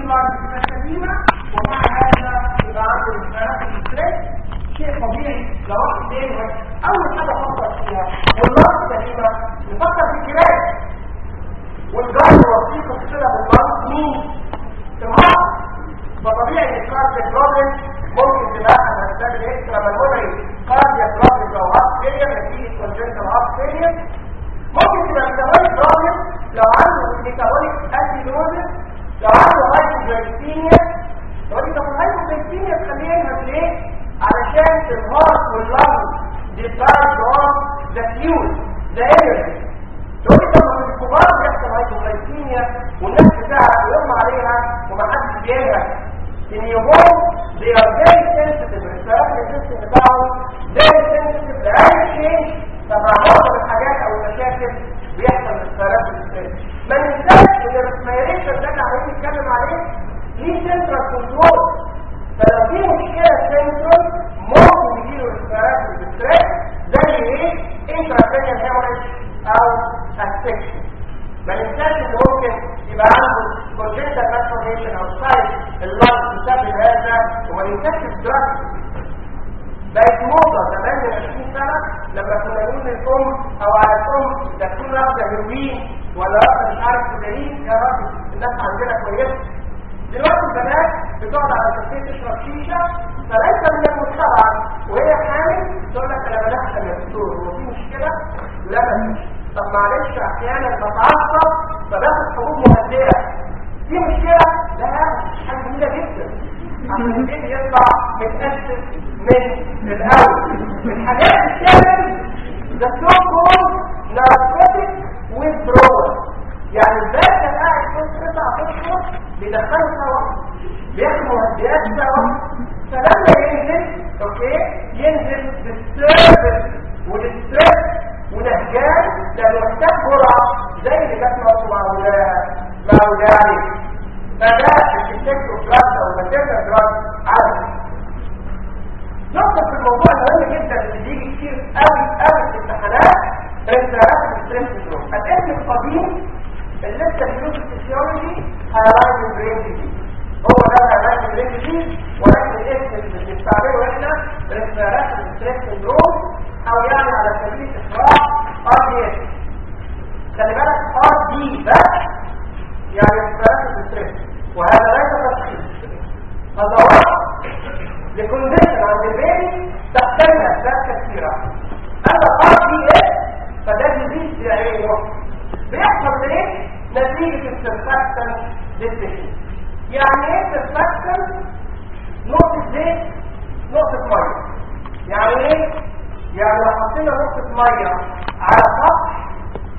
اللارج تبقى سليمه ومع هذا يبقى عنده الفراغ الستريس شيء طبيعي لو واحد تاني اول حاجه افكر فيها واللارج سليمه نفكر في الجراح والجرح وثيقه كده باللارج مين؟ تمام فطبيعي الكاردياك بروبلم ممكن تبقى هنحتاج الاكسترا بالمونري كاردياك بروبلم لو هارت فيلير نتيجه كونجنتال هارت فيلير ممكن تبقى ميتابوليك بروبلم لو عنده ميتابوليك اسيدوزس لو عنده هايبوجلايكيميا لو انت في الهايبوجلايكيميا تخليها ليه؟ علشان الهارت واللنج ديبارد اون ذا فيول ذا انرجي تقول لي طب ما في الكبار بيحصل هايبوغلايكيميا والناس بتعرف ويغمى عليها ومحدش بيعمل ان يوم they are very sensitive الرسالات الجسم بتاعهم very sensitive لأي شيء فمع معظم الحاجات او المشاكل بيحصل رسالات الجسم ما ننساش ان الريسبيريشن ده اللي عمالين نتكلم عليه ليه سنترال كنترول فلو في مشكله سنترال ممكن يجيله رسالات الجسم زي ايه؟ انترا هيموريج او اسفكشن ما ننساش ان ممكن يبقى عنده كونجنتال مالفورميشن او سايت اللنج بسبب هذا وما ننساش الدراج بقت موضه زمان من 20 سنه لما كنا نقول للام او على الام ده تكون واخده هيروين ولا واخده مش عارف كودايين يا راجل الناس عندنا كويسه دلوقتي البنات بتقعد على كافيه تشرب شيشه فليس من المستبعد وهي حامل تقول لك انا بنحسن يا دكتور هو في مشكله؟ لا مفيش طب معلش احيانا بتعصب فباخد حبوب مهدئه في مشكله؟ لا حاجه جميله جدا عشان البيبي يطلع متاسس من الاول الحاجات الثانيه ده سو كول ناركوتيك withdrawal يعني الباشا قاعد كل تسع اشهر بيدخلوا سوا بياخدوا مهدئات سوا فلما ينزل اوكي ينزل بالسيرفس والستريس ونهجان لانه محتاج جرعه زي اللي جت مصر مع مع ولادي فده الشيك دراج او الماتيريال دراج على نقطة في الموضوع المهم جدا اللي بيجي كتير قوي قوي في الامتحانات رسالات الستريس سندروم الاسم القديم اللي لسه بيقولوا في الفسيولوجي هالايز برين ديزيز هو ده هالايز برين ديزيز ولكن الاسم اللي بنستعمله احنا رسالات الستريس سندروم او يعني على سبيل الاخراج ار دي اس خلي بالك ار دي بس يعني رسالات الستريس وهذا ليس تشخيص هذا واحد لكونديشن عند البيبي تحتمل اسباب كثيره اما ار دي اس فده ديزيز بعينه بيحصل ليه نتيجه السرفاكتن ديفيشن يعني ايه سرفاكتن نقطه زيت نقطه ميه يعني ايه يعني لو حطينا نقطه ميه على سطح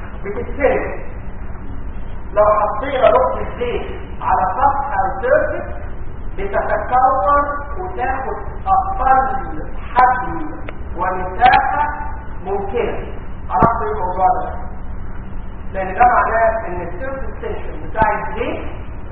بتتسلق لو حطينا نقطه زيت على سطح او سيرفيس بتتكون وتاخد اقل حجم ومساحه ممكنه عرفت ايه الموضوع ده لان ده معناه ان السيرفيس تنشن بتاع الزيت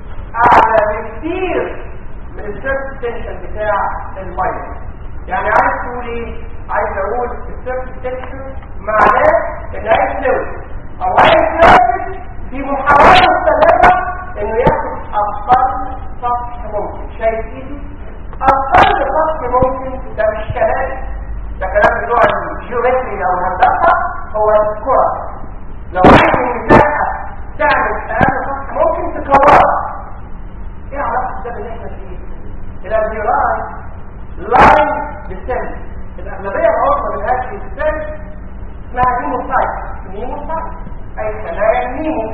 اعلى بكتير من السيرفيس تنشن بتاع الميه يعني عايز تقول ايه عايز اقول السيرفيس تنشن معناه ان عايز فلويد او عايز سيرفيس في محاوله مستمره انه ياخد اقل سطح ممكن شايف ايدي اقل سطح ممكن ده مش كلام ده كلام بتوع الجيومتري او الهندسه هو الكره لو عايز المساحه تعمل اقل سطح ممكن تكورها ايه علاقه ده اللي احنا فيه الابزيراي لاين بالسن الاغلبيه العظمى من هذه السن اسمها نيموسايت نيموسايت اي خلايا نيمو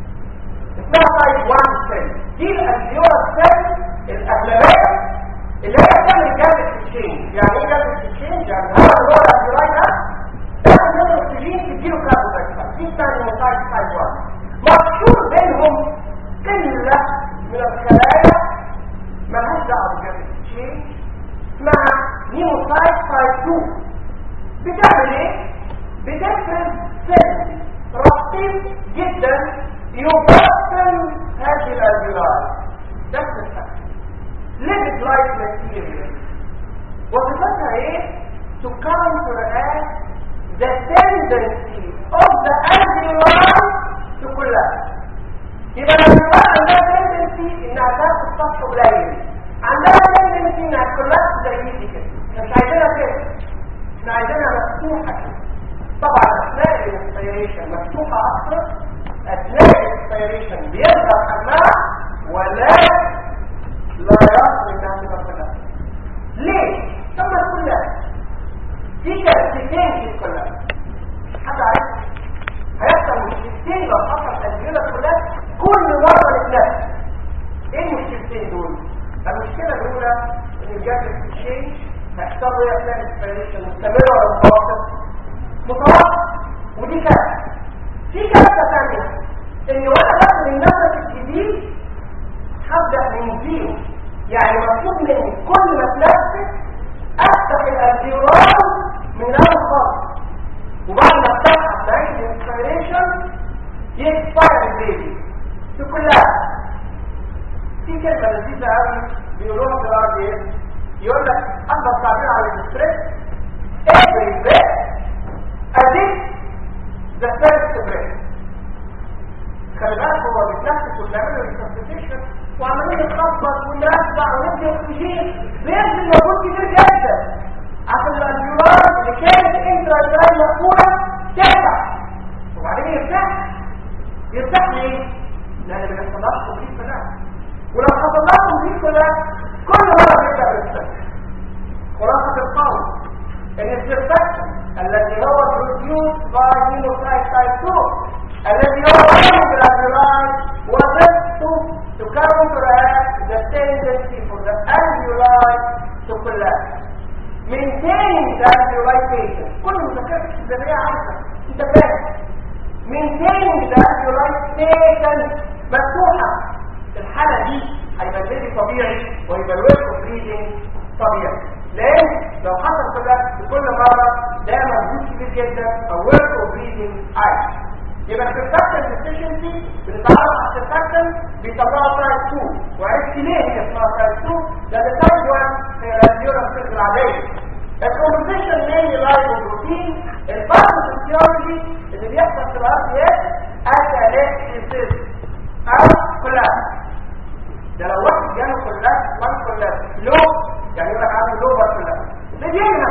اسمها تايب 1 سيل دي الالفيولا سيل الاغلبيه اللي هي بتعمل جلد اكسشينج يعني ايه جلد اكسشينج يعني هو اللي هو الالفيولاي ده تاخد منه اكسجين تديله كاربون دايوكسيد دي اسمها نيموسايت تايب 1 مشهور بينهم قله من الخلايا مالهاش دعوه بجلد اكسشينج اسمها نيموسايت تايب 2 بتعمل ايه؟ بتفرز سيل رقيق جدا يبطل هذه الالفيولاي ده الفكره lipid like material وصفتها ايه to counteract the tendency of the alveoli to collapse يبقى الالفيولاي عندها tendency انها تاخد السطح قليل عندها تندنسي انها كلها زي دي كده مش عايزينها كده احنا عايزينها مفتوحه كده طبعا اثناء الانسبيريشن مفتوحه اكتر اثناء الانسبيريشن بيظهر حجمها ولا لا يصل انها تبقى كلها ليه؟ طب ما كلها في كارثتين في كلها حد عارف هيحصل مشكلتين لو حصل تسجيلة كلها كل مرة نتنفس ايه المشكلتين دول؟ المشكلة الأولى ان الجسد في الشيء هيحصل له اثناء الانسبيريشن مستمرة ولا متوسط؟ متوسط ودي كارثة في كارثة ثانية ان وانا باخد النفس الجديد هبدأ من زيرو يعني مطلوب مني كل ما اتنفس افتح الالفيولار من اول خالص وبعد ما افتحها في عيد الانسبيريشن يكسر البيبي في كلها في كلمة لذيذة قوي بيقولوها في الار دي اس يقول لك اكبر تعبير على الاستريس every breath as if the first breath خلي بالك هو بيتنفس وبيعمل ريسبستيشن وعمالين نتخبط ونرجع وندي اكسجين بينزل مجهود كبير جدا عشان الالفيولار اللي كانت انترا مقفوله تفتح وبعدين يرتاح يرتاح ليه؟ لان ما بيحصلهاش تنظيف في ولو حصل لها تنظيف في كل مره بيبدا بالسكر خلاصه القول ان السيرفكشن الذي هو produced by phenotype type 2 الذي هو عامل الالفيولار وظيفته to counteract the tendency for the alveoli to collapse maintaining the alveolization كل مذكرة الزمنية عارفة انت فاهم maintaining the alveolization مفتوحة الحالة دي هيبقى البيبي طبيعي ويبقى الويك اوف بريدنج طبيعي لان لو حصل كده بكل مرة ده مجهود كبير جدا او ويك اوف بريدنج عالي يبقى السيرفكشن ديفيشنسي بنتعرف على السيرفكشن بيطلعوا تايب 2 وعرفت ليه هي اسمها تايب 2 لان تايب 1 هي الراديولا سيلز العاديه الكومبوزيشن مين لايبوبروتين الباثوفيسيولوجي اللي بيحصل في الار دي اس اتالكسيس او كولاس ده لو واحد جاله كولاس وان كولاس لو يعني يقول لك عنده لوبر كولاس بدينا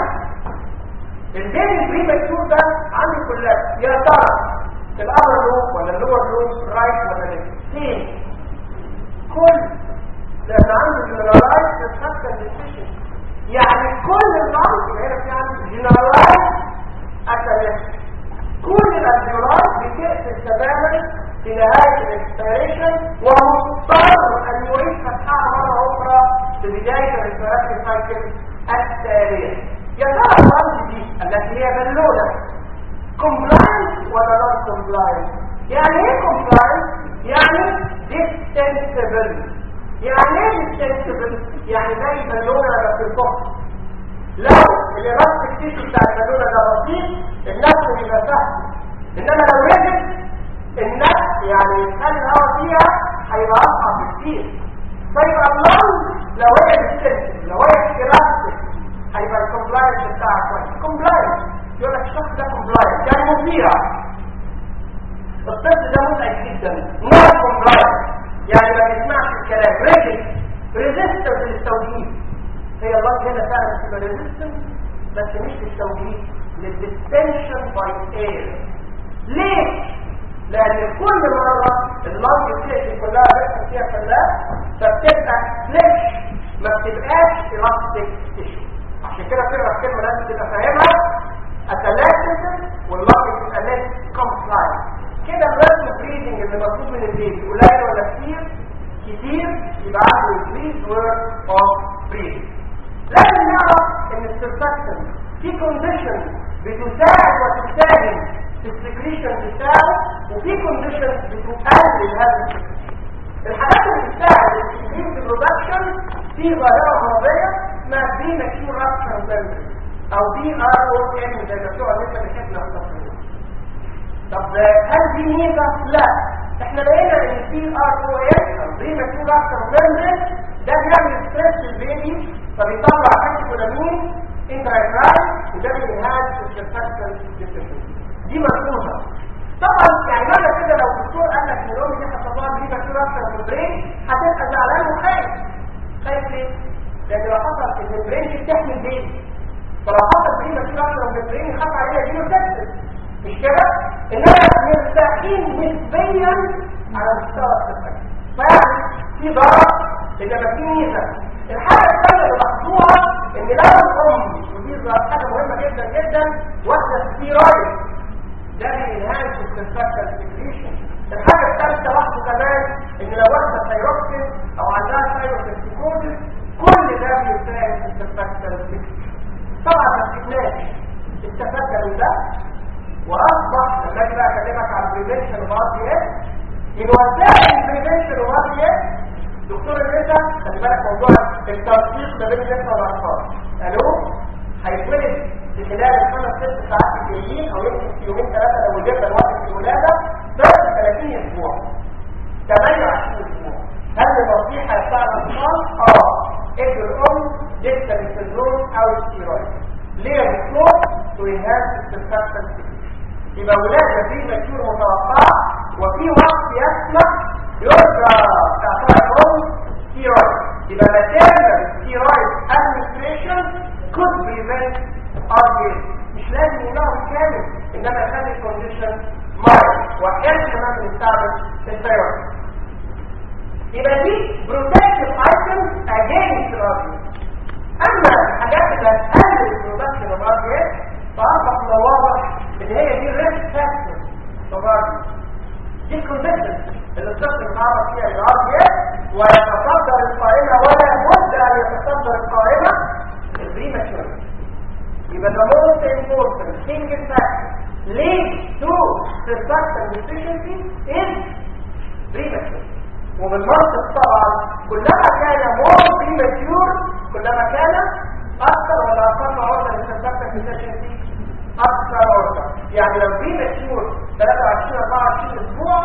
البيبي البريماتور ده عنده كولاس يا ترى الابر لوب ولا اللور لوب رايت ولا ليفت فين كل لان عنده جنرالايز سيرفكشن ديفيشن يعني كل النقص هنا في عنده جنرالايز اتلف كل الالفيولار بتقفل تماما في نهايه الاكسبيريشن ومضطر ان يعيد فتحها مره اخرى في بدايه الريسبيراتوري سايكل التاليه يا ترى الرمز دي التي هي بالونه compliant ولا not compliant يعني ايه compliant يعني distensible يعني ايه distensible يعني زي بالونه لما بتنفخ لو الاراستيك تيشو بتاع البالونه ده بسيط النفس بيبقى سهل انما لو نزل النفس يعني يخلي الهواء فيها هيبقى اصعب بكتير فيبقى اللون لو هي distensible لو هي الاستيك هيبقى الكومبلاينس بتاعها كويس كومبلاينس يقول لك الشخص ده كومبلاينس يعني مطيع الطفل ده متعب جدا نوع كومبلاينس يعني ما بيسمعش الكلام ريجل ريزيستنس للتوجيه هي الله هنا فعلا بتبقى ريزيستنس بس مش للتوجيه للديستنشن باي اير ليه؟ لان كل مرة اللنج بتاعتي كلها بيحصل فيها كلها فبتبقى فليش ما بتبقاش الاستيك تيشو عشان كده تقرا الكلمه لازم تبقى فاهمها اتلاسيس واللفظ بتبقى ليس كومبلاين كده الرسم بريدنج اللي مطلوب من البيبي قليل ولا كتير كتير يبقى عنده increased word of breathing لازم نعرف ان السيرفكشن في كونديشن بتساعد وتساهم في السكريشن بتاعه وفي كونديشن بتقلل هذا السكريشن الحاجات اللي بتساعد الانكريز البرودكشن في ظاهره مرضيه اسمها بي ماكيور رابشر ميموري او بي ار او ام زي ما بتوع لسه بيحبنا التصوير طب هل دي ميزه؟ لا احنا لقينا ان البي ار او ام او بي ماكيور رابشر ميموري ده بيعمل ستريس للبيبي فبيطلع كاتيكولامين انتراكراي وده بينهاز السيرفكشن ديفيشنسي دي ملحوظه طبعا يعني معنى كده لو الدكتور قال لك ان الام دي حصل لها بريفا كده اكتر من البرين هتبقى زعلان وخايف لان لو حصل ان البرين دي بتحمل بيبي فلو حصل بريمة اكثر من البرين يخاف عليها يجيله سكسس مش كده انما مرتاحين نسبيا على مستوى الصحه فيعني في ضرر انما في ميزه الحاجه الثانيه اللي لاحظوها ان لو الام ودي حاجه مهمه جدا جدا واخده ستيرويد ده بينهاز السنسكتال سكريشن الحاجه الثالثه لاحظوا كمان ان لو واخده ثايروكسين او عندها ثايروكسيكوزيس كل ده بيساعد في السنسكتال سكريشن طبعا ما سكتناش استفدنا من ده واصبح لما اجي بقى اكلمك عن البريفنشن اوف ار دي اس من وسائل البريفنشن اوف ار دي اس دكتور النساء خلي بالك موضوع التنسيق ما بين النساء والاطفال الو هيتولد في خلال الخمس ست ساعات الجايين او يمكن في يومين ثلاثه لو جبنا الوقت الولاده بس 30 اسبوع 28 اسبوع هل النصيحه بتاع الاطفال؟ اه ادوا الام ديكتا بالسندروم او الستيرويد ليه يا دكتور؟ تو انهانس السبستانس يبقى ولاده في ماتيور متوقعه وفي وقت يسمح يرجع تعطيها الام ستيرويد يبقى ماتيريال ستيرويد ادمنستريشن could prevent RBS مش لازم يمنعه بالكامل انما يخلي الكونديشن مايل واحيانا كمان بنستعمل الثيرويد يبقى دي بروتكتيف ايتمز اجينست الاربيس اما الحاجات اللي هتقلل البرودكشن اوف اربيس فاصبح من الواضح ان هي دي الريسك فاكتور اوف اربيس دي الكونديشن اللي الطفل بيتعرض فيها للاربيس ويتصدر القائمه ولا بد ان يتصدر القائمه البريماتشور يبقى the most important single factor leads to surfactant deficiency is premature وبالمنطق طبعا كلما كان more premature كلما كان اكثر ولا اقل عرضه للsurfactant deficiency اكثر عرضه يعني لو premature 23 24 اسبوع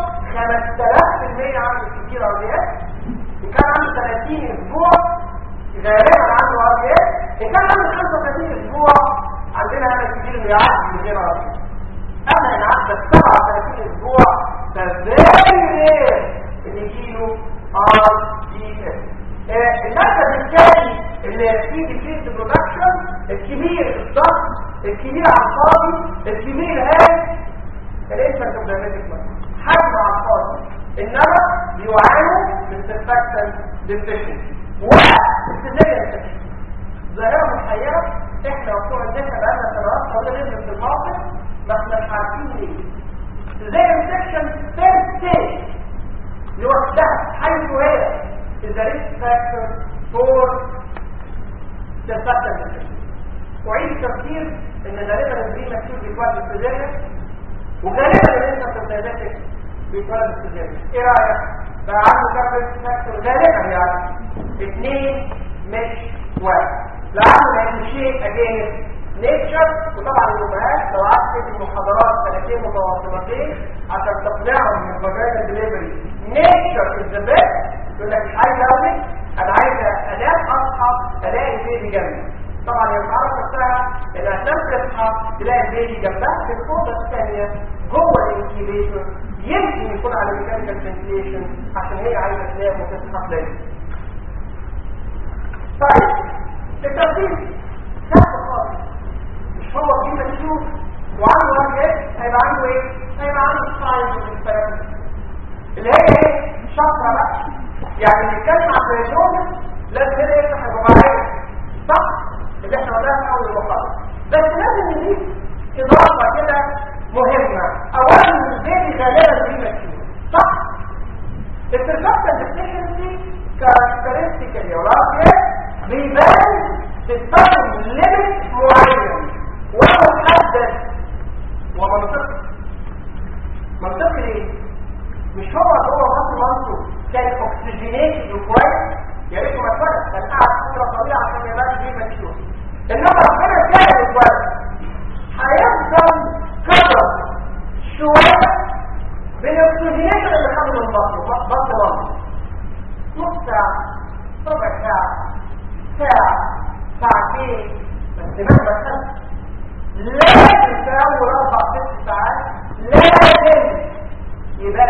5000% عنده كتير ارضيات وكان عنده 30 اسبوع غالبا عنده ارضيات ان كان عنده 35 اسبوع عندنا هذا كتير انه يعدي من غير ارضيات اما ان عدى 37 اسبوع ده فيري رير ان يجيله ار دي اس المركز الثاني اللي فيه ديفيس برودكشن الكبير الضغط الكبير على الفاضي الكبير هاي الانسان كومبلمنتك حجم على الفاضي انما بيعانوا من سيرفاكتن ديفيشنسي واستدلال ظاهره محيره احنا وبتوع الناس بقالنا سنوات طويله جدا في الموقف ما احناش عارفين ليه زي السكشن ثيرد ستيج لوحدها حيث هي is the risk factor for surfactant deficiency وعيد التفكير ان غالبا البري مكتوب بيتولد السجاير وغالبا الانسان سيرفاكتنت بيتولد السجاير ايه رايك؟ بقى عنده كام ريسك فاكتور غالبا يعني اثنين مش واحد لا عنده شيء اجانب نيتشر وطبعا الامهات لو قعدت تدي محاضرات سنتين متواصلتين عشان تقنعهم من فاجينا دليفري نيتشر از ذا بيست يقول لك مش عايز اولد انا عايز انام اصحى الاقي البيبي جنبي طبعا هي بتعرف نفسها انها تنام تصحى تلاقي البيبي جنبها في الاوضه الثانيه جوه الانكيبيتور يمكن يكون على ميكانيكال فنتيليشن عشان هي عايزه تنام وتصحى تلاقي طيب الترتيب سهل خالص مش هو في مكتوب وعنده واجهات هيبقى عنده ايه؟ هيبقى عنده ساينس والثيرابي اللي هي ايه؟ شطره بقى يعني نتكلم عن الرياضه لازم هنا يفتح الرباعيه صح؟ اللي احنا قلناها في اول المحاضره بس لازم نضيف اضافه كده مهمه اولا البيبي غالبا في مكتوب صح؟ السيرفكتال ديفيشنسي كاركترستيكالي ورافيه بيبان في التايم ليميت معين ومحدد ومنطقي منطقي ليه؟ مش هو هو مصر مصر كان اكسجينيت كويس يا ريت ما اتولد كان قاعد فتره طويله عشان يبقى فيه مكشوف انما ربنا كان كويس هيفضل كبر شويه بالاكسجينيشن اللي خده من بطنه بطن مصر نص ساعه ربع ساعه ساعه ساعتين بس مهما خدت لازم تساوي اربع ست ساعات لازم يبقى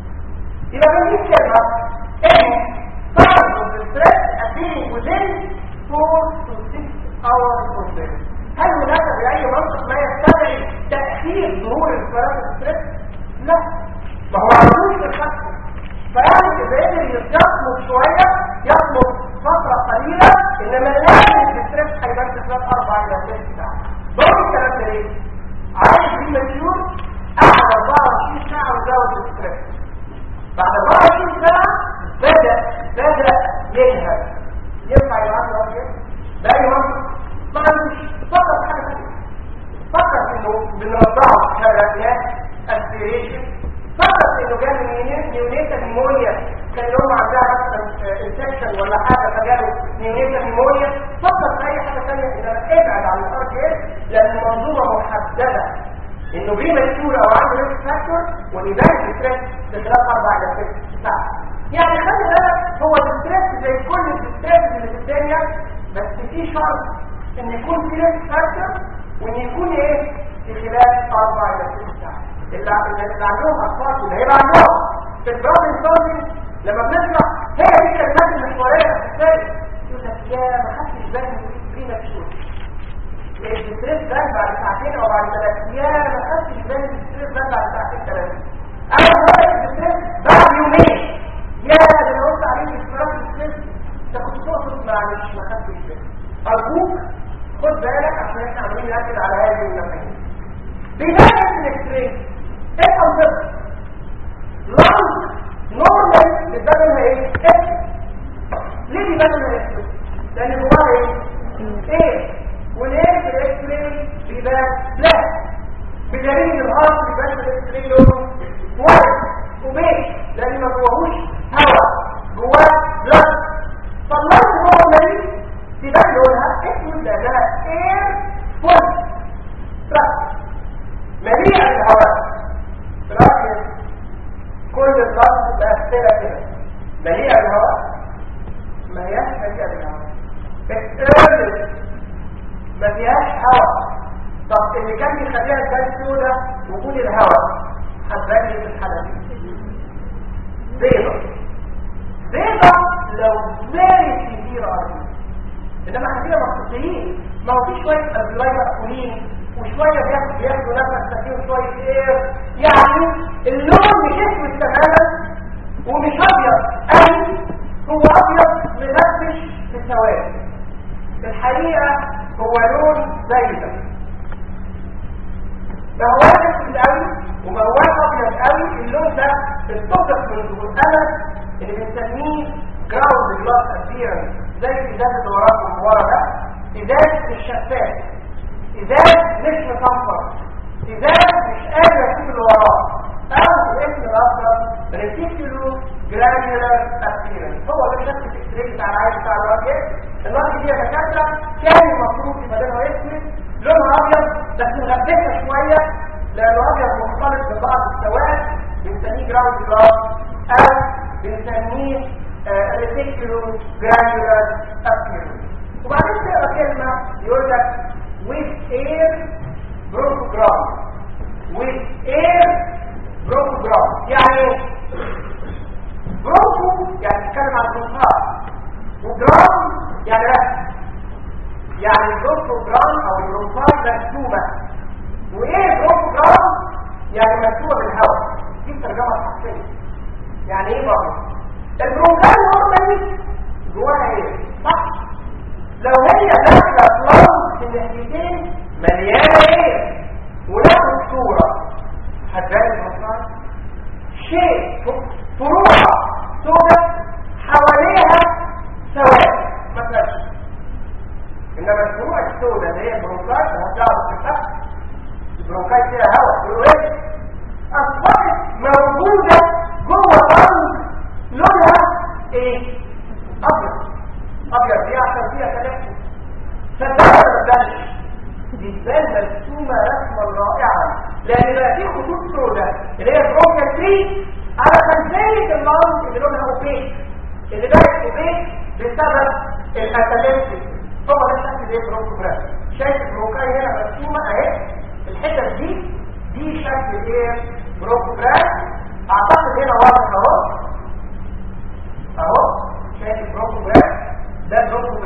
يبقى بنجيب كلمه ان طبعا الستريس appearing within 4 to 6 hours of day هل هناك بأي منطق ما يستدعي تأخير ظهور الفراغ ستريس؟ لا ما هو عندوش في الخط فيعني إذا قدر يصمت شوية يصمت فترة قليلة إنما لازم الستريس هيبان في خلال أربع إلى ست ساعات بقول الكلام ده ليه؟ عايز في مليون قعد 24 ساعة وزود الستريس بعد 24 ساعة بدأ بدأ ينهب ينفع يبعث له كده؟ بأي منطق؟ ما عندوش فكر في حاجة ثانية فكر في انه بنرضعه كرافيات اسبيريشن فكر في انه جاله نيونيتا نيمونيا كان يوم عندها مثلا انفكشن ولا حاجة فجاله نيونيتا نيمونيا فكر في اي حاجة ثانية انما ابعد عن الار كي لان المنظومة محددة انه بيه مسؤول او عنده ريسك فاكتور ويبان الستريس في خلال اربع الى ست ساعات يعني خلي بالك هو الستريس زي كل الستريس اللي في الدنيا بس في شرط ان يكون في ريسك فاكتور وان يكون ايه في خلال اربع الى ست ساعات اللي اللي عندهم اطفال اللي هيبقى عندهم في البراذن سوري لما بنسمع هي دي الكلمات المحوريه في السيد يقول لك يا ما خدتش بالي من قيمه الشغل الستريس ده بعد ساعتين او بعد ثلاث يا ما خدتش بالي من الستريس ده بعد ساعتين ثلاثه انا بقول الستريس بعد يومين يا ده انا قلت عليك الستريس انت كنت تقصد معلش ما خدتش بالي ارجوك خد بالك عشان احنا عاملين ناكد على هذه المفاهيم بدايه الاكستريم ايه الانظمه لانج نورمال بتبقى ايه اكس ليه بيبقى اكس لان جواها ايه ايه وليه في الاكستريم بيبقى بلاك بدليل الهارت بيبقى في الاكستريم لونه وايت وبيج لان ما جواهوش هواء جواه بلاك طلعت نورمالي تبان لونها اسود لانها اير فول تراك مليئة بالهواء تراك كل الضغط بأسئلة كده مليئة بالهواء ما هياش مليئة بالهواء اكترلت ما فيهاش هواء طب اللي كان بيخليها تبان سودة وجود الهواء هتبان في الحالة دي بيضة بيضة لو very severe argument انما احنا كده مخصوصين ما هو في شويه الفيلاي مقفولين وشويه بياخدوا بياخدوا نفس تكييف شويه اير يعني اللون مش اسود تماما ومش ابيض قوي هو ابيض مفتش في السواد الحقيقه هو لون زي ده ما هواش اسود قوي وما هواش ابيض قوي اللون ده بتوصف من الامل اللي بنسميه جراوند جلاس ابيرنس زي ازازه الوراق من ورا ده ازاز مش شفاف ازاز مش مصفر ازاز مش قادر اشوف اللي وراه او الاسم الاخر ريتيكولو جرانيولار ابيرنس هو ده شكل الاكستريك بتاع العين بتاع الراجل الراجل دي يا دكاتره كان المفروض يبقى لونها اسود لونها ابيض بس مغبسه شويه لانه ابيض مختلط ببعض السواد بنسميه جراوند جلاس او بنسميه ريتيكولو جرانيولار ابيرنس وبعدين تقرا كلمه يقول لك with air bronchogram with air bronchogram يعني ايه برونكو يعني تتكلم عن البرونكات وجرام يعني رسم يعني البرونكوجرام او البرونكات مرسومه وايه البرونكوجرام يعني مرسومه بالهواء دي الترجمه الحرفيه يعني ايه برضه البرونكات نورمالي جواها ايه صح لو هي داخله فلانس في الناحيتين مليانه ايه وناخد صوره هتبان البرونكات شيء فروعها سوداء حواليها سواد ما تلاقيش انما الفروع السوداء اللي هي البرونكايت هتعرف في الفتح البرونكايت فيها هواء يقولوا ايه اصبحت موجوده جوه الارض لونها ايه ابيض ابيض دي عشان فيها تنفس صدقها ما تبانش دي تبان مرسومه رسمه رائعه لان بقى في خطوط سوداء اللي هي برونكال تري على خلفيه اللون اللي لونها اوبيك اللي بقت اوبيك بسبب الاتلانتيك هو ده شكل زي البرونكوجراف شايف البرونكاي هنا مرسومه اهي الحتت دي دي شكل ايه برونكوجراف اعتقد هنا واضح اهو اهو شايف البرونكوجراف ده البرونكوجراف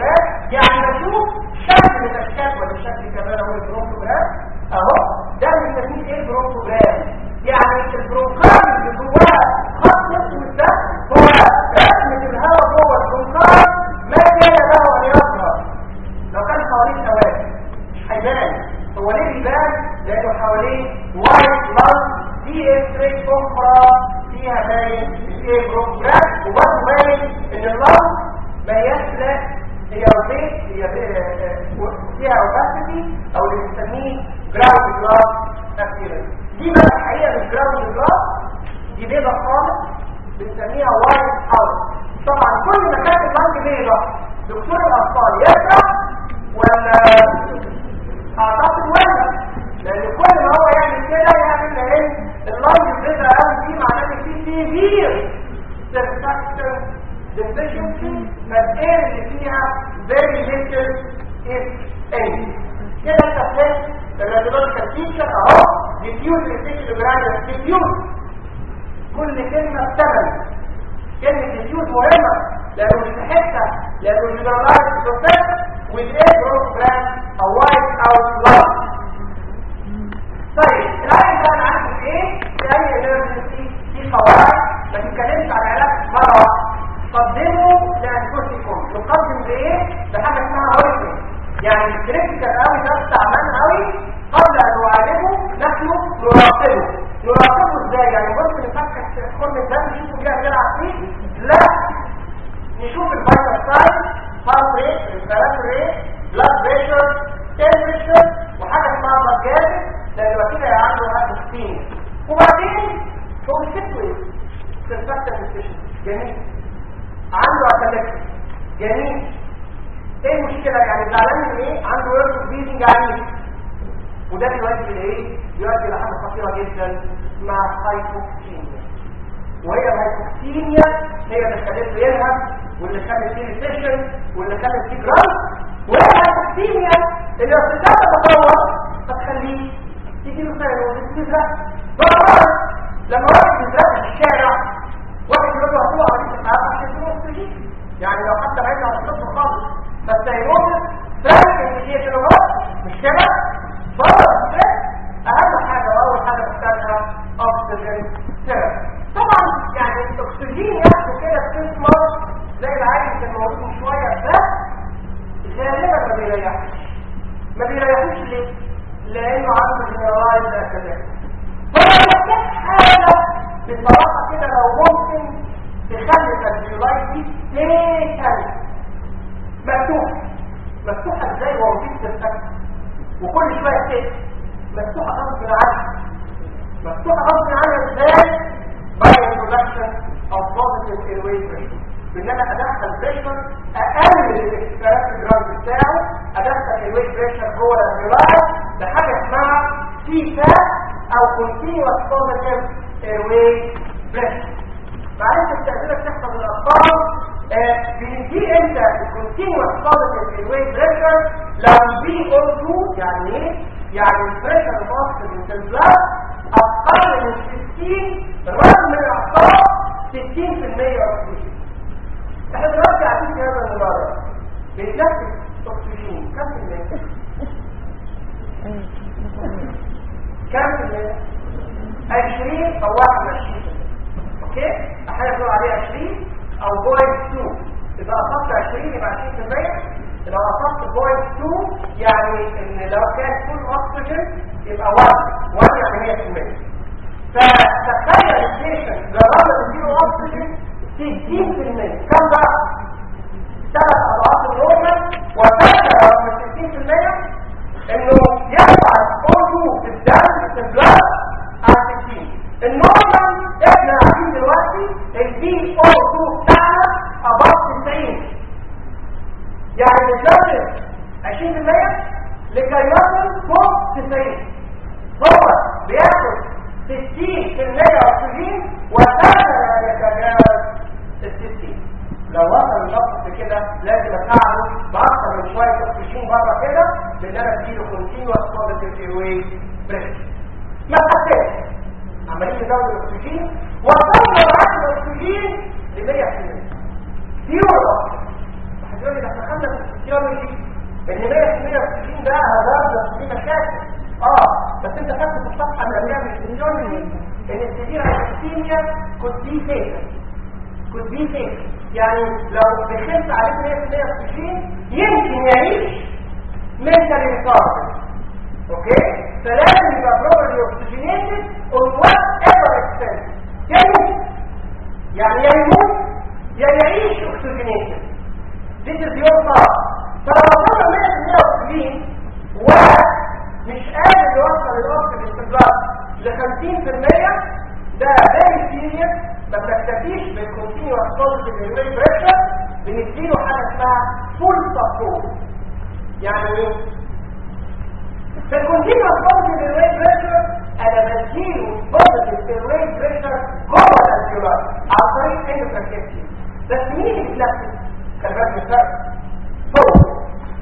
يعني بشوف شكل من الاشكال ولا الشكل كمان هو البرونكوجرام اهو ده بنسميه ايه البرونكوجرام يعني البرونكار اللي جواه خط اسود ده هو رسمه الهواء جوه البرونكار ما كان له ان يظهر لو كان حواليه ثوابت مش هيبان هو ليه بيبان لانه حواليه وايت لانج في اكستريك اخرى فيها باين الايه بروجرام وبرضه باين ان اللانج ما يسلك هي اوبيك هي فيها اوباسيتي او اللي بنسميه جراوند جلاس ابيرنس دي بقى الحقيقه مش جراوند جلاس دي بيضه خالص بنسميها وايت اوت طبعا كل ما كانت اللانج بيضه دكتور الاطفال يسرح ولا اعتقد ولا لان كل ما هو يعمل كده يعمل لان اللانج البيضه قوي دي معناه ان في سيفير سيرفاكتور deficiency فالاير اللي فيها very little if any كده انت فهمت الراديولوجيكال فيتشر اهو diffuse reticulative granule diffuse كل كلمه بثمن كلمه diffuse مهمه لانه مش في حته لانه generalized process with a program a white out line طيب العين بقى انا عارف ايه في اي emergency في قواعد ما تتكلمش عن علاج مره واحده قدموا لانفسكم نقدم بايه بحاجه اسمها هوريكين يعني الكريتيكال قوي ده تعبان قوي قبل ان نعالجه نحن نراقبه نراقبه ازاي يعني ممكن نفكك خرم الدم نشوفه بيها بيلعب فيه لا نشوف الفيتال ساين هارت ريت ريسبيراتوري ريت بلاد بريشر تمبريتشر وحاجه اسمها بجاز لان يبقى كده عنده هارت ستين وبعدين هو السيكوينس سيرفاكتال جميل عنده اتلكس جميل ايه المشكلة يعني زعلان من ايه عنده ورك بيزنج عنيف وده بيؤدي لايه بيؤدي لحاجه خطيره جدا اسمها هايبوكسيميا وهي الهايبوكسيميا هي اللي خلته يلهب واللي خلت فيه ريسيشن واللي خلت فيه جرام وهي الهايبوكسيميا اللي لو تتابع تطور هتخليه تيجي له سنه وتزرع ضرر لما واحد يزرع في الشارع واحد يقول له هتقع عليك الحياه عشان تروح تجي يعني لو حتى بعيد عن الطب خالص بس هيروح فرق ان هي كيلوغرام مش كده بره اهم حاجه واول حاجه محتاجها اكسجين ثيرابي طبعا يعني الاكسجين ياخده كده بتسمر زي العادي كان موجود من شويه بس غالبا ما بيريحش ما بيريحوش ليه؟ لانه عنده جنرالايز كده فهو محتاج حاجه بصراحه كده لو ممكن تخلي الجنرالايز دي تيكل مفتوحه مفتوحه ازاي وظيفه الفك وكل شويه كده مفتوحه غصب عنها مفتوحه غصب عنها ازاي باي introduction of positive airway pressure بان انا ادخل بريشر اقلل الاكسبيرات جراند بتاعه ادخل airway pressure جوه الريلاي بحاجه اسمها سي فات او continuous positive airway pressure معلش التأثيرات تحصل للأطفال بنجي امتى الكونتينوس بوزيتيف الواي بريشر لو البي او 2 يعني ايه؟ يعني البريشر الموصل من البلاد اقل من 60 رغم الاعصاب 60% اكسجين احنا دلوقتي قاعدين في هذا المباراه بنتنفس اكسجين كم في المية؟ كم في المية؟ 20 او 21 اوكي؟ احيانا بنقول عليه 20 او بوينت 2 اذا اصبت 20 يبقى 20% لو اصبت بوينت 2 يعني ان لو كان فول اكسجين يبقى 1 1 يعني 100% فتخيل البيشنت جرب تديله اكسجين 60% كم بقى؟ ثلاث اضعاف النورمال وتذكر رقم 60% انه يرفع الاو 2 في الدم في البلاد عن 60 النورمال احنا قاعدين دلوقتي البي او 2 بتاعنا اباط 90 يعني بنتنفس 20% لكي يصل فوق 90 هو بياخد 60% اكسجين وسهل يتجاوز ال 60 لو وصل النقص كده لازم اساعده باكثر من شويه اكسجين بره كده لان انا اديله كونتينوس بوزيتيف ايرواي بريشر ما حسيتش عمالين نزود الاكسجين وصلنا معاك الاكسجين ل 100% بيور واحد يقول لي ده احنا خدنا الفسيولوجي could be fatal could be fatal يعني لو دخلت عليه 100% اكسجين يمكن يعيش mentally retarded اوكي فلازم يبقى properly oxygenated on whatever extent يا يموت يعني يا يموت يا يعيش oxygenated this is your part فلو وصلنا 100% اكسجين ومش قادر يوصل الاكسجين في البلد ل 50% ده very serious ما بنكتفيش بالكونتينيوس بوزيتيف ريلي بريشر بنديله حاجه اسمها فول سبورت يعني ايه؟ في الكونتينيوس بوزيتيف ريلي بريشر انا بديله بوزيتيف ريلي بريشر جوه الالفيولار عن طريق اندوكارتيكتي بس مين اللي بيتنفس؟ خلي بالك من الفرق فوق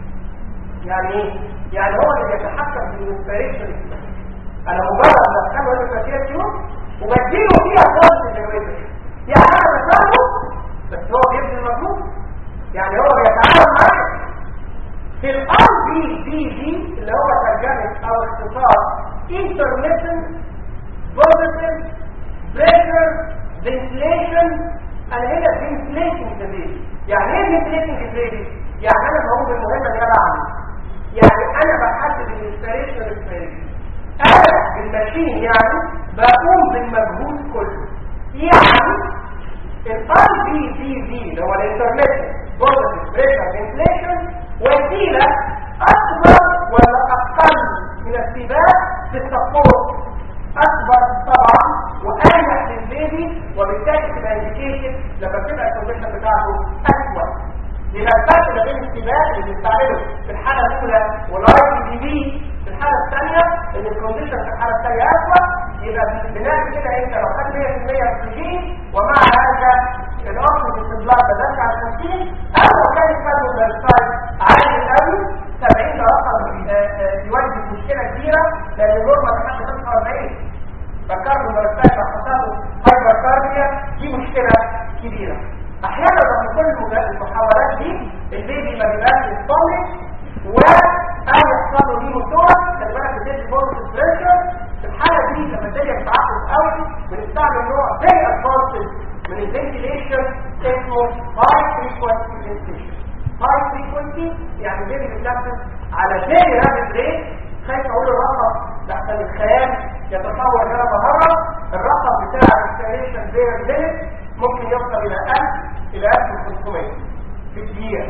يعني ايه؟ يعني هو اللي بيتحكم في الانسبيريشن انا مجرد ما اتكلم اندوكارتيكتي وبديله فيها بوزيتيف ريلي يعني انا بساعده بس هو بيبذل مجهود يعني هو بيتعامل معايا في الار بي بي دي اللي هو ترجمه او اختصار intermittent positive pressure ventilation انا هنا ventilating the baby يعني ايه ventilating the baby يعني انا بقوم بالمهمه اللي انا بعمل يعني انا بحدد الانسبيريشن والانسبيريشن انا بالماشين يعني بقوم بالمجهود كله يعني الار بي بي دي اللي هو الانترميشن بوزيتيف بريشر فنتليشن وسيله اكبر ولا اقل من السباق في السبورت اكبر طبعا واريح للبيبي وبالتالي تبقى انديكيشن لما تبقى الكونديشن بتاعته اسوء يبقى الفرق ما بين السباق اللي بنستعمله في الحاله الاولى والاي بي بي في الحاله الثانيه ان الكونديشن في الحاله الثانيه اسوء يبقى بنعمل كده انت لو خد 100% اكسجين ومع هذا الاكسجين في البلاد بدأت على 50 او لو كان الكاربون دايوكسيد عالي قوي 70 ده رقم يواجه مشكله كبيره لان النورمال لحد 45 فالكاربون دايوكسيد لو حصل هايبر كارديا دي مشكله كبيره احيانا رغم كل المحاولات دي البيبي ما بيبقاش يطمن و او يحصل له هيموتورا خلي بالك بتدي بوزيتيف بريشر في الحاله دي لما الدنيا بتعقد قوي بنستعمل نوع زي ادفانسد من الفنتيليشن اسمه هاي فريكونسي فنتيليشن هاي فريكونسي يعني بيبي بيتنفس على فيري رابيد ريت خايف اقول الرقم لحسن الخيال يتصور ان انا بهرب الرقم بتاع الفنتيليشن فيري ليميت ممكن يوصل الى 1000 الى 1500 في الدقيقه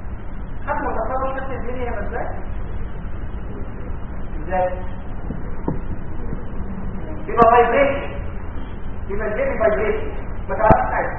حد متصور شكل الدنيا هنا ازاي؟ ازاي؟ يبقى فايبريشن يبقى البيبي فايبريشن ما تعرفش حاجه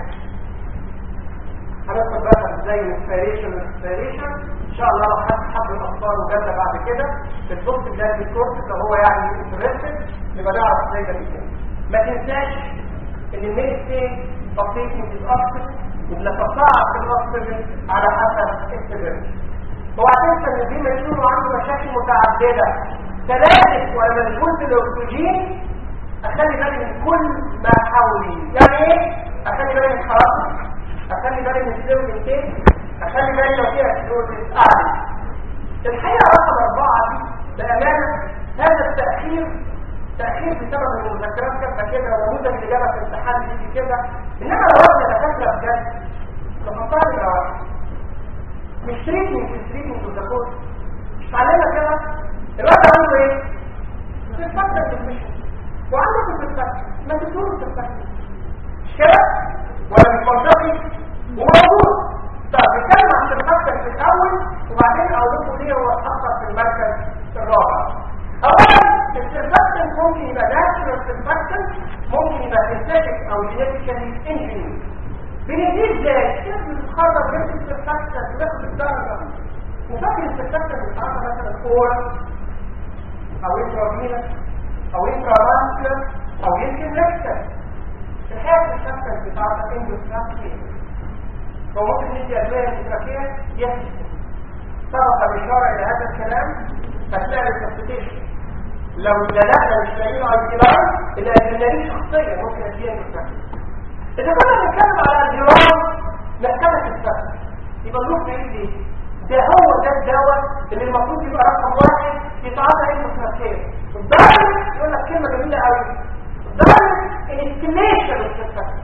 هندخل بقى ازاي الانسبيريشن والانسبيريشن ان شاء الله لو حد حب الاطفال وجدة بعد كده في البوست بلاد الكورس لو هو يعني انترستد يبقى نعرف ازاي ده بيتم ما تنساش ان المين ستيج بسيط بتتاثر وبنتصاعد في الاكسجين على حسب السيفيرتي اوعى تنسى ان دي مجنون عنده مشاكل متعدده ثلاثه وانا مشغول بالاكسجين اخلي بالي من كل ما حولي يعني ايه اخلي بالي من الحراره اخلي بالي من السيرو انتاج اخلي بالي لو فيها سيروزيس اعلى الحقيقه رقم اربعه دي بامانه هذا التاخير تاخير بسبب ان المذكرات كاتبه كده ونموذج الاجابه في الامتحان بيجي كده انما لو احنا دكاتره بجد تفكرني يا واحد مش تريتمنت مش تريتمنت وتاخد مش تعلمنا كده الوقت عنده ايه؟ بتفكر في المشن وعندك بتفكر ما تدور بتفكر مش كده؟ ولا مش منطقي وموجود طب نتكلم عن الفكر في الاول وبعدين اقول لكم ليه هو اتحقق في المركز الرابع اولا السيرفكتن ممكن يبقى ناتشورال سيرفكتن ممكن يبقى سينثيتك او جينيتيكالي انجينير بنجيب ازاي؟ كيف بتتخرج بنت السيرفكتن بتاخد الدرجه وفاكر السيرفكتن بتتعرض مثلا فور او انترافينس او انترافانسلر او يمكن ريكتر الحياه السيرفكتن بتاعتها اندوستراكيه فممكن ندي ادويه للتراكيه يس سبق الاشاره الى هذا الكلام هتلاقي الكابتيشن لو دلقنا مش لاقيين ايتيلاين الادرينالين شخصيا ممكن اديها للتراكيه اذا كنا بنتكلم على الجرام محتاجه تتفهم يبقى نروح نعيد ايه ده هو ده الدواء اللي المفروض يبقى رقم واحد يتعاطى علم التراكيه الدايركت يقول لك كلمه جميله قوي الدايركت انستيميشن التراكيه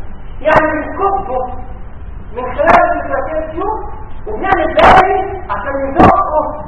يعني بنكبه من خلال الانتراكيال تيوب وبنعمل داري عشان يزقه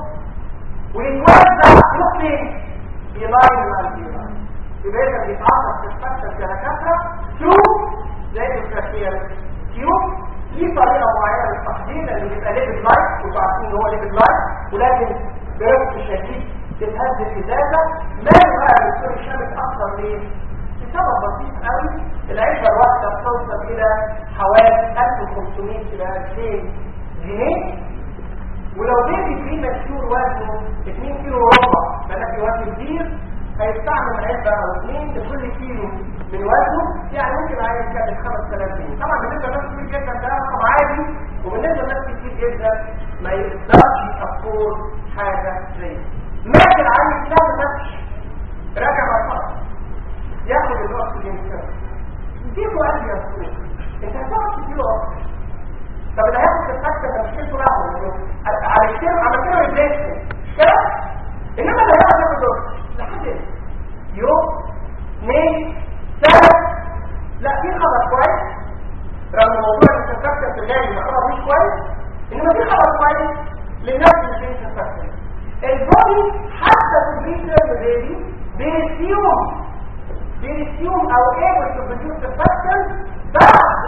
ويتوزع يروح فين؟ يلاين مع البيلاين يبقى اذا بيتعرف في الفكه كدكاتره تيوب زي الانتراكيال تيوب في طريقه معينه للتحضير اللي بيبقى ليفل لايت وانتوا عارفين ان هو ليفل لايت ولكن برفق شديد تتهز الازازه ما يبقى الدكتور هشام اتاخر ليه؟ لسبب بسيط قوي العلبه الواحده بتوصل الى حوالي 1500 الى 2000 جنيه ولو بيبي فيه مشهور وزنه 2 كيلو وربع بلاقي وزن كبير هيستعمل علبه او اثنين لكل كيلو من وزنه يعني ممكن عايز يكلف 5000 جنيه طبعا بالنسبه لناس كتير جدا ده رقم عادي وبالنسبه لناس كتير جدا ما يقدرش يفور حاجه زي ماشي العيل لا ماشي راجع مع الفرق ياخد الاكسجين كده يجيبه قلب يا اخويا انت هتقعد تديله اكسجين طب اللي هياخد الفكه ده مشكلته له على الكلمه على كلمه ريبليسمنت كده انما اللي هياخد ياخد اكسجين لحد يوم اثنين سنه لا في خبر كويس رغم موضوع الانفكشن في الغالب الخبر مش كويس انما في خبر كويس للناس اللي في الانفكشن البودي حتى في البيتر بيبي بيرسيوم بيرسيوم او able to produce infection بعد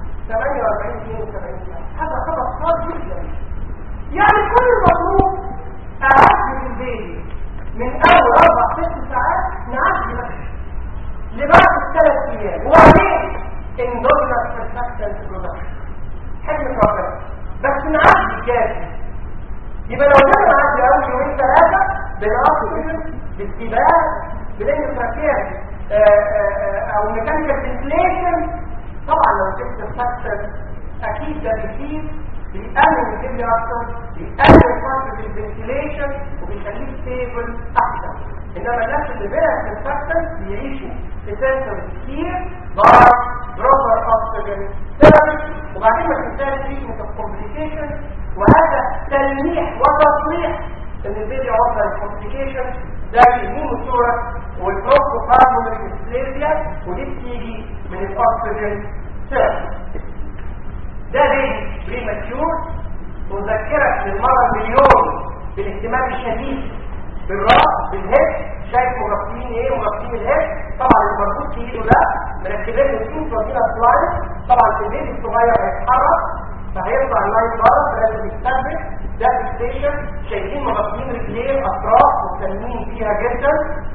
48 72 سنه هذا خبر صار جدا يعني كل المطلوب اعد من البيبي من اول اربع ست ساعات نعدي ماشي لبعد الثلاث ايام وبعدين اندوجنس perfection برودكشن حكمه ربنا بس نعدي كافي يبقى لو جينا نعدي اول يومين ثلاثه بالعقل بالسباق بالانفراكير او ميكانيكال فنتليشن طبعا لو جبت الفاكتور اكيد ده بيفيد بيقلل الكبد اكتر بيقلل فتره الفنتليشن وبيخليه ستيبل احسن انما الناس اللي بينها في الفاكتور بيعيشوا في سنتر كتير ضار بروبر اوكسجين ثيرابي وبعدين ما تنساش تريتمنت اوف كومبليكيشن وهذا تلميح وتصريح ان البيبي عرضه للكومبليكيشن زي الهيموثوركس والبروكوبارمونري ديسبليزيا ودي بتيجي من الاكسجين ثيرابي ده بيبي بريماتيور مذكرك للمره المليون بالاهتمام الشديد بالراس بالهيد شايف مغطين ايه مغطين الهيد طبعا المربوط في ايده ده مركبين له سين بروتين سلايد طبعا في البيبي الصغير هيتحرك فهيطلع اللاين بره فلازم يتثبت ده ستيشن شايفين مغطين رجلين اطراف مهتمين فيها جدا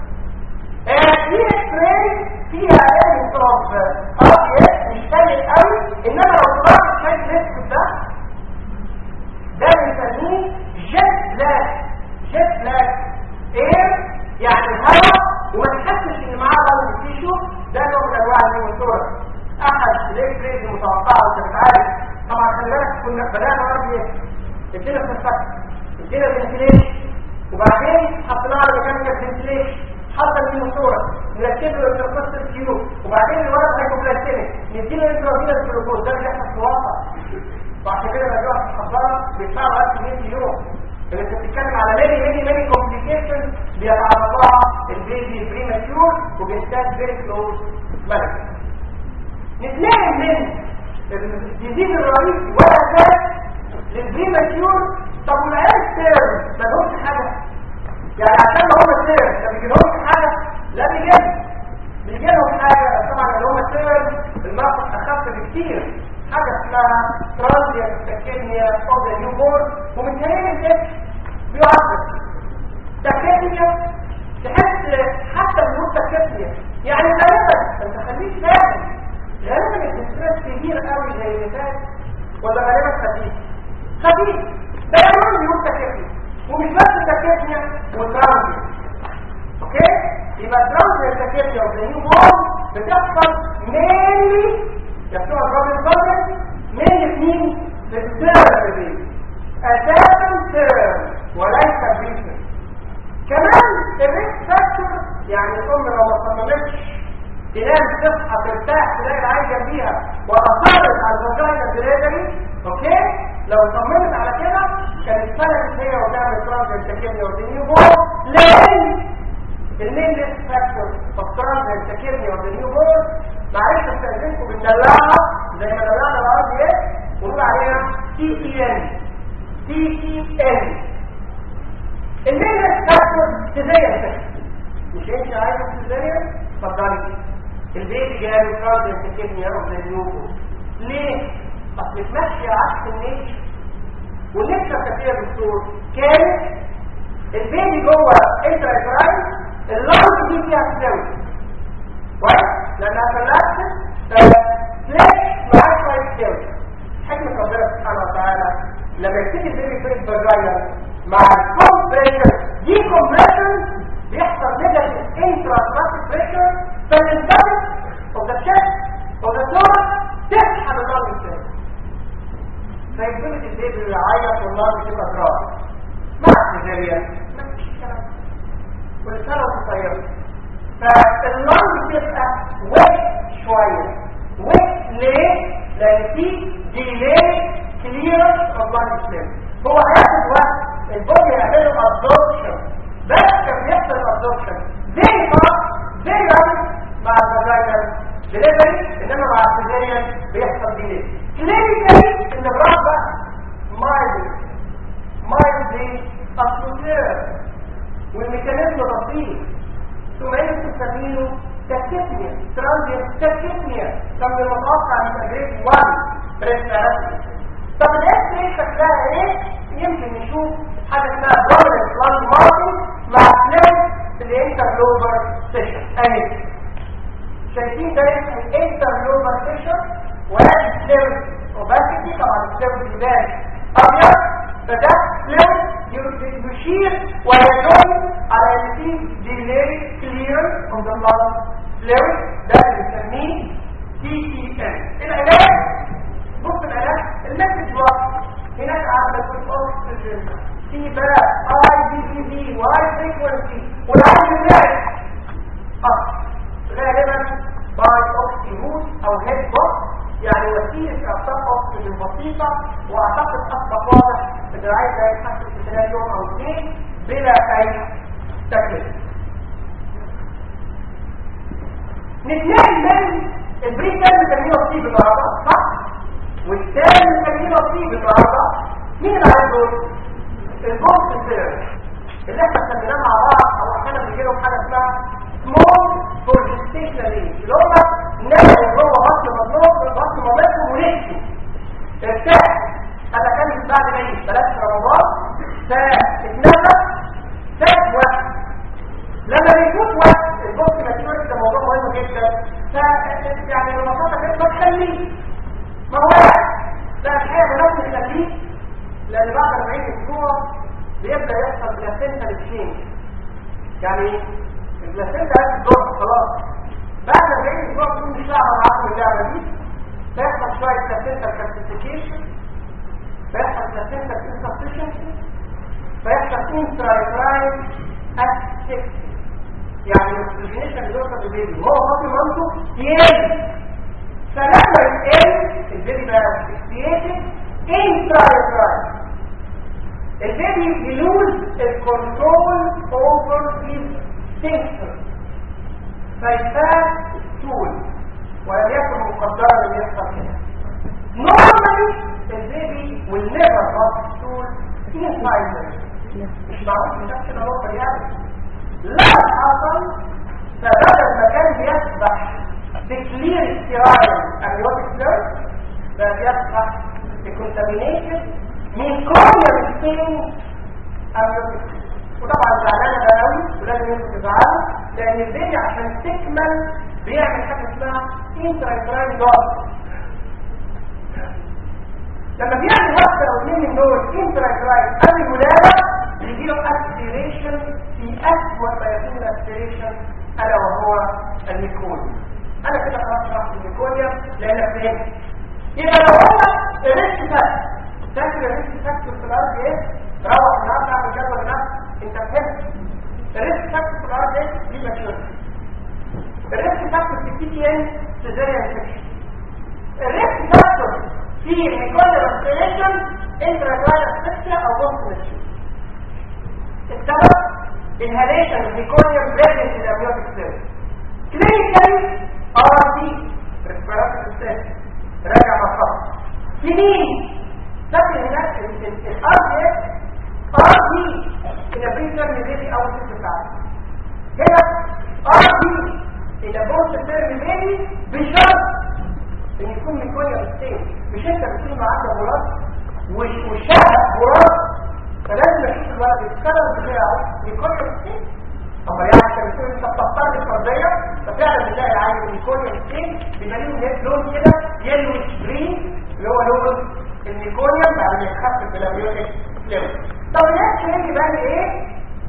في اكسراي فيها ايه طرف اه مش سهل قوي انما لو طلعت شايف الاسم ده ده بنسميه جيت لاك جيت لاك اير يعني الهواء وما تحسش ان معاه ضغط تيشو ده نوع من انواع الهيموثوركس احد الاكسرايز المتوقعه وانت بتعالج طبعا خلي بالك كنا بدانا نعرف ايه ادينا في الفتح ادينا فنتليشن وبعدين حطينا على ميكانيكال فنتليشن حصل منه صوره نركب له التركيز الكيلو وبعدين الولد هيكوبلاستينيك نديله انترافينال جلوكوز ده بيحصل في واقع وعشان كده لما بيقعد في الحضاره بيدفعوا 1000 يورو اللي انت بتتكلم على ماني ماني ماني كومبليكيشن بيتعرض لها البيبي بريماتيور وبيحتاج فيري كلوز مانجمنت نتنقل من الديزيز الرئيسي والاساس للبريماتيور طب والعيال سير ما لهمش حاجه يعني عشان ما هم سير ما بيجيلهمش حاجه لا بيجيب بيجي لهم حاجه طبعا اللي هم سير المرض اخف بكتير حاجه اسمها ترانزيت تاكيميا او ذا نيو بورن ومتهيألي الاسم بيعرف تاكيميا تحس حتى بنقول تاكيميا يعني غالبا انت خليك فاهم غالبا الاسترس كبير قوي زي اللي فات ولا غالبا خفيف خفيف ده يعمل بيقول تاكيميا ومش بس تاكيميا وترانزيت اوكي يبقى ترانزيت تاكيميا وذا نيو بورن بتحصل مينلي يا بتوع الراجل الراجل من اثنين للسيرم اساسا سيرم وليس بريسن كمان الريسك فاكتور يعني الام لو ما صممتش تنام تصحى ترتاح تلاقي العين جنبيها واصرت على الفاجينا ديليفري اوكي لو صممت على كده كانت فلتت هي وتعمل ترانزيت تكيميا وتنيو بول لان المين ريسك فاكتور اوف ترانزيت تكيميا وتنيو بول معلش استاذنكم بندلعها زي ما جمعنا الار دي اس ونقول عليها تي تي ان تي تي ان الميجر فاكتور سيزيريان مش انت عايز سيزيريان اتفضلي البيبي جاي كارديو في كدني او زي اليوكو ليه؟ اصل ماشيه عكس النيتش والنيتش كتير يا دكتور كان البيبي جوه انترايترايز اللونج دي فيها فلويد كويس لانها فلاكس فلاش معاه شويه فلويد حكمه ربنا سبحانه وتعالى لما يبتدي البيبي في الفاجينا مع الكومبريشن دي كومبريشن بيحصل نيجاتيف انترا بريشر فالانتبه اوف ذا chest اوف ذا ثورس تسحب اللونج الثاني فيبتدي البيبي يعيط واللونج تبقى دراج مع السيزيريان ما فيش الكلام كل سنه وانت طيب فاللونج تبقى ويت شويه ويت ليه؟ لان في ديلي كليرنس اوف لونج سليم هو هياخد وقت البودي يعمله ابزوربشن بس كان بيحصل ابزوربشن زي ما زي ما مع الفاجينال دليفري انما مع السيزيريان بيحصل ديلي كلينيكالي ان الرغبه مايلد مايلد اصلوتير والميكانيزم بسيط ثم انتم تسمينه تكتنيا ترانزيت تكتنيا كان من المتوقع ان تجريب 1 ريستراتي طب الاكس راي شكلها ايه يمكن نشوف حاجه اسمها دوميننت لانج ماركينج مع فليم في الانترلوبر سيشن اهي شايفين ده اسمه انترلوبر سيشن وادي فليم اوباسيتي طبعا الفليم بيبان ابيض فده فليم يشير ويدل على ان في ديلي كلير اوف ذا بلاد فلويد ده اللي بنسميه تي تي ان العلاج بص العلاج المسج واضح هناك عامله في الاكسجين في بقى اي بي بي بي واي فريكونسي والعالم الناس غالبا باي اوكسيموس او هيد بوكس يعني وسيله اعطاء اكسجين بسيطه واعتقد اصبح واضح ان العيل ده يتحسن في خلال يوم او اثنين بلا اي تكلفه نتنقل من البريكال بنسميه نصيب النهارده صح؟ والثاني بنسميه نصيب النهارده مين اللي عايز دول؟ البوست سيرش اللي احنا سميناه مع بعض او احيانا بيجي لهم حاجه اسمها سمول بروجستيشنال اللي هم ناموا جوه بطن مطلوب بطن مامتهم ونسوا ارتاح انا كان بعد ما يجي بلاش رمضان فاتنفس فات وقت لما بيفوت وقت البوست ماتيوريتي ده موضوع مهم جدا ف يعني ببساطه كده ما تخليه ما هو لا الحقيقه بنفس التكليف لان بعد 40 اسبوع بيبدا يحصل بلاسنتا تشينج يعني البلاسنتا عايز الدور خلاص بعد 40 اسبوع تكون مش لعبه معاكم اللعبه دي فيحصل شويه بلاسنتا كالسيفيكيشن فيحصل بلاسنتا انسفشنسي فيحصل انترايتراين اسكسي يعني الاكسجينيشن اللي بيوصل للبيبي وهو فاضي مامته يقل فلما يقل البيبي بقى اسكسيتد انترايتراين البيبي يلوز الكنترول اوفر هيز سينكتر فيفات طول ولم يكن مقدرا ان يحصل كده نورمالي البيبي will never pass stool inside مش معروف مش كده نقطه يعني لا حصل فبدل ما كان بيسبح بكلير استرايل اميوتيك فلويد بقى بيسبح بكونتامينيشن من كل السين اميوتيك وطبعا زعلانه ده قوي ولازم انتوا تزعلوا لان البيبي عشان تكمل بيعمل حاجه اسمها انترايتراين دوت لما بيعمل واحده او اثنين من دول انترايتراين قبل الولاده بيجي له اسبيريشن في اسوأ ما يكون الاسبيريشن الا وهو الميكونيا انا كده خلاص شرحت الميكونيا لان فهمت يبقى لو هو الريسك فاكتور فاكر الريسك فاكتور في الارض ايه؟ روح النهارده اعمل جدول نفس انت فهمت الريسك فاكتور في الارض ايه؟ دي ماتيوريتي الريسك فاكتور في التي تي ان سيزيريان سكشن الريسك فاكتور في ميكونيا ريسبيريشن انتراجوال اسفكسيا او بوست السبب inhalation of meconium present in the amniotic cells. Clinically, RRT, respiratory system, راجع سنين لكن هناك الارض ار دي الى بريتر بيبي او ست ساعات هنا ار دي الى بوست تيرم بيبي بشرط ان يكون ميكونيا ستين مش انت بتقول معاك غلاط والشهر غلاط فلازم اشوف الولد الكلر بتاعه ميكونيا ستين طب يعني انت بتقول انت بتختار الفرديه ففعلا بتلاقي العين ميكونيا ستين بيبقى ليه لون كده يلو جرين اللي هو لون النيكونيوم بعد ما يتخفف بالاميونيك فلويد طب الناس تهمني بقى ايه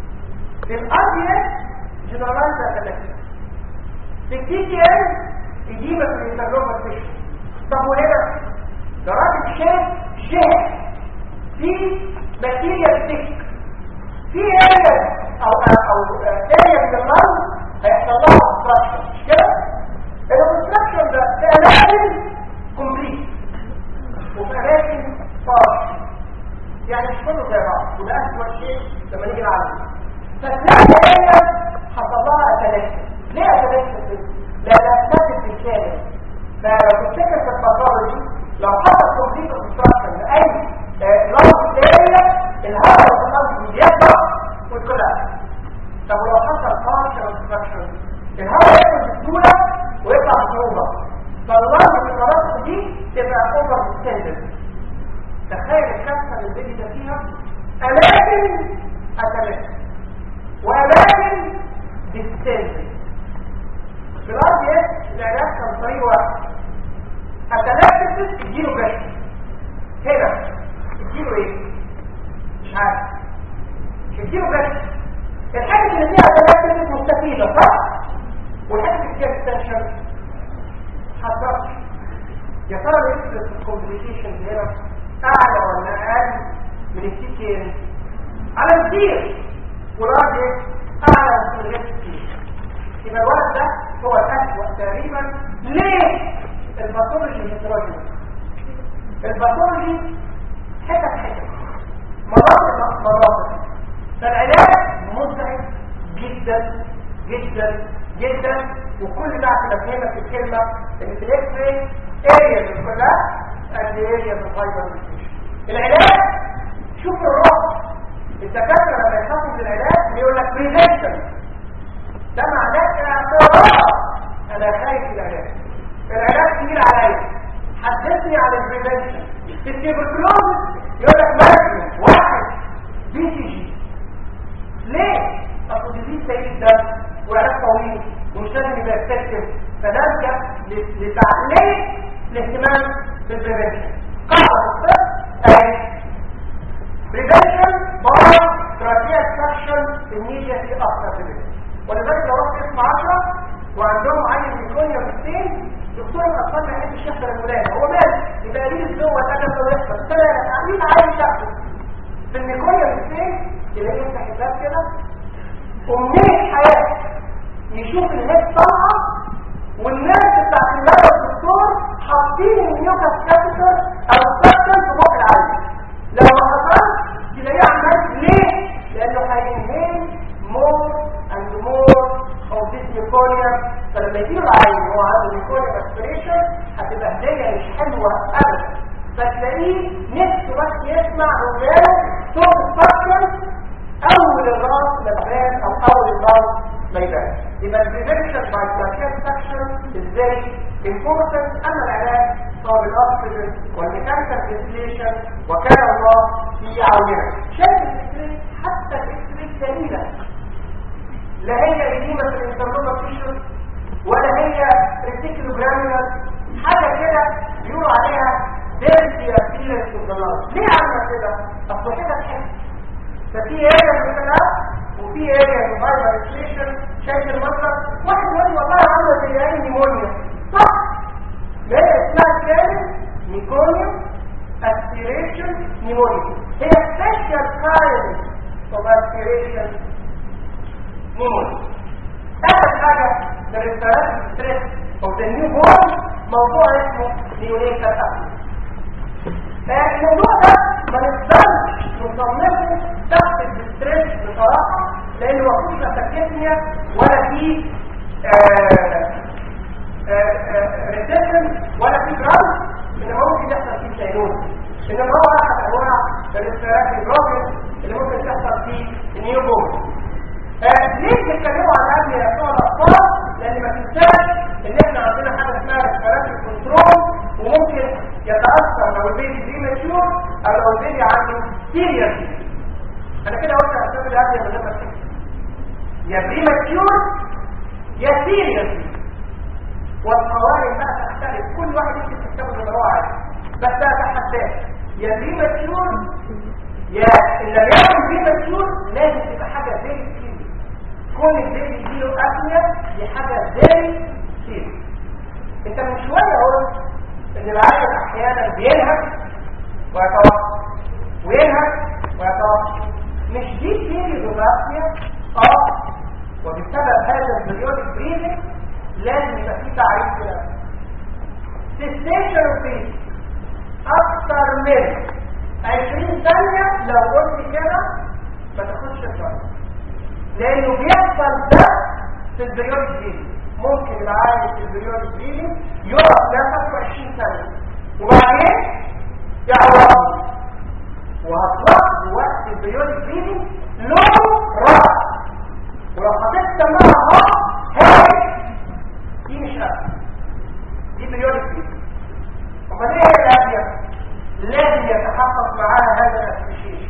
الارضيس جنرالايز اتلكتيك في التي تي ال يجيبك من الانترلوبر تيشو طب وهنا ده راجل شاف شاف في ماتيريال ستيك في اريا او او اريا من الارض هيحصل لها اوبستراكشن مش كده الاوبستراكشن ده في اماكن كومبليت وفي اماكن فارش يعني مش كله زي بعض وده اسوء شيء لما نيجي نعالجه فتلاقي هي حصل لها اتلاشى ليه اتلاشى لانها اتلاشت بالكامل فلو تفتكر في الباثولوجي لو حصل كومبليت اوبستراكشن لاي لونج اريا الهواء والتقلب بيطلع والكلها طب ولو حصل بارشل اوبستراكشن الهواء يدخل بسهوله ويطلع بصعوبه فاللنج في المناطق دي تبقى اوفر ستاندرد تخيل الكبسه اللي البيبي ده فيها اماكن اتلاشى واماكن ديستنس في الارض العلاج كان طريق واحد اتلاشى تديله جشن هنا تديله ايه مش عارف تديله جشن الحاجه اللي فيها اتلاشى مستفيده صح والحاجه اللي فيها اكستنشن حضرتك يا ترى نسبه الكومبليكيشن هنا اعلى ولا اقل من السي تي ان على كتير والراجل اعلى من السي تي يبقى الولد ده هو الاسوأ تقريبا ليه الباثولوجي هيتروجينس الباثولوجي حتت حتت مناطق مناطق فالعلاج مزعج جدا جدا جدا وكل ده عشان افهمك الكلمه ان في الاكس راي اريا كلها قد اريا الفايبر العلاج شوف الرعب الدكاتره لما يخافوا من العلاج بيقول لك بريفنشن ده معناه اعتراض انا خايف من العلاج العلاج تقيل عليا حدثني عن البريفنشن التيبركلوز يقول لك ماكسيموم واحد بي سي جي ليه؟ اصل دي سيد ده وعلاج طويل ومش لازم يبقى افكتيف فنرجع لتعليق الاهتمام بالبريفنشن قاعده الطب اهي بريفنشن باي تراكيا سكشن immediately after prevention ولذلك لو رحت اسم 10 وعندهم عين ميكونيا بالسين دكتور الاطفال ما يحبش يحضر الولاده هو مال يبقى ليه الزوه الادب لو يحصل بس انا تعليم عايز تاخده في الميكونيا بالسين تلاقيه يفتح حساب كده امنيه حياه يشوف الناس طالعه والناس بتاعت المدى الدكتور حاطين النيوكاس كابيتال او السكشن في بق العين لو ما حصلش تلاقيه عمال ليه؟ لانه هينهين more and more of this meconium فلما يجيله العين وهو عنده meconium aspiration هتبقى هدية مش حلوة ابدا فتلاقيه نفسه بس يسمع رجال صوت السكشن اول الراس ما تبان او اول الراس ما يبان يبقى البريفنشن باي بلاكيت سكشن ازاي important اما العلاج هو بالاكسجين والميكانيكال فنتيليشن وكان الله في عوننا شايف الاكسري حتى الاكسري سليله لا هي اديمه في الانترنوبا تيشن ولا هي ريتيكولوجرامينال حاجه كده بيقولوا عليها ديرتي ابيرنس اوف ذا ليه عامله كده اصل كده تحس ففي اريا من الكلام وفي اريا من فايبريشن شايف المنظر واحد يقول لي والله عامله زي اي نيمونيا صح ده اسمها كده نيكونيا اسبيريشن نيمونيا هي سبيشال كايند اوف اسبيريشن نيمونيا اخر حاجه للريسبيراتوري ستريس اوف ذا نيو بورن موضوع اسمه نيونيتال ابنس الموضوع ده ما نقدرش نصنفه تحت الستريس بصراحه لانه ما فيهوش اتاكيتنيا ولا فيه ريسيشن ولا فيه جرام اللي ممكن يحصل فيه السينوز انما هو احد انواع الريسبيراتوري بروبلم اللي ممكن تحصل في النيو بورن ليه بيتكلموا عن الامن يا بتوع الاطفال لان ما تنساش ان احنا عندنا حاجه اسمها ريسبيراتوري كنترول وممكن يتاثر لو البيبي بريماتيور او لو البيبي عنده سيريس انا كده قلت اسباب الامن من غير ما أفتكر. يا بريماتيور يا سيريس والقوائم بقى تختلف كل واحد يمكن تستخدم اللي هو عايزه بس ده تحداه يا بريماتيور يا اللي بيعمل بريماتيور لازم تبقى حاجه زي كده كل البيبي يجيله ابنيا دي حاجه زي كده انت من شويه قلت ان العيل احيانا بينهك ويتوقف وينهك ويتوقف مش دي سيريز ابنيا اه وبسبب هذا البريودك بريزنج لازم يبقى في تعريف كده سيستيشن اوف اكتر من 20 ثانية لو قلت كده ما تاخدش الشرط لانه بيحصل ده في البريود دي ممكن العالم في البريود دي يقف نفسه 20 ثانية وبعدين يعوض وهتلاحظ وقت البريود دي لون راح ولو حطيت سماعة هاي دي مش أكل دي بريود دي امال ايه هي الأبيض لازم يتحقق معاها هذا الاسوشيشن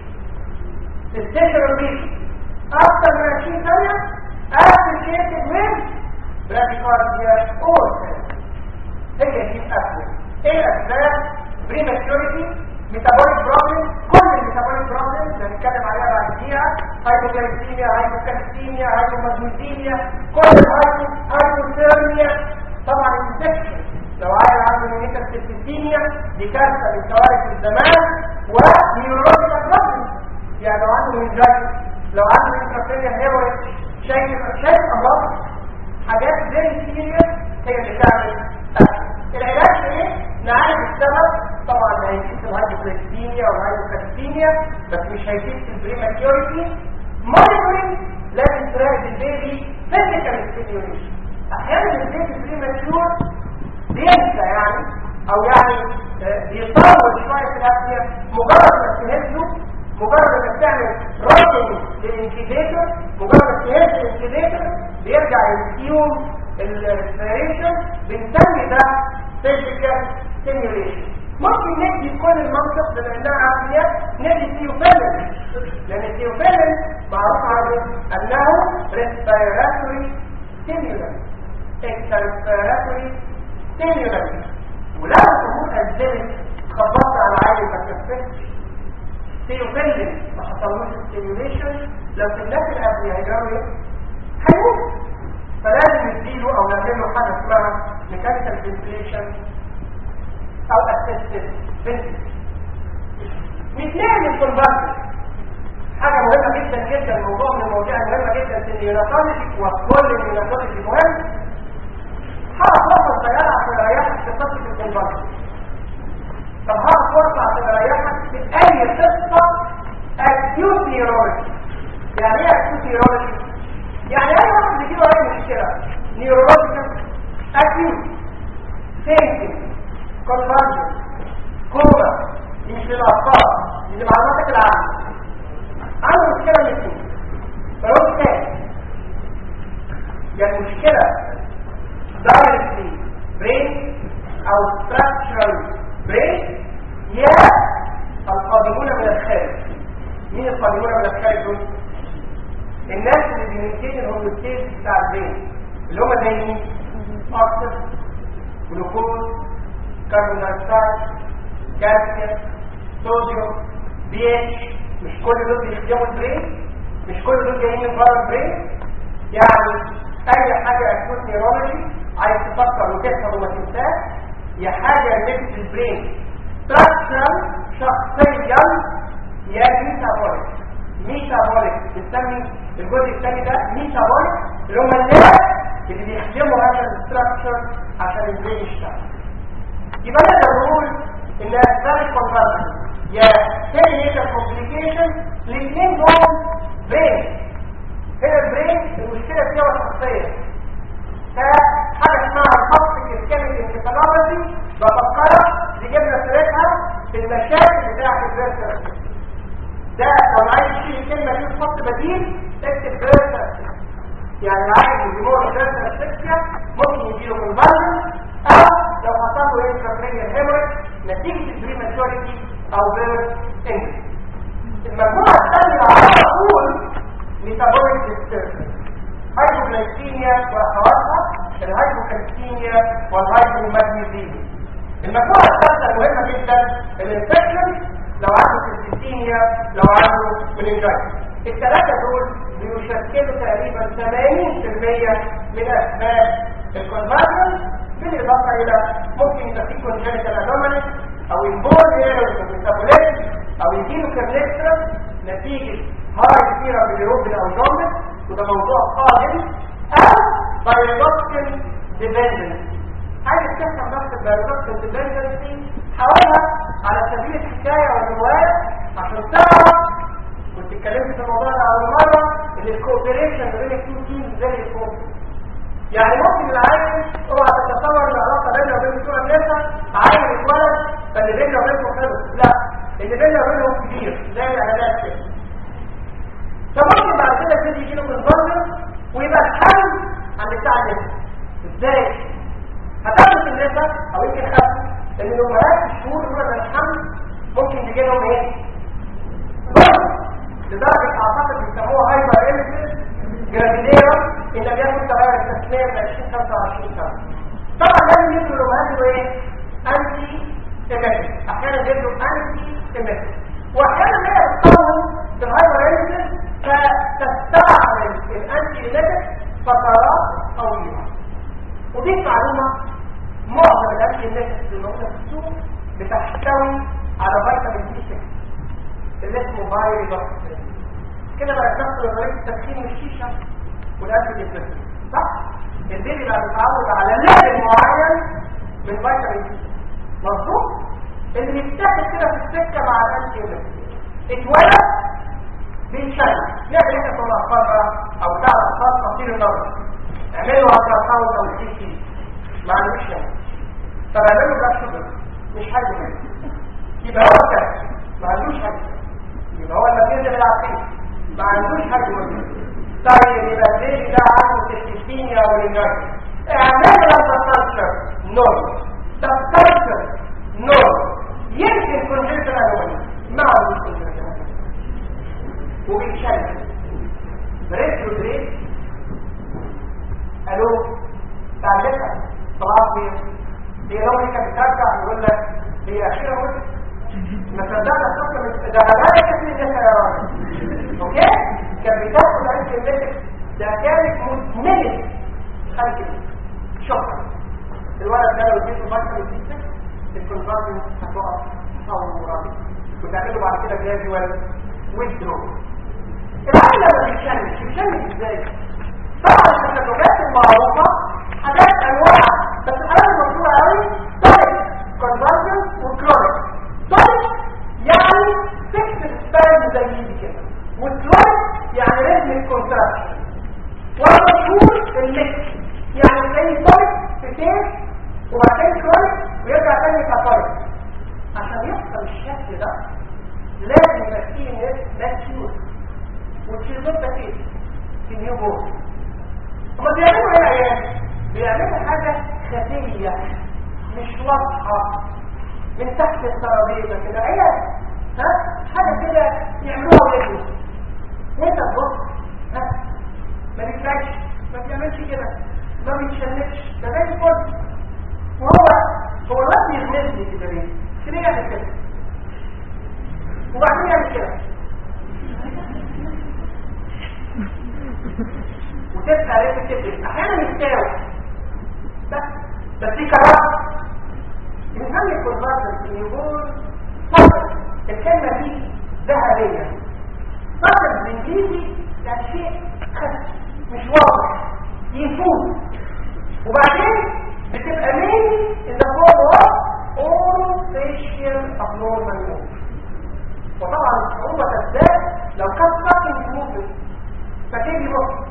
السيشن بيجي اكثر من 20 ثانيه اسوشيتد من براديكارديا اور هي دي الاسباب ايه الاسباب بريماتوريتي ميتابوليك بروبلم كل الميتابوليك بروبلم اللي هنتكلم عليها بعد دقيقه هايبوجلايسيميا هايبوكالسيميا هايبوماجنيزيميا كل الهايبو هايبوثيرميا طبعا الانفكشن لو عيل عنده ميتا سيستيميا دي كارثه من كوارث الزمان ونيورولوجيكال بروبلم يعني لو عنده منجايتس لو عنده انترافيريا هيرويد شايف شايف امراض حاجات زي سيريس هي اللي تعمل أكل. العلاج ايه؟ نعالج السبب طبعا هيزيد في الهايبوكالسيميا والهايبوكالسيميا بس مش هيزيد في البريماتيوريتي مونيتورنج لازم تراقب البيبي فيزيكال ستيميوليشن احيانا البيبي بريماتيور بينسى يعني او يعني بيطول شويه في الابنيه مجرد ما تهزه مجرد ما تعمل راجل للانكيبيتر مجرد ما تهز الانكيبيتر بيرجع يسيوم الريسبيريشن بنسمي ده فيزيكال ستيميوليشن ممكن ندي كل المنطق بما انها عمليات ندي سيوفيلن لان السيوفيلن معروف عنه انه ريسبيراتوري ستيميولنت اكستراسبيراتوري ستيمولانت ولو الامور ازدلت خبطت على عالي ما كفتش سيوفيلن ما حصلوش ستيموليشن لو سلات الابنية هيجروا ايه؟ هيموت فلازم نديله او نعمل له حاجه اسمها ميكانيكال فنتيليشن او اسيستد فنتيليشن مثال الكونفرتر حاجه مهمه جدا جدا موضوع من المواضيع المهمه جدا في النيوناتولوجي وكل النيوناتولوجي مهم هقف فرصة صغيرة عشان اريحك في قصة الكونفرجن طب هقف فرصة عشان اريحك في اي قصة اكيوت نيورولوجي يعني ايه اكيوت نيورولوجي؟ يعني اي واحد بيجيله اي مشكلة نيورولوجيكال اكيوت ثينكينج كونفرجن كوما دي مش للاطفال دي لمعلوماتك العامة عنده مشكلة من الاثنين فيقول تاني يعني مشكلة directly brain او structural brain يا القادمون من الخارج مين القادمون من الخارج دول الناس اللي بيمكن الهوموستيز بتاع البرين اللي هم زي مين اكسس جلوكوز كربون دايوكسيد كالسيوم صوديوم بي اتش مش كل دول بيخدموا البرين مش كل دول جايين من بره البرين يعني اي حاجه اكوت نيرولوجي عايز تفكر وتفهم وما تنساش يا حاجه نفس البرين ستراكشر شخصيا يا ميتابوليك ميتابوليك بنسمي الجزء الثاني ده ميتابوليك اللي هم الناس اللي بيخدموا هذا الاستراكشر عشان البرين يشتغل يبقى نقدر نقول ان اسباب الكونفرجن يا سيريال كومبليكيشن الاثنين دول برين هنا البرين المشكله فيها شخصيه فحاجه اسمها الفصل الكيميكال انكفالوجي بفكرها دي جبنا سيرتها الكلمة دي تحط بديل تكتب بيرسل يعني عايز الجمهور بيرسل اسفكسيا ممكن يجيله كونفالجن او لو حصل له انترابرينيال هيموريج نتيجة البريماتوريتي او بيرث انجل المجموعة الثانية على طول ميتابوليك ديستربنس هايبوغلايكيميا واخواتها الهايبوكالسيميا والهايبومagnesemia المجموعة الثالثة المهمة جدا الانفكشن لو عنده سيستيميا لو عنده مننجايتس الثلاثة دول بيشكلوا تقريبا 80% من اسباب الكونفرجن بالاضافة الى ممكن يبقى في كونجنتال انوماليز او انبول ايرور في الميتابوليزم او يجيله كارنكترا نتيجة هاي سيرا باليروبين او جوندس وده موضوع قادم او بايولوجيكال ديبندنس حاجة تفهم نفس البايولوجيكال ديبندنسي حاولها على سبيل الحكاية والرواية عشان تعرف كنت اتكلمت في الموضوع ده اول مرة ان الكوبريشن بين التو تيمز زي الفوق يعني ممكن العيل اوعى تتصور ان العلاقه بيننا وبين بتوع النساء عيل اتولد فاللي بيننا وبينهم خلص لا اللي بيننا وبينهم كبير زي الاعلانات كده فممكن بعد كده الجديد يجي له كونفرجن ويبقى الحل عند بتاع النساء ازاي؟ هتعرف النساء او يمكن خمس ان الامهات في الشهور الاولى من الحمل ممكن يجي لهم ايه؟ لدرجه اعتقد بيسموها هايبر ايمسيس جرادينيرا ان لم يكن تغير التسميه ب 20 25 سنه طبعا لازم يدوا الامهات ايه؟ انتي ايميتك احيانا يدوا انتي ايميتك واحيانا لا يستخدم في الهايبر ايمسيس فتستعمل الانتي ايميتك فترات طويله ودي معلومه معظم الانتي ايميتك الموجوده في السوق بتحتوي على فيتامين بي 6 اللي اسمه بايري دوكس كده بقى نفس نظريه التدخين الشيشه والاكل الجسدي صح البيبي بقى متعود على ليفل معين من فيتامين بي مظبوط اللي بيتاخد كده في السكه مع الانتي ايميتك اتولد بيتشل نعمل احنا في الاطفال بقى او بتاع الاطفال تفصيل النظر اعملوا الترا ساوند او سي تي ما عندوش يعني طب اعملوا بقى شوجر مش حاجه منه يبقى هو كده ما عندوش حاجه يبقى هو المكان ده بالعقيد ما عندوش حاجه منه طيب يبقى البيبي ده عنده تستيستينيا والانجاز اعملوا التسلسل نور تسلسل نور يمكن كونجنتال انومالي ما عندوش كونجنتال وبيتشل بريد وبريد الو تعلمها طلعت فين هي لو هي كانت بترجع يقول لك هي اخيرا قلت ما صدقنا الصفحه ده غباء كتير الناس يا راجل اوكي كان بتاخد عند الملك ده كانت مدمنه خلق شكرا الولد ده لو اديته فاكر في الكونفرجن هتقف فورا وتعمله بعد كده جراديوال ويدرو العقل لما بيتشنج بيتشنج ازاي طبعا التشنجات المعروفه حاجات انواع بس الحاجات المشهوره قوي طيب كونفرجن وكلوريك طيب يعني فكس سبان زي دي كده وكلوريك يعني ريزم الكونتراكشن والمشهور الميكس يعني تلاقي طيب في كيس وبعدين كلوريك ويرجع تاني كطيب عشان يحصل الشكل ده لازم يبقى فيه ناس ماتيور والشيزون ده ايه في نيو بورن هما بيعملوا ايه العيال بيعملوا حاجه خفيه مش واضحه من تحت الترابيزه كده عيال ها حاجه كده يعملوها ولادهم وانت تبص ها ما بيتلاقش ما بيعملش كده ما بيتشنكش ده زي الفل وهو هو الواد يغمزني كده ليه كده يعمل كده وبعدين يعمل كده وتبقى عليه تكتب احيانا يستاوي بس بس في كلام يسمي الكونفرجن يقول فضل الكلمه دي ذهبيه فضل بالانجليزي ده شيء خفي مش واضح يفوت وبعدين بتبقى مين اذا هو اورو فيشيال ابنورمال موف وطبعا الصعوبه تزداد لو كان ساكن موفمنت فتيجي نص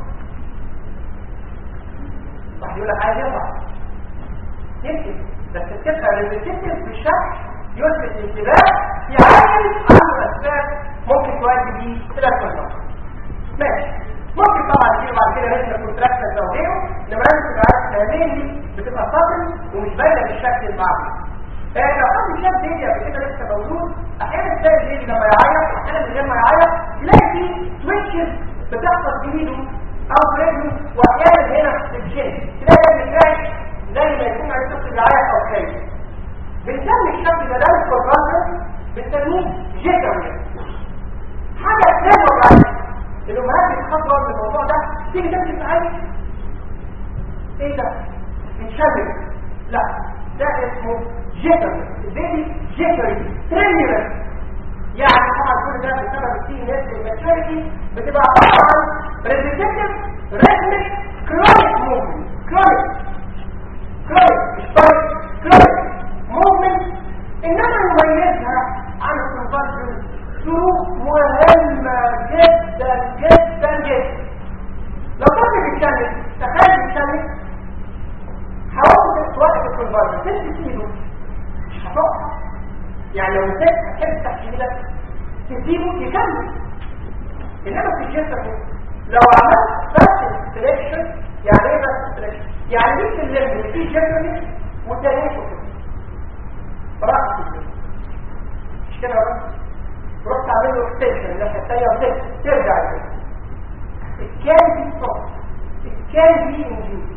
واحد يقول لك عايز يطلع يمكن بس بتبقى ريبيتيتيف بشكل يلفت الانتباه في عامل عنده اسباب ممكن تؤدي بيه الى الكونتراكت ماشي ممكن طبعا تيجي بعد كده رسم الكونتراكت ده وغيره انما لازم تبقى عارف فاهمين بتبقى سطل ومش باينه بالشكل المعقول آه لو حد شاف فيديو قبل كده لسه موجود احيانا تلاقي الفيديو لما يعيط واحيانا من غير ما يعيط تلاقي في سويتشز بتحصل في ايده او في رجله واحيانا هنا في الجين تلاقي ده بيتراك زي ما يكون عايز طفل بيعيط او خايف بنسمي الشكل ده ده الكونتراكت بنسميه جيتر حاجه تساوي عليه الامهات بتخاف من الموضوع ده تيجي تمشي في عيني ايه ده بتشمل لا ده اسمه جيتر البيبي جيتري تريميرس يعني طبعا كل ده بسبب التي ناس الماتيوريتي بتبقى عباره عن ريزيتيف ريتميك كرونيك موفمنت كرونيك كرونيك مش طريق كرونيك موفمنت انما يميزها عن الكونفرجن ظروف مهمة جدا جدا جدا لو كنت بتكلم تخيل بتكلم حاولت توقف الكونفرجن تمسك ايده مش هتقع يعني لو مسكت هتفتح ايدك تسيبه يكمل انما في الجسم لو عملت بس سليكشن يعني ايه بس سليكشن يعني ليك الليمب في جسمك وتانيته كده رأس مش كده بس رحت اعمل له اكستنشن الناحيه الثانيه وترجع ترجع كده الكان دي ستوب الكان دي انجيز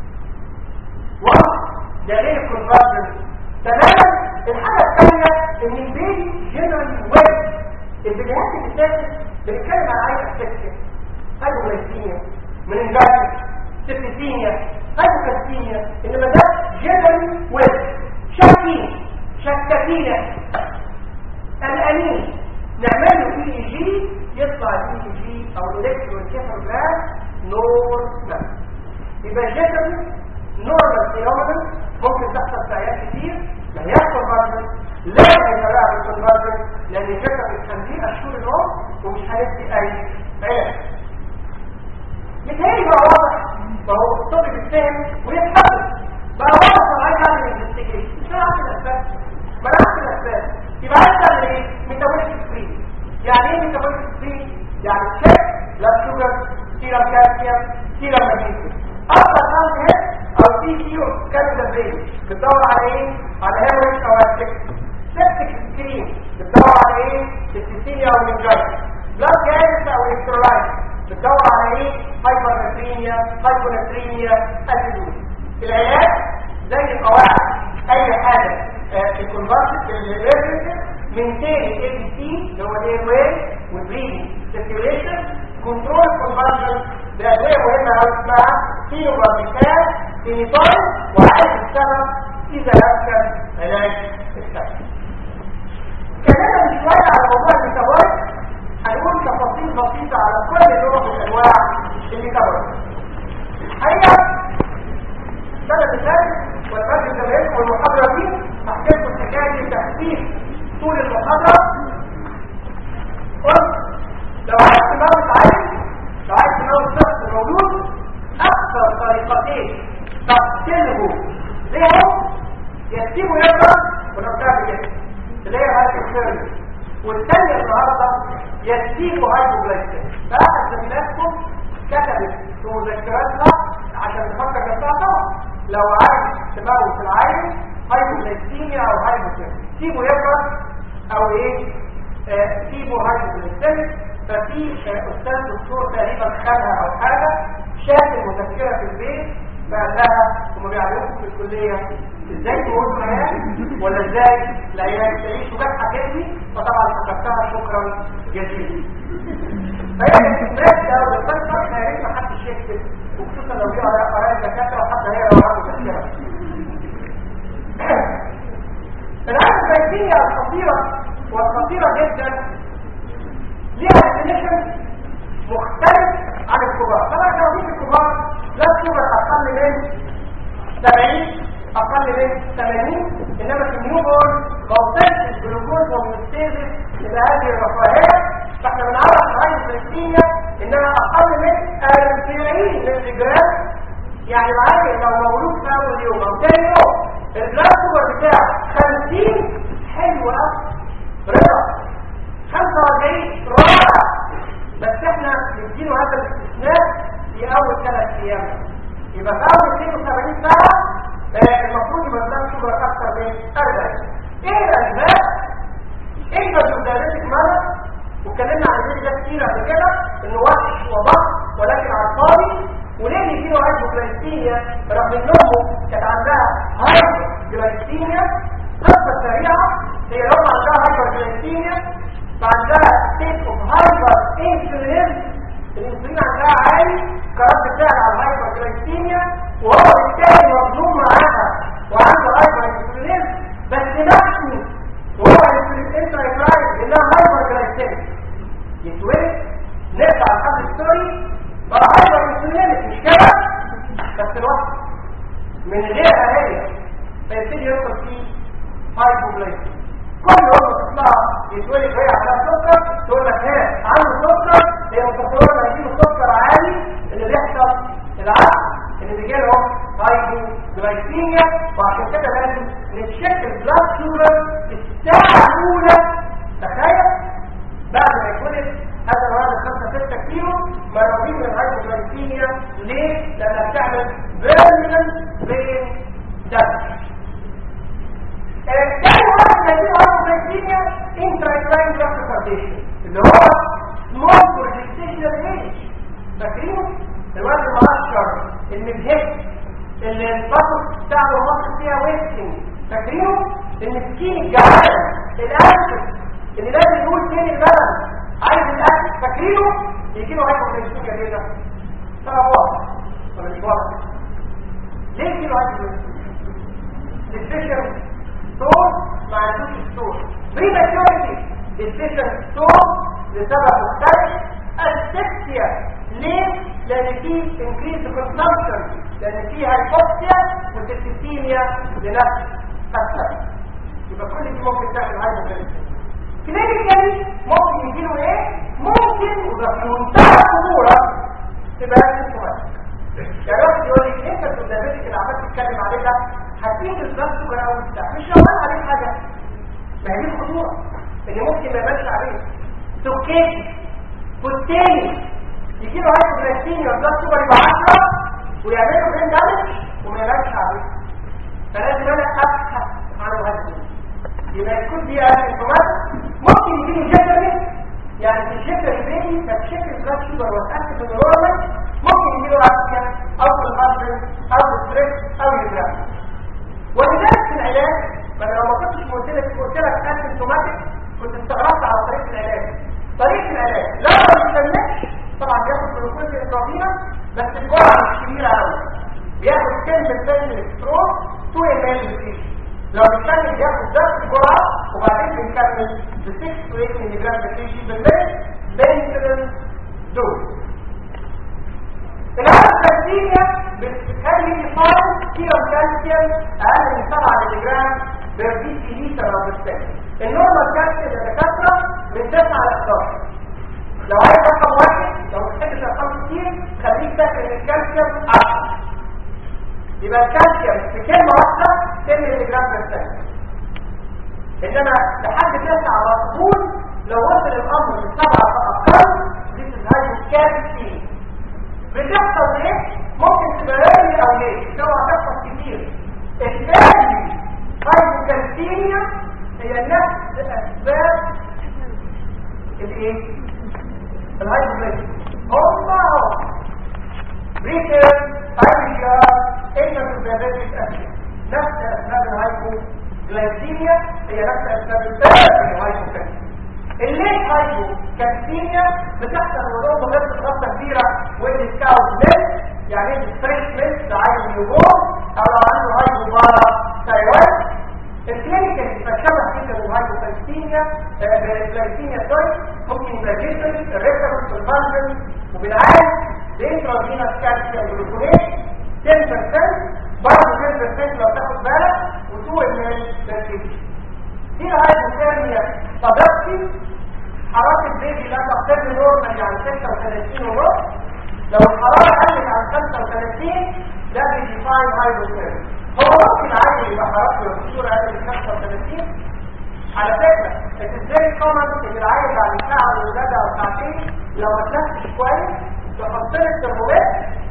واضح ده غير الكونفرجن تماما الحاجه الثانيه ان البيبي جنرالي ويل الفيديوهات اللي فاتت بنتكلم عن عايز افكشن هايبوغلايسيميا مننجايتس سيبتيميا هايبوكالسيميا انما ده جنرالي ويل شاكين شكاكين الامين نعمل له اي اي جي يطلع الاي اي جي او الالكتروكيفوجراف نورمال يبقى جسم نورمال فينومينال ممكن تحصل في عيال كتير ما هي كونفرجن لا يتبع الكونفرجن لان الجسم بتخليه اشهر النوم ومش هيدي اي علاج متهيألي بقى واضح ما هو الطب بيتفهم ويتحدث بقى واضح انا عايز اعمل انفستيجيشن مش انا عارف الاسباب ما انا عارف الاسباب يبقى عايز تعمل ايه ميتابوليك فري يعني ايه ميتابوليك فري يعني تشيك بلاد شوجر سيرم كالسيوم سيرم مغنيسيوم اكتر خمس هيد او سي كيو كالسيوم برين بتدور على ايه على هيروين او اسيك سيبتك سكرين بتدور على ايه السيسينيا او الانجايت بلاد جاز او الكترولايت بتدور على ايه هايبرنترينيا هايبونترينيا اسيدوز العلاج زي القواعد اي حاجه الكونفرت الريفرنس من تاني اي بي سي اللي هو الاير واي والبريدنج سيركيوليشن كنترول كونفرجن بادويه مهمه قوي اسمها فينوباربيكال فينيتول وعايز السبب اذا امكن علاج السبب كلامنا من شويه على موضوع الميتابوليك هنقول تفاصيل بسيطه على كل نوع من انواع الميتابوليك الحقيقه السنه اللي فاتت والفرق الزمالك والمحاضره دي هحكي لكم الحكايه دي تخفيف طول المحاضره قلت لو عايز تموت عايز لو عايز تموت شخص موجود اكثر طريقتين تقتله ليهم يسيبه يضرب ونرجع كده اللي هي هايبوثيرمي والثانيه النهارده يسيبه هايبوغلايكيميا فاحد زميلاتكم كتبت في مذكراتها عشان تفكر نفسها طبعا لو عايز تموت العين هايبوغلايكيميا او هايبوثيرمي سيبه يضرب او ايه آه سيبه هايبوغلايكيميا ففي آه استاذ دكتور تقريبا خدها او حاجه شاف المذكره في البيت فقال لها هم بيعلموكم في الكليه ازاي تقولوا عيال ولا ازاي العيال تعيش وجت حكت لي فطبعا كتبتها شكرا جزيلا فهي الاستفراج ده والفلسفه احنا يا ريت ما حدش يكتب وخصوصا لو جه قرايه الدكاتره وحتى هي لو عنده تفكيرها العالم البيتيه الخطيره والخطيره جدا ليها ديفينيشن مختلف عن الكبار طبعا توظيف الكبار لا تشوف اقل من 70 اقل من 80 انما في النيو بورن ما وصلش الجلوكوز والمستيزس الى هذه الرفاهيه فاحنا بنعرف العين الفلسطينيه انها اقل من 40 مللي جرام يعني العين لو مولود في اول يوم او ثاني يوم البلاد سوبر بتاعه 50 حلو قوي رضا 45 رائع ايام يبقى في اول 82 سنه آه، المفروض يبقى البلاد شوجر اكثر من 40 ايه الاسباب؟ ايه الدايركتيك ماذا؟ واتكلمنا عن الفيديو ده كتير قبل كده انه وحش وضغط ولكن على الفاضي وليه يجيله هايبوجلايسيميا رغم ان امه كانت عندها هايبوجلايسيميا قصه سريعه هي لو عندها هايبوجلايسيميا فعندها ستيت اوف هايبر انسولين الانسولين عندها عالي كرد فعل على الهايبوجلايسيميا وهو بالتالي مظلوم معاها وعنده هايبر انسولين بس نفسه وهو انسولين انترايترايد انها هايبوجلايسيميا يتولد نقطع الحد السوري بقى هايبر انسولين مش كده بس الوقت من غيرها هي فيبتدي يدخل فيه هايبوجلايسيميا كل يوم تطلع يتولد وهي عندها سكر تقول لك ها عنده سكر هي متصوره ان يجيله سكر عالي اللي بيحصل العكس اللي بيجي لهم هايبوجلايسيميا وعشان كده لازم نتشيك البلاد شوجر في الساعه الاولى تخيل بعد ما يتولد هذا الولد 5 6 كيلو مرضين من الهايبوجلايسيميا ليه؟ لانها بتعمل بيرمننت بين دم الثاني واحد الذي هو الهايبوجلايسيميا انتراكراين ترانسبورتيشن اللي هو سمول بروجستيشن ايج فاكرينه؟ الولد المعشر المجهد اللي البطن بتاعه مصر فيها ويستنج فاكرينه؟ المسكين الجعان الاسد اللي لازم يقول فين اللبن عايز الاكل فاكرينه يجي له هايبوجلايسيميا ليه ده؟ سبب واضح ولا مش واضح؟ ليه يجي له هايبوجلايسيميا؟ ديفيشن ستور ما عندوش ستور بريماتوريتي ديفيشن ستور لسبب مختلف اسفكسيا ليه؟ لان في انكريز كونسمشن لان في هايبوكسيا وتكتيميا لنفس السبب يبقى كل دي ممكن تعمل هايبوجلايسيميا كلينيكالي ممكن يجيله ايه ممكن وده في منتهى الخطوره تبقى سيمتوماتيك يعني واحد يقول لي انت في الدبابيك اللي عمال تتكلم عليه ده هتيجي البلاد سكر او بتاع مش شغال عليه حاجه ما هي دي الخطوره اللي ممكن ما يبانش عليه سكيتي والتاني يجي له هايبوجلايسيميا والبلاد سكر يبقى 10 ويعمل له برين دامج وما يبانش عليه فلازم انا ابحث عن الهايبوجلايسيميا يبقى يكون دي انفورمات ممكن يجي له جدري يعني في الجدري بيبي تكشف البلاد شوجر وتاكد انه نورمال ممكن يجي له اسكا او في الهارد او ستريس او يجرام ولذلك في العلاج ما انا لو ما كنتش قلت لك قلت لك اسيمتوماتيك كنت استغربت على طريقه العلاج طريقه العلاج لا ما بيستناش طبعا بياخد جلوكوز انترافينا بس الجرعه مش كبيره قوي بياخد 10% من الستروك 2 ام ال لو بنكمل بياخد نفس الجرعه وبعدين بنكمل ب 6 to 8 ملي جرام بالكي جي بالميل maintenance dose العدد الكالسيميا بتخلي يفايل كيلو كالسيوم اقل من 7 ملي جرام بير دي سي لتر او بالسنه النورمال كالسيوم يا دكاتره من 9 ل 11 لو عايز رقم واحد لو ما بتحبش ارقام كتير خليك فاكر ان الكالسيوم 10 يبقى الكالسيوم في كلمه واحده 10 ملي جرام بير سنه انما لحد 9 على طول لو وصل الامر ل 7 فاقل دي تزهاي الكالسيوم بتحصل ليه؟ ممكن تبقى رأي او ليه؟ لو هتحصل كتير الثاني هايبوكالسيميا هي نفس اسباب الايه؟ الهايبوكالسيميا هما هو ريتر هايبوكالسيميا انترودابيتك اسيد نفس اسباب الهايبوكالسيميا هي نفس اسباب الثاني الهايبوكالسيميا الليل هايبو كالسيميا بتحصل وضوء غير خطة كبيرة واللي سكاوت ميل يعني ايه ستريس ميل ده عايز نيوبور او لو عنده هايبو بارا تايوان الكلينيكال تشبه جدا بالهايبو كالسيميا بالكالسيميا سوري ممكن يبقى جدا الريفرنس والفانجن وبالعكس الانترافينوس كالسيوم جلوكونيت 10% برضه 10% لو تاخد بالك و2 مل بالكيجي دي الهايبوثيرميا طبيعتي حرارة البيبي لا تقترب نورمال يعني 36 ونص لو الحرارة قلت عن 35 ده بيديفاين هايبوثيرميا هو ممكن عادي يبقى حرارته الدكتور اقل من 35 على فكرة ازاي كومن ان العيل بعد ساعة من الولادة او ساعتين لو ما تنفسش كويس تحط له الترمومتر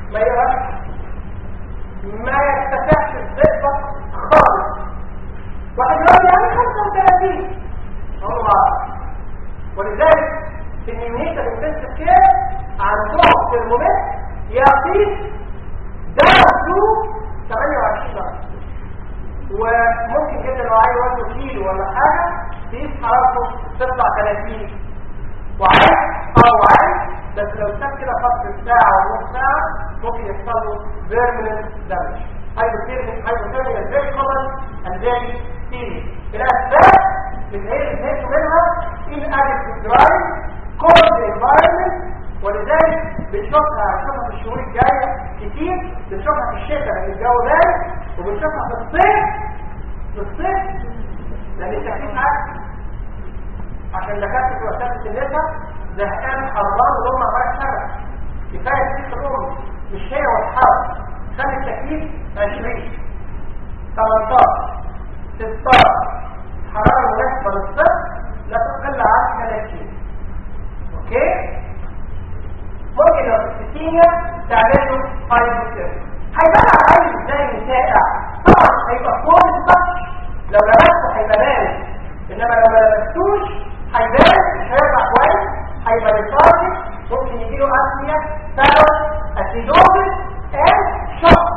ما يقراش ما يستطيعش الدقه خالص واحد يقول لي انا 35 اقول له ولذلك في النيونيتا الانتنسيف كير عندهم ترمومتر يقيس درجه 28 درجه وممكن جدا لو عايز وزنه كيلو ولا حاجه تقيس حرارته تطلع 30 وعايز او عايز بس لو ساب كده فتره ساعه ونص ساعه ممكن يحصل له بيرمننت دامج هايبوثيرميك هايبوثيرميك فيري كومن اند فيري سيريس الاسباب اللي هي اللي نهيته منها ان ادكت درايف كولد انفايرمنت ولذلك بنشوفها هنشوفها في الشهور الجايه كتير بنشوفها في الشتاء لان الجو بارد وبنشوفها في الصيف في الصيف لان التكليف عكس عشان دكاتره وسائل النساء زهقان حران وهم عمال سنه كفايه ست الام مش هي والحر خلي التكليف 20 18 16 حراره مناسبه للصيف لا تقل عن 30 اوكي ممكن لو في الستينيا تعمل له هايبوثيرميا هيبقى عايز ازاي مساقع طبعا هيبقى فوق السطح لو لبسته هيبقى بارد انما لو ما لبستوش هيبان مش هيرجع كويس هيبقى ليتارجت ممكن يجي له اسميا سبب اسيدوزس اند شوك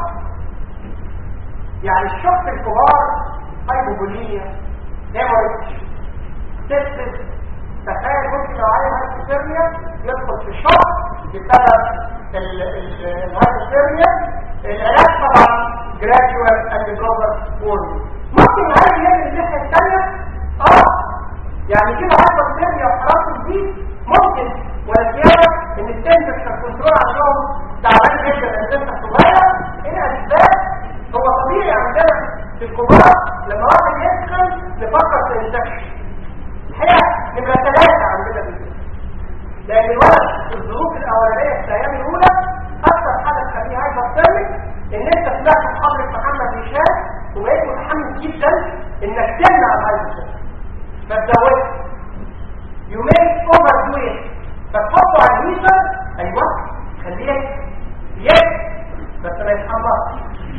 يعني الشوك في الكبار هايبوبوليميا هيموريج سيستس تخيل ممكن لو عايز هايبوثيرميا يدخل في شوك بسبب الهايبوثيرميا العلاج طبعا جراديوال اند جلوبال وورمنج ممكن العلاج يعمل الناحيه الثانيه اه يعني كده هايبوثيرميا وحراره الجسم ممكن والزياده ان التمبرتشر كنترول عندهم تعبان جدا التمبرتشر صغيره هنا اسباب هو طبيعي عندنا في الكبار لما واحد يدخل نفكر في الانفكشن الحقيقه نبقى ثلاثه عندنا في الجسم لان الولد في الظروف الاولانيه في الايام الاولى اكثر حاجه تخليه هايبوثيرميك ان انت طلعت محاضره محمد هشام وبقيت متحمس جدا انك تمنع الهايبوثيرميك ما تزودش يو ميك اوفر دو ات فتحطه على الهيتر ايوه خليه يس بس ما يتحمرش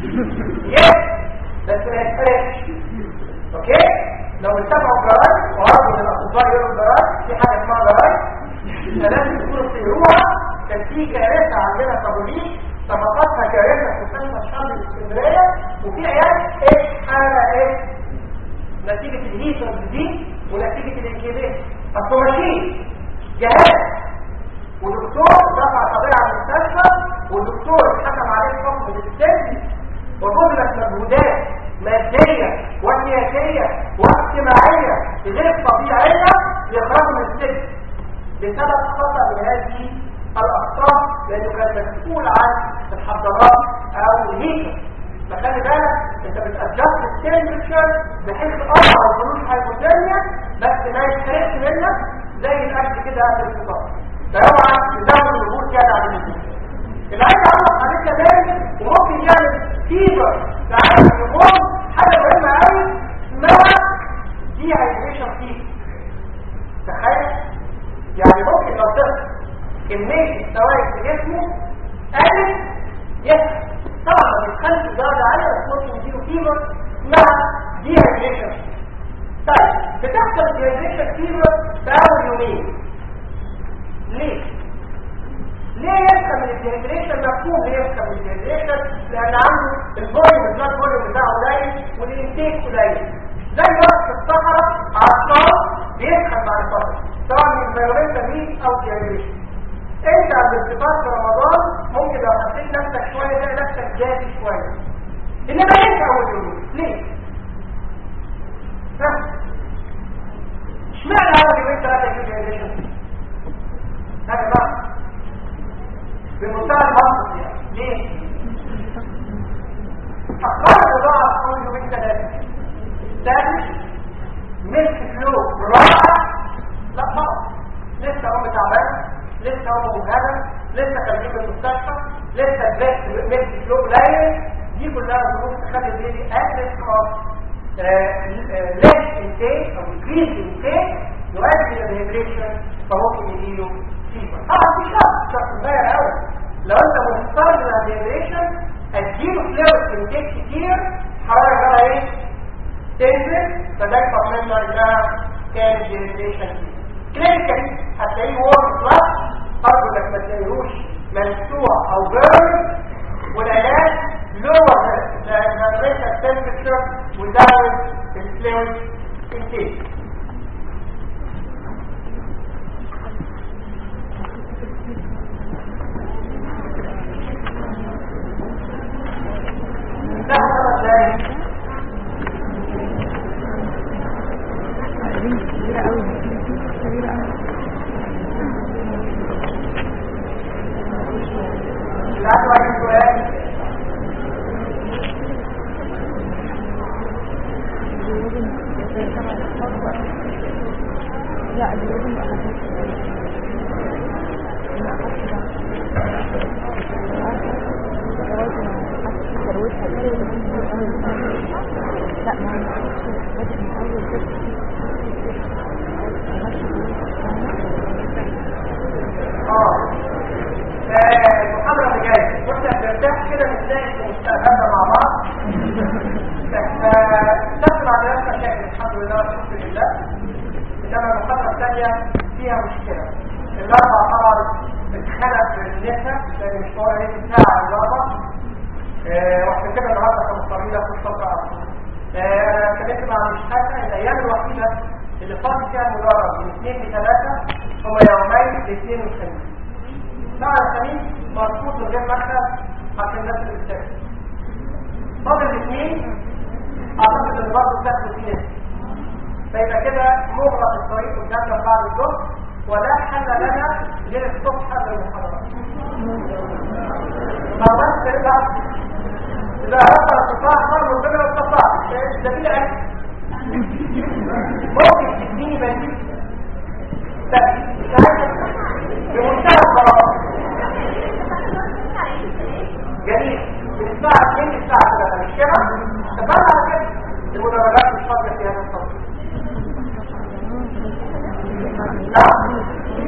يس بس ما يتحرقش اوكي لو اتبعوا الجرايد وعرضوا للاطباء يقولوا الجرايد في حاجه اسمها جرايد لازم تكونوا بتقروها كان في كارثه عندنا كابوليس سبقتها كارثه في مستشفى الشعب الاسكندريه وفي عيال ايه حاله ايه نتيجه الهيتر دي ونتيجه الانكيبيشن اصل ماشيين جهاز ودكتور رفع قضيه على المستشفى والدكتور حكم عليه حكم بالسجن وبذلت مجهودات ماديه وسياسيه واجتماعيه غير طبيعيه لاخراجه من السجن بسبب خطأ من هذه الأخطاء لأنه كان مسؤول عن الحضارات أو الهيكل فخلي بالك انت بتأجست التمبرتشر بحيث اه ما يكونوش هايبوثيرميا بس ما يتحرقش منك زي الاكل كده قبل الفطار فاوعى تزود الوجود زياده عن اللزوم العين عنده حاجات كمان وممكن يعمل فيبر ساعات الهرمون حاجه مهمه قوي اسمها دي هايدريشن فيبر تخيل يعني ممكن لو طفل كمية السوائل في جسمه قلت يسخن طبعا ما بيتخنش بدرجة عالية بس ممكن يجيله فيبر مع ديهايدريشن طيب بتحصل ديهايدريشن فيبر في أول يومين ليه؟ ليه يسخن من الديهايدريشن مفهوم ليه يسخن من الديهايدريشن لأن عنده الفوليوم البلاد فوليوم بتاعه قليل والانتيك قليل زي وقت في الصحراء عطشان بيسخن بعد فترة سواء من فيرومنتا ميت او ديهايدريشن انت عند الفطار في رمضان ممكن لو حسيت نفسك شويه تلاقي نفسك جافي شويه انما انت اول يوم ليه؟ اشمعنى اول يومين ثلاثه يجيب ديهايدريشن؟ هذا بقى بمنتهى المنطق يعني ليه؟ اخبار الرضاعه اول يومين ثلاثه الثالث ملك فلو بالراحه لا طبعا لسه هم تعبان لسه هم مجهدة لسه خارجين من المستشفى لسه البيت ملك فلو قليل دي كلها ظروف تخلي البيبي اكتف اوف ليس انتيك او انكريز انتيك يؤدي الى ديهيدريشن فممكن يجيله فيبر طبعا في شرط شرط صغير قوي لو انت مضطر بتديك كتير حرارة بقى ايه تنزل فده يطمن لنا انها كان جيريشن كلينيكالي هتلاقيه وورم بلس ارجو انك ما تلاقيهوش منسوع او بيرن والعلاج lower the temperature temperature without the fluid intake ده هو ازاي كبيرة قوي كبيرة قوي لا تواجه سؤال لا دي لازم أخذها لا ما عرفتش بدأ من أول اه آه، المحاضرة اللي جاية واحنا بنرتاح كده نتلاقي في مستقبلنا مع بعض تسمع لنا مشاكل الحمد لله والشكر لله انما المحاضرة الثانية فيها مشكلة الأربع طبعا اتخلق في النساء لأن مش هو ايه ساعة الأربع آه، واحنا كده النهارده كانوا مضطرين في الفترة أكتر انا اتكلمت مع مش حاجة الأيام الوحيدة اللي فاضل فيها المدرب من اثنين لثلاثة هما يومين الاثنين والخميس ساعة الخميس مرفوض من غير مكتب عشان الناس اللي بتسافر فاضل الاثنين اعتقد ان برضه بتاخدوا فيه نسبة فيبقى كده مغلق الطريق قدامنا بعد الظهر ولا حل لنا غير الصبح قبل المحاضرات خلاص ترجع اذا اردت استطاع امر ربنا استطاع ده في اكل ممكن تديني بديل لا مش عايز بمنتهى البراءه جميل من الساعه 2 للساعه 3 مش كده؟ اتفقنا على كده المدرجات مش فاضيه في هذا الصف نعم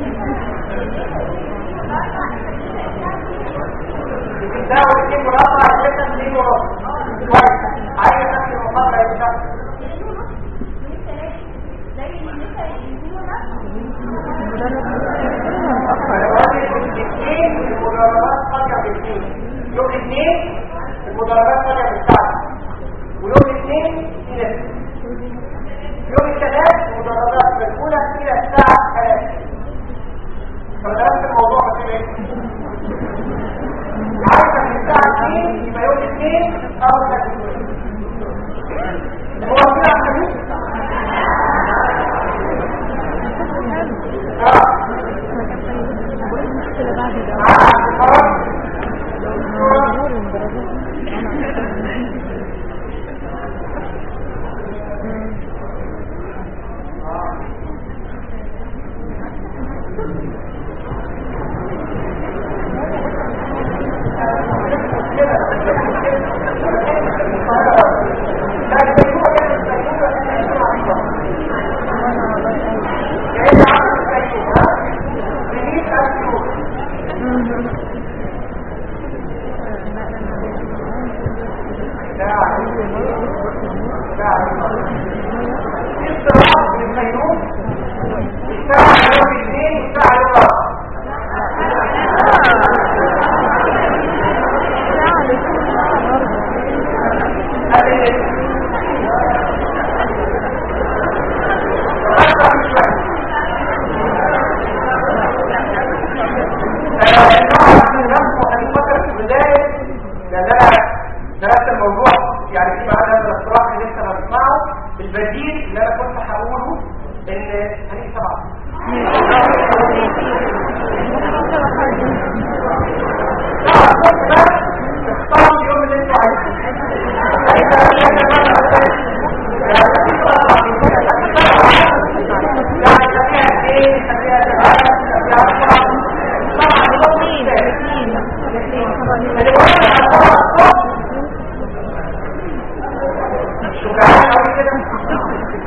ده والاثنين مربع الجسم اثنين وربع كويس عايز نفس المحاضره يا شباب الاثنين المدرجات فاضيه بالاثنين يوم الاثنين المدرجات فاضيه بالساعه ويوم الاثنين في نفس يوم الثلاث المدرجات من الاولى الى الساعه 3 فدرست الموضوع كده عايزة من الساعة 2 يبقى يوم الاثنين أو الخميس هو كده الخميس؟ اه المشكلة بعد ده معاك خلاص نور الدرجات درست الموضوع يعني في معانا هذا الاقتراح اللي لسه هنسمعه البديل اللي انا كنت هقوله ان هنيجي طبعا اختاروا اليوم اللي انتوا عايزينه شجعان قوي كده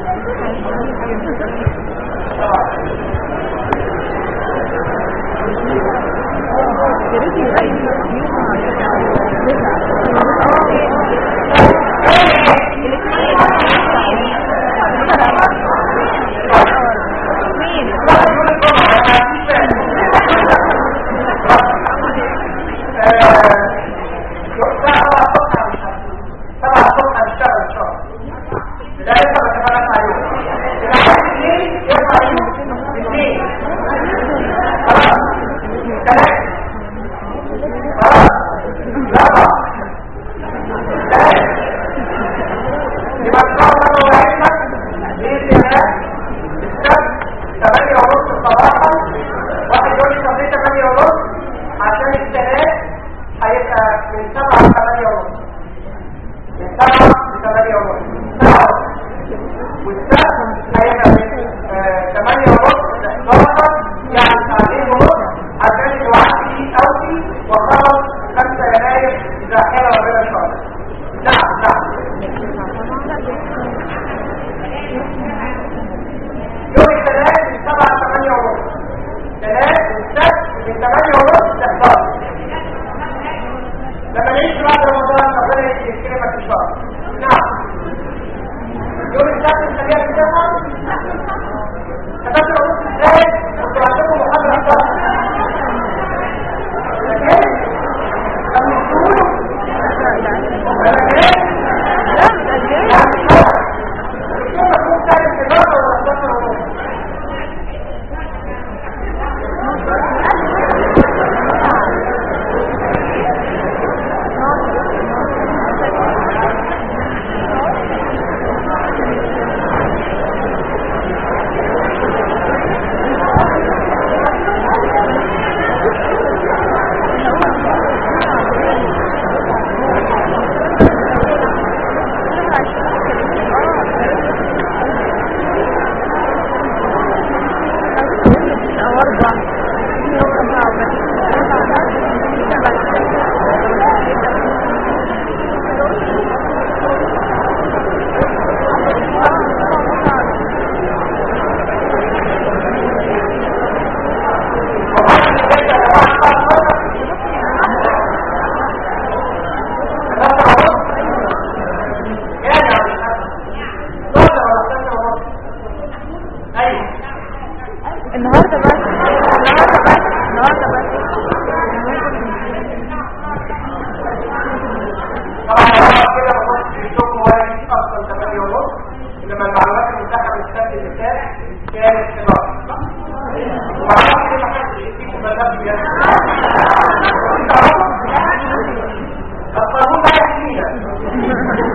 ثلاثة خلاص لا ثلاثة يبقى الصعب انا وعينك باذن الله السبت 8 ونص صباحا واحد يقول لي طب ليه 8 ونص عشان الثلاث هيبقى من 7 ل 8 ونص من 7 ل 8 ونص ساعة والسبت هيبقى من آه، 8 ونص ل 11 يعني ساعتين ونص عشان الوقت فيه اوفي وخلص 5 يناير اذا حين ربنا ان شاء الله نعم نعم يوم الثلاث من 7 ل 8 ونص ثلاث والسبت من 8 ونص ل 11 لما نعيش بعد رمضان ربنا يكرمك ان شاء الله نعم يوم السبت الخلية في الجامعة كتبت ونص ازاي كنت بعتكم محاضرة الصبح لكن لما تقولوا لكن لا مش هو الكلمة تكون سهل في النظر ولا 11 ونص النهارده بس النهارده بس النهارده بس طبعا هو كده ما كنتش بيشوفوا ولا يجيب اصلا 8 ونص انما المعلومات المتاحه من السبت اللي فات كانت 11 ومعرفش ليه ما حدش يجيب مبادئ بجد الطابور ده يحمينا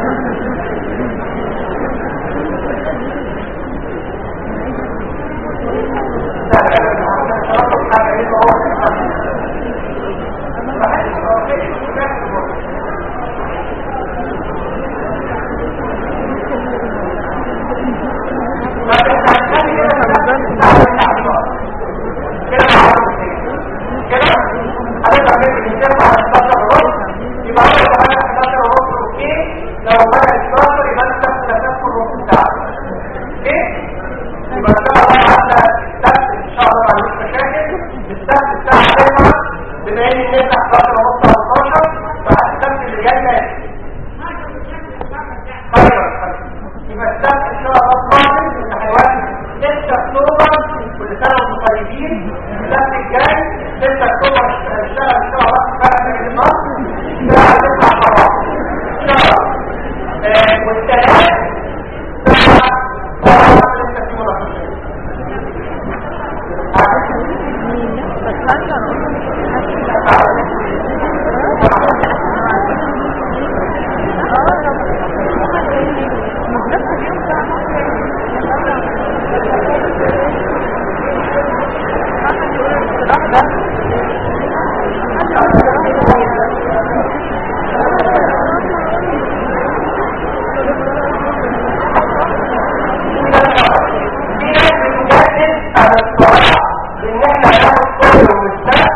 بما ان الناس 11 ونص او 12 فهتستمتع اللي جاي ماشي خيرا يبقى السبت ان شاء الله القادم اللي هيوافق 6 اكتوبر كل سنه وانتم طيبين السبت الجاي 6 اكتوبر هنشتغل ان شاء الله في فرق من مصر الساعه 9 صباحا ان شاء الله آه، والثلاث الساعه 7 لسه في مناقشه في ناس بتجدد على الصلاة ان احنا ناخد صبر ومستاء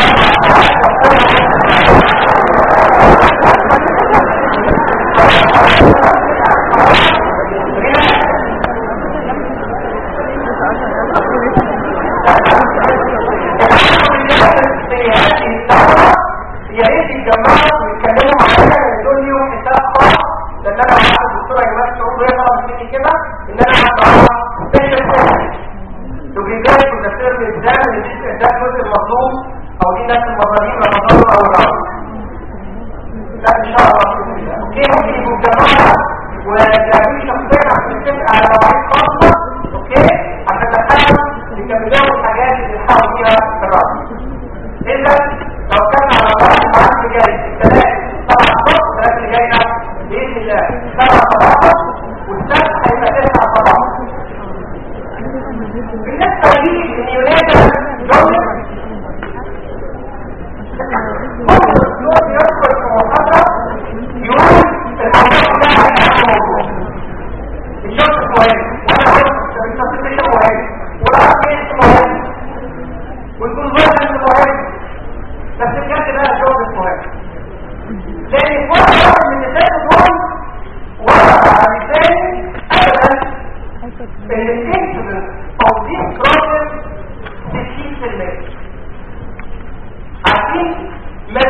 يا ريت يتجمعوا ويتكلموا معانا لان دول ليهم حساب خاص لان انا معاك الدكتوره ايمان سعود وهي طلبت مني كده ان انا هبقى سبيشال تجربات وتفسير الإنسان اللي دي استعداد جزء المطلوب أو دي ناس المظالم رمضان أو العرض لا إن شاء الله بإذن الله أوكي ممكن يبقوا جماعة وتعملوا شخصيا عشان نتفق على مواعيد خاصة أوكي عشان نحاول نكملوا الحاجات اللي نحاول فيها في الرابط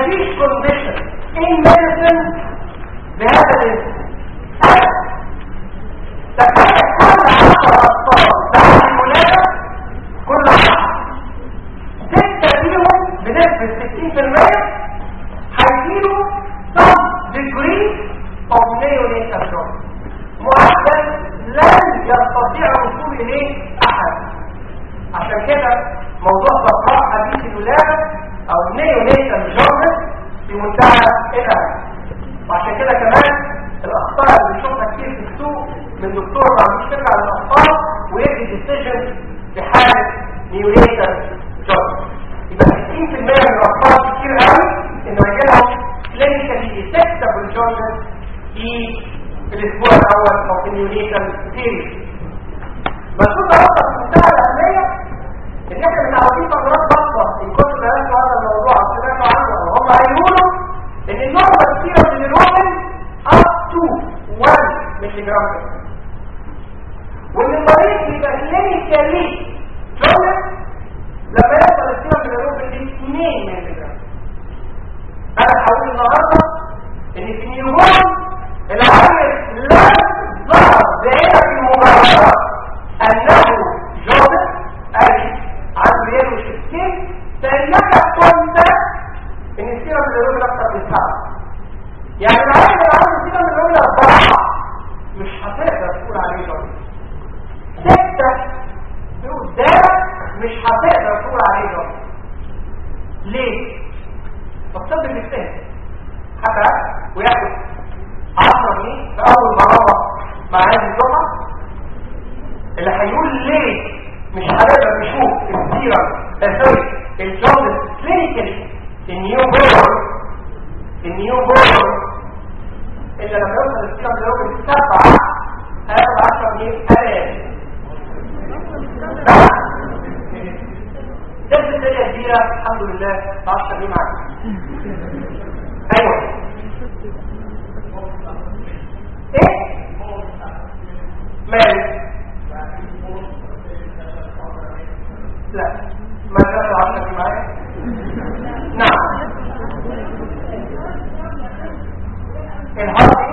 مفيش كونديشن ان ميديسن بهذا الاسم تخيل كل عشر اطفال بعد الولاده كل عشر ستة فيهم بنسبة 60% هيجيله some degree of neonatal shock معدل لن يستطيع الوصول اليه احد عشان كده موضوع بقاء حديث الولاده او نيونيتال جورنال في منتهى الأهل وعشان كده كمان الاخطاء اللي بنشوفها كتير في السوق من دكتور ما عندوش فكره عن الاخطاء ويدي ديسيجن في حاله نيونيتال جورنال يبقى 60% من الاطفال كتير قوي انه يجي لهم كلينيكالي ديتكتابل جورنال في الاسبوع الاول او في النيونيتال بيريد بس ده نقطه في منتهى الاهميه ان احنا متعودين فترات بسيطه ان كنت درست هذا الموضوع او سمعتوا عنه وهم هيقولوا ان النورمال سيرم للروبن up to 1 ملي جرام وان المريض يبقى كلينيكالي جورنال لما يوصل السيرم للروبن دي 2 ملي جرام انا هقول النهارده ان في نيومون العيل لا ظهر بعينك المباشره انه جورنال اي عنده يد وشفتين فانك كنت ان السيرم الروبن اكثر من سبعه يعني العيل اللي عنده السيرم الروبن اربعه مش هتقدر تقول عليه جورنال سته في قدامك مش هتقدر تقول عليه جورنال ليه؟ فالطب بيجتهد حتى وياخد 10 جنيه في اول مرة مع هذه الجمعة اللي هيقول ليه مش هنقدر نشوف السيرم سوري الجوندس كلينيكالي النيو بورن النيو بورن اللي لما يوصل السيرم لوجه السبعة هياخد 10 جنيه ألاف جبت الدنيا كبيرة الحمد لله 10 جنيه معاك ايوه ايه مال لا ما زال 10 جنيه معاك نعم الهارد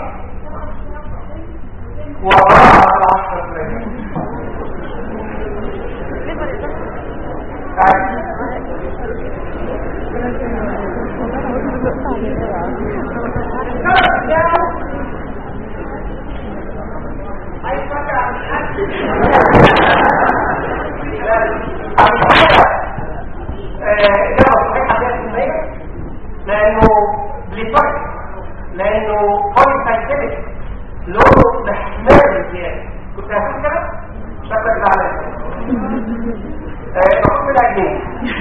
وضعها على 10 جنيه لانه بليفرق لانه بولي ساينتفك لونه محمر زياده كنت هقول كده شكلك زعلان بقول لك ايه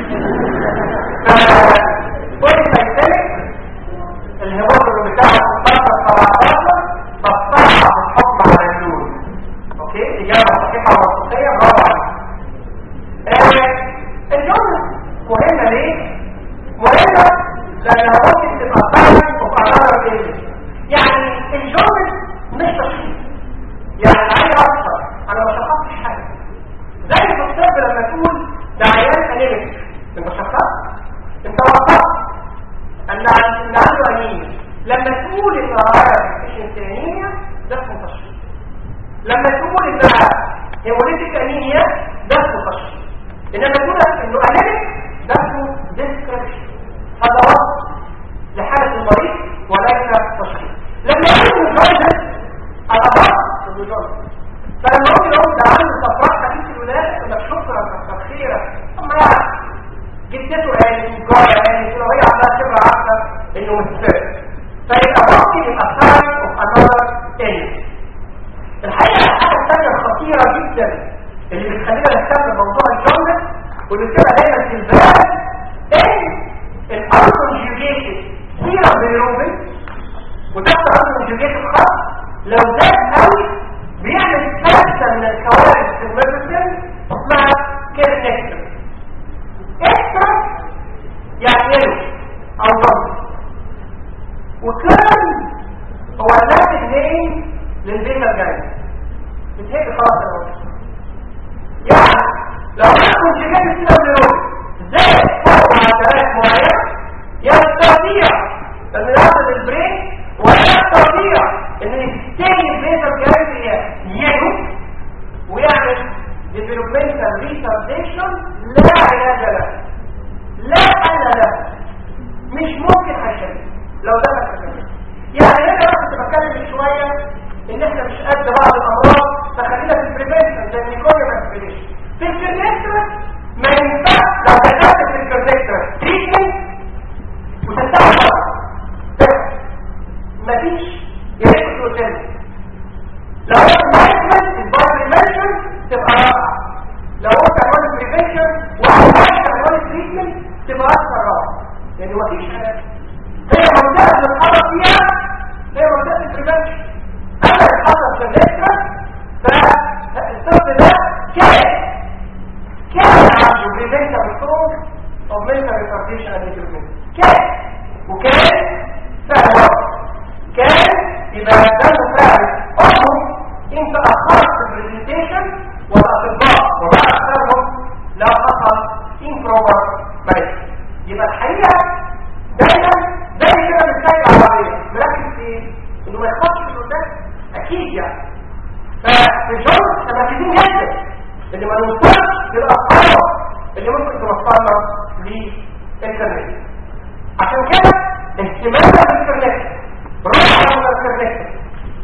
بولي ساينتفك الهيموجلوبين بتاعه 16 17 فالصعب الحكم على اللون اوكي اجابه صحيحه ومنطقيه برافو عليك اللون مهمه ليه مهمه لانها ممكن تبقى فاهم وقرارها كده يعني الجمل مش تشخيص يعني عايز اكثر انا ما شخصتش حاجه زي في الطب لما تقول ده عيان انيميك انت شخصت انت وصفت ان ان عنده انيميا لما تقول ان هذا مش انيميا ده اسمه تشخيص لما تقول انها هيموليتيك انيميا ده اسمه تشخيص انما تقول انه انيميك ده اسمه ديسكريبشن هذا وصف لحالة المريض وليس تشخيص لما يكون مجرد الأمر المجرد فلما يقول لهم ده عنده صفراء خفيف الولادة يقول لك شكرا كتر خيرك أما يعني جدته قالت جارة قالت لو هي عندها خبرة عارفة إنه مستفاد فيبقى ممكن يبقى sign of another illness الحقيقة الحاجة الثانية الخطيرة جدا اللي بتخلينا نهتم بموضوع الجملة واللي بتبقى دايما في البال ان الانكونجيوجيتد سيرم بيروبين وتحت الانكونجيوجيتد خط لو زاد قوي بيعمل كارثه من الكوارث في الميديسن اسمها كيرنكتر اكسترا يعني يلو او ضم وكان هو نفس النيم للبيتا الجاي بتهيئ خلاص يا راجل يعني لو انا كنت جاي سيرم بيروبين زاد فوق معدلات معينه يستطيع مش ممكن هيشيل لو دخل في الكلام يعني انا كنت بتكلم من شويه ان احنا مش قد بعض الامراض فخلينا في البريفنشن زي النيكوليا فاكسينيشن في الكرنكتر ما ينفعش لو دخلت في الكرنكتر تريتمنت وتستعمل بس مفيش يريد وتنزل لو هو مانجمنت البايرمنشن تبقى رابعه لو هو كمان بريفنشن وعملت كمان تريتمنت تبقى اكثر رابعه يعني مفيش حاجه هي منطقه اللي اتحرك فيها هي منطقه البريفنشن اما اللي حصل في النكره فالطفل ده كان كان عنده بريفنشن ستروك او منتال ريتارديشن اند كان وكان فهو كان يبقى ده فعل اصلا انت اخرت في البرزنتيشن والاطباء وبعد اكثرهم لا حصل امبروبر مانجمنت يبقى الحقيقه دايما دايما كده بنتكلم العربيه مركز في ايه؟ انه ما يخطش في قدام اكيد يعني ففي الجو احنا مركزين جدا اللي ما نوصلش للافكار اللي ممكن توصلنا للانترنت عشان كده اهتمامنا بالانترنت روح على الانترنت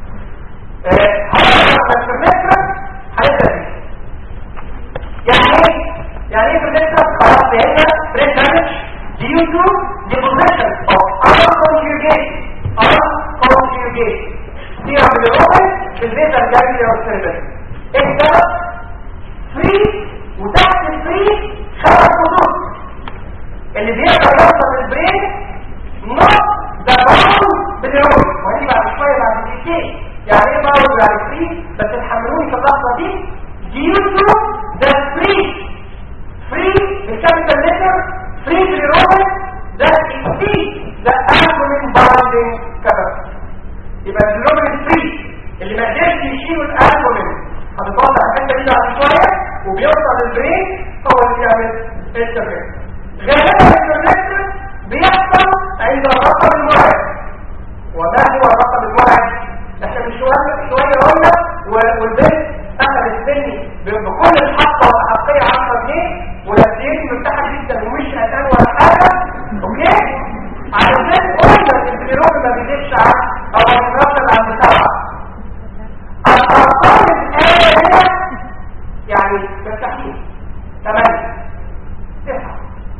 هنبدأ فيه يعني ايه؟ يعني ايه بالنسبة خلاص فهمنا بريد دامج due to deposition of unconjugate unconjugate سيرم بالروبن في البيتا الجارية والسيربل ايه السبب؟ فري وتحت الفري خمس خطوط اللي بيقدر يوصل للبرين نص ده باون بالروبن وهدي بعد شوية بعد دقيقتين يعني ايه باور يعني فري بس تحملوني في اللحظه دي due to the free free بالكابيتال ليتر free بالروبن that exceed the albumin binding capacity يبقى الروبن فري اللي ما قدرش يشيل الالبومين هتتوضع الحته دي بعد شويه وبيوصل للبرين هو اللي بيعمل التفريق غالبا الانترنت بيحصل عند الرقم المرعب وما هو الرقم المرعب احنا من شوية شوية قلنا والبنت اخذ السن بكل الحقة والحقية 10 جنيه ونفسيتي مرتاحة جدا ومش قتال ولا حاجة اوكي عايزين قلنا ان البيروب ما بيزيدش عن او هيترتب عن سبعة الارقام الآية يعني مستحيل 8 9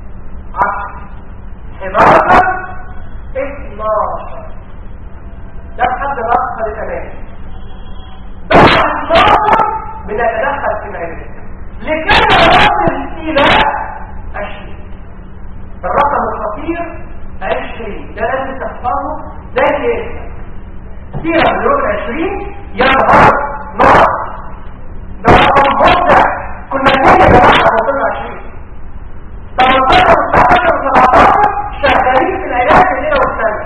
10 11 12 ده بحد رأسها للأمان بعد 12 بنتدخل في العلم لكي نصل إلى 20 الرقم الخطير 20 ده لازم تحفظه زي ايه؟ سيرة مليون 20 ينهار نار ده رقم مبدع كنا نقول يا جماعة وصلنا 20 18 و19 و17 شغالين في العلاج الليلة والسنة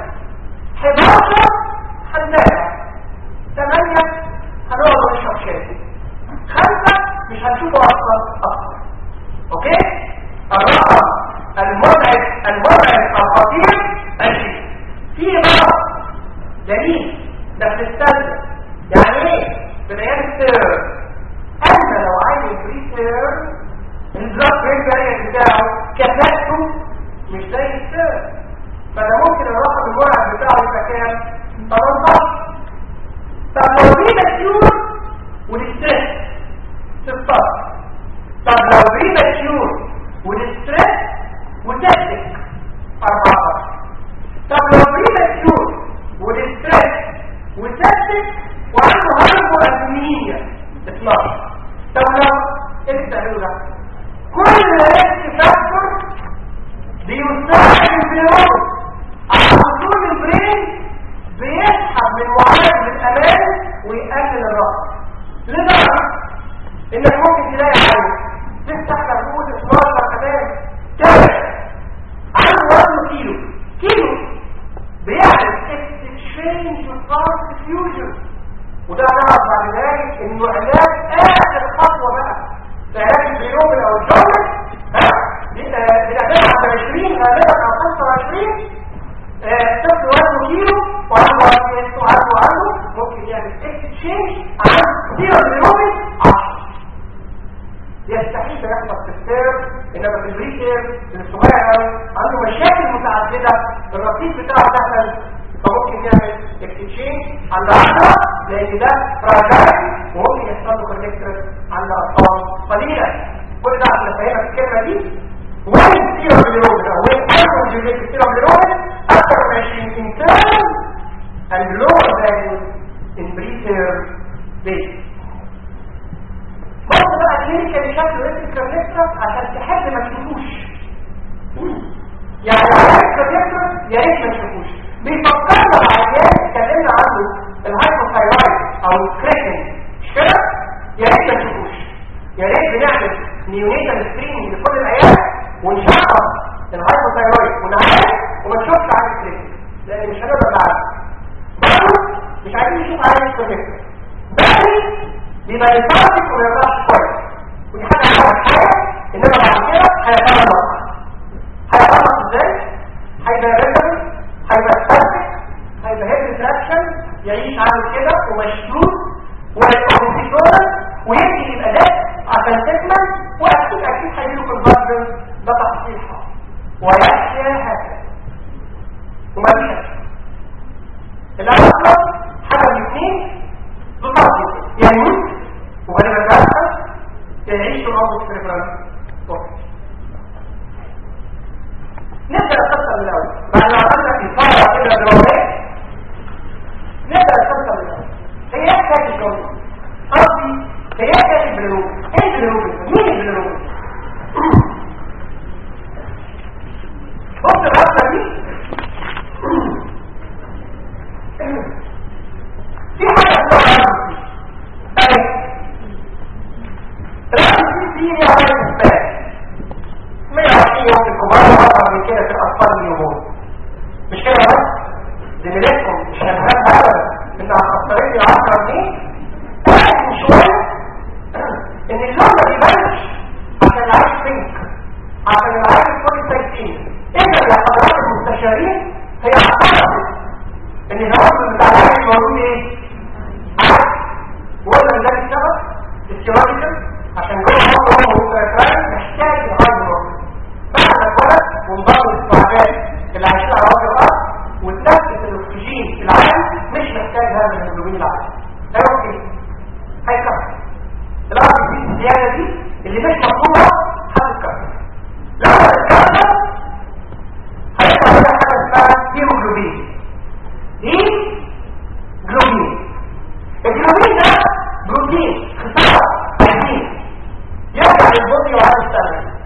11 هنتابع ثمانية هنقعد ونشرب شاي خمسة مش هنشوفه أصلا أصلا أوكي؟ الرقم المرعب المرعب الخطير عشرين في مرض دليل ده بتستلزم يعني ايه؟ بنيان السير أما لو عايز بريسير البلاد بريسير بتاعه كفاءته مش زي السير فده ممكن الرقم المرعب بتاعه يبقى كام 18 طب لو في ماتيور والستريس 16 طب لو في ماتيور والستريس وتسلك 14 طب لو في ماتيور والستريس وتسلك وعنده هايبو ادمينيا 12 طب لو ايه بتعملوا ده كل ريسك فاكتور بيساعد البيروت على وصول البرين بيسحب من معالج الامان ويقلل الرقم لدرجه انك ممكن تلاقي عيل تفتح كبوت 12 كمان تابع عنده وزنه كيلو كيلو بيعمل اكستشينج ترانسفيوجن وده نعرف بعد ذلك انه علاج اخر خطوه بقى في علاج البيوم او الجوله ها بنعملها عند 20 غالبا او 25 طفل وزنه كيلو وعنده وزن وعنده وعنده ممكن يعمل اكستشينج عن زيرو بيومي 10 يستحيل يحصل في السير انما في الريتير الصغير عنده مشاكل متعدده كده الرصيد بتاعه دخل فممكن يعمل اكتشين عند 10 لان ده فراجايل وممكن يحصل له كونكتر عند ارقام قليله كل ده عشان افهمك الكلمه دي وين كتير بالروبن او وين اكثر جزء كتير بالروبن اكثر من 20 انترن and lower values in preterm base برضه بقى كلينيكال شكله اسم كونكتر عشان تحب ما تشوفوش يعني العيان كونكتر يا ريت ما تشوفوش بيفكرنا العيان اتكلمنا عنه الهايبوثايرويد او الكريتين مش كده يا ريت ما تشوفوش يا ريت بنعمل نيونيتال سكريننج لكل العيال ونشخص الهايبوثايرويد ونعالج وما نشوفش عن الكريتين لان مش هنقدر نعالج برضه مش عايزين نشوف عيان كونكتر بس بيبقى يفرق وما يطلعش كويس ودي حاجه اول حاجه انما بعد كده هيفرق هيفرق ازاي هيبقى ريتم هيبقى ستاتيك هيبقى هيد ريتراكشن يعيش عامل كده ومشدود وهيبقى كونفيكتورال ويمكن يبقى ده عشان تكمل واكيد اكيد هيجيله في البطن ده تحصيل حاصل ويحيى هكذا ومفيش الاول حاجه من اثنين بالضبط يا يموت وغالبا كارثه يا يعيش في الارض السيربرال نبدا القصه من الاول بعد ما عملنا في فرع كده دراميه نبدا القصه من الاول هي ايه حكايه الجو قصدي هي ايه حكايه البلوغ ايه البلوغ مين البلوغ بص الرسمه دي في حاجه اسمها رأس دي هي عمل الإثبات 120 يوم في الكبار وأكثر من كده في الأطفال اليومون مش كده بس زميلتكم مش هنفهم أبدا إن هتخسرين لي 10 جنيه لكن شوية إن اللون ما بيبانش عشان العيش بينك عشان العيش كل سايتين إذا يا حضرات المستشارين هي اعترفت إن الهرم بتاع العيش موجود إيه؟ عارف ولا ده السبب السيولوجيكال عشان جوه هو هو فعلا محتاج يغير بعد اتولد وانضم للصعبات اللي عايشين على وجه الارض وتنفس الاكسجين في العالم مش محتاج هذا الهيموجلوبين العالي هيروح ايه؟ هيكمل الارض دي الزياده دي اللي مش مطلوبه هتتكسر لما تتكسر هيطلع لنا حاجه اسمها هيموجلوبين ايه؟ جلوبين الجلوبين ده بروتين خساره عايزين يرجع للبطن وعاد يشتغل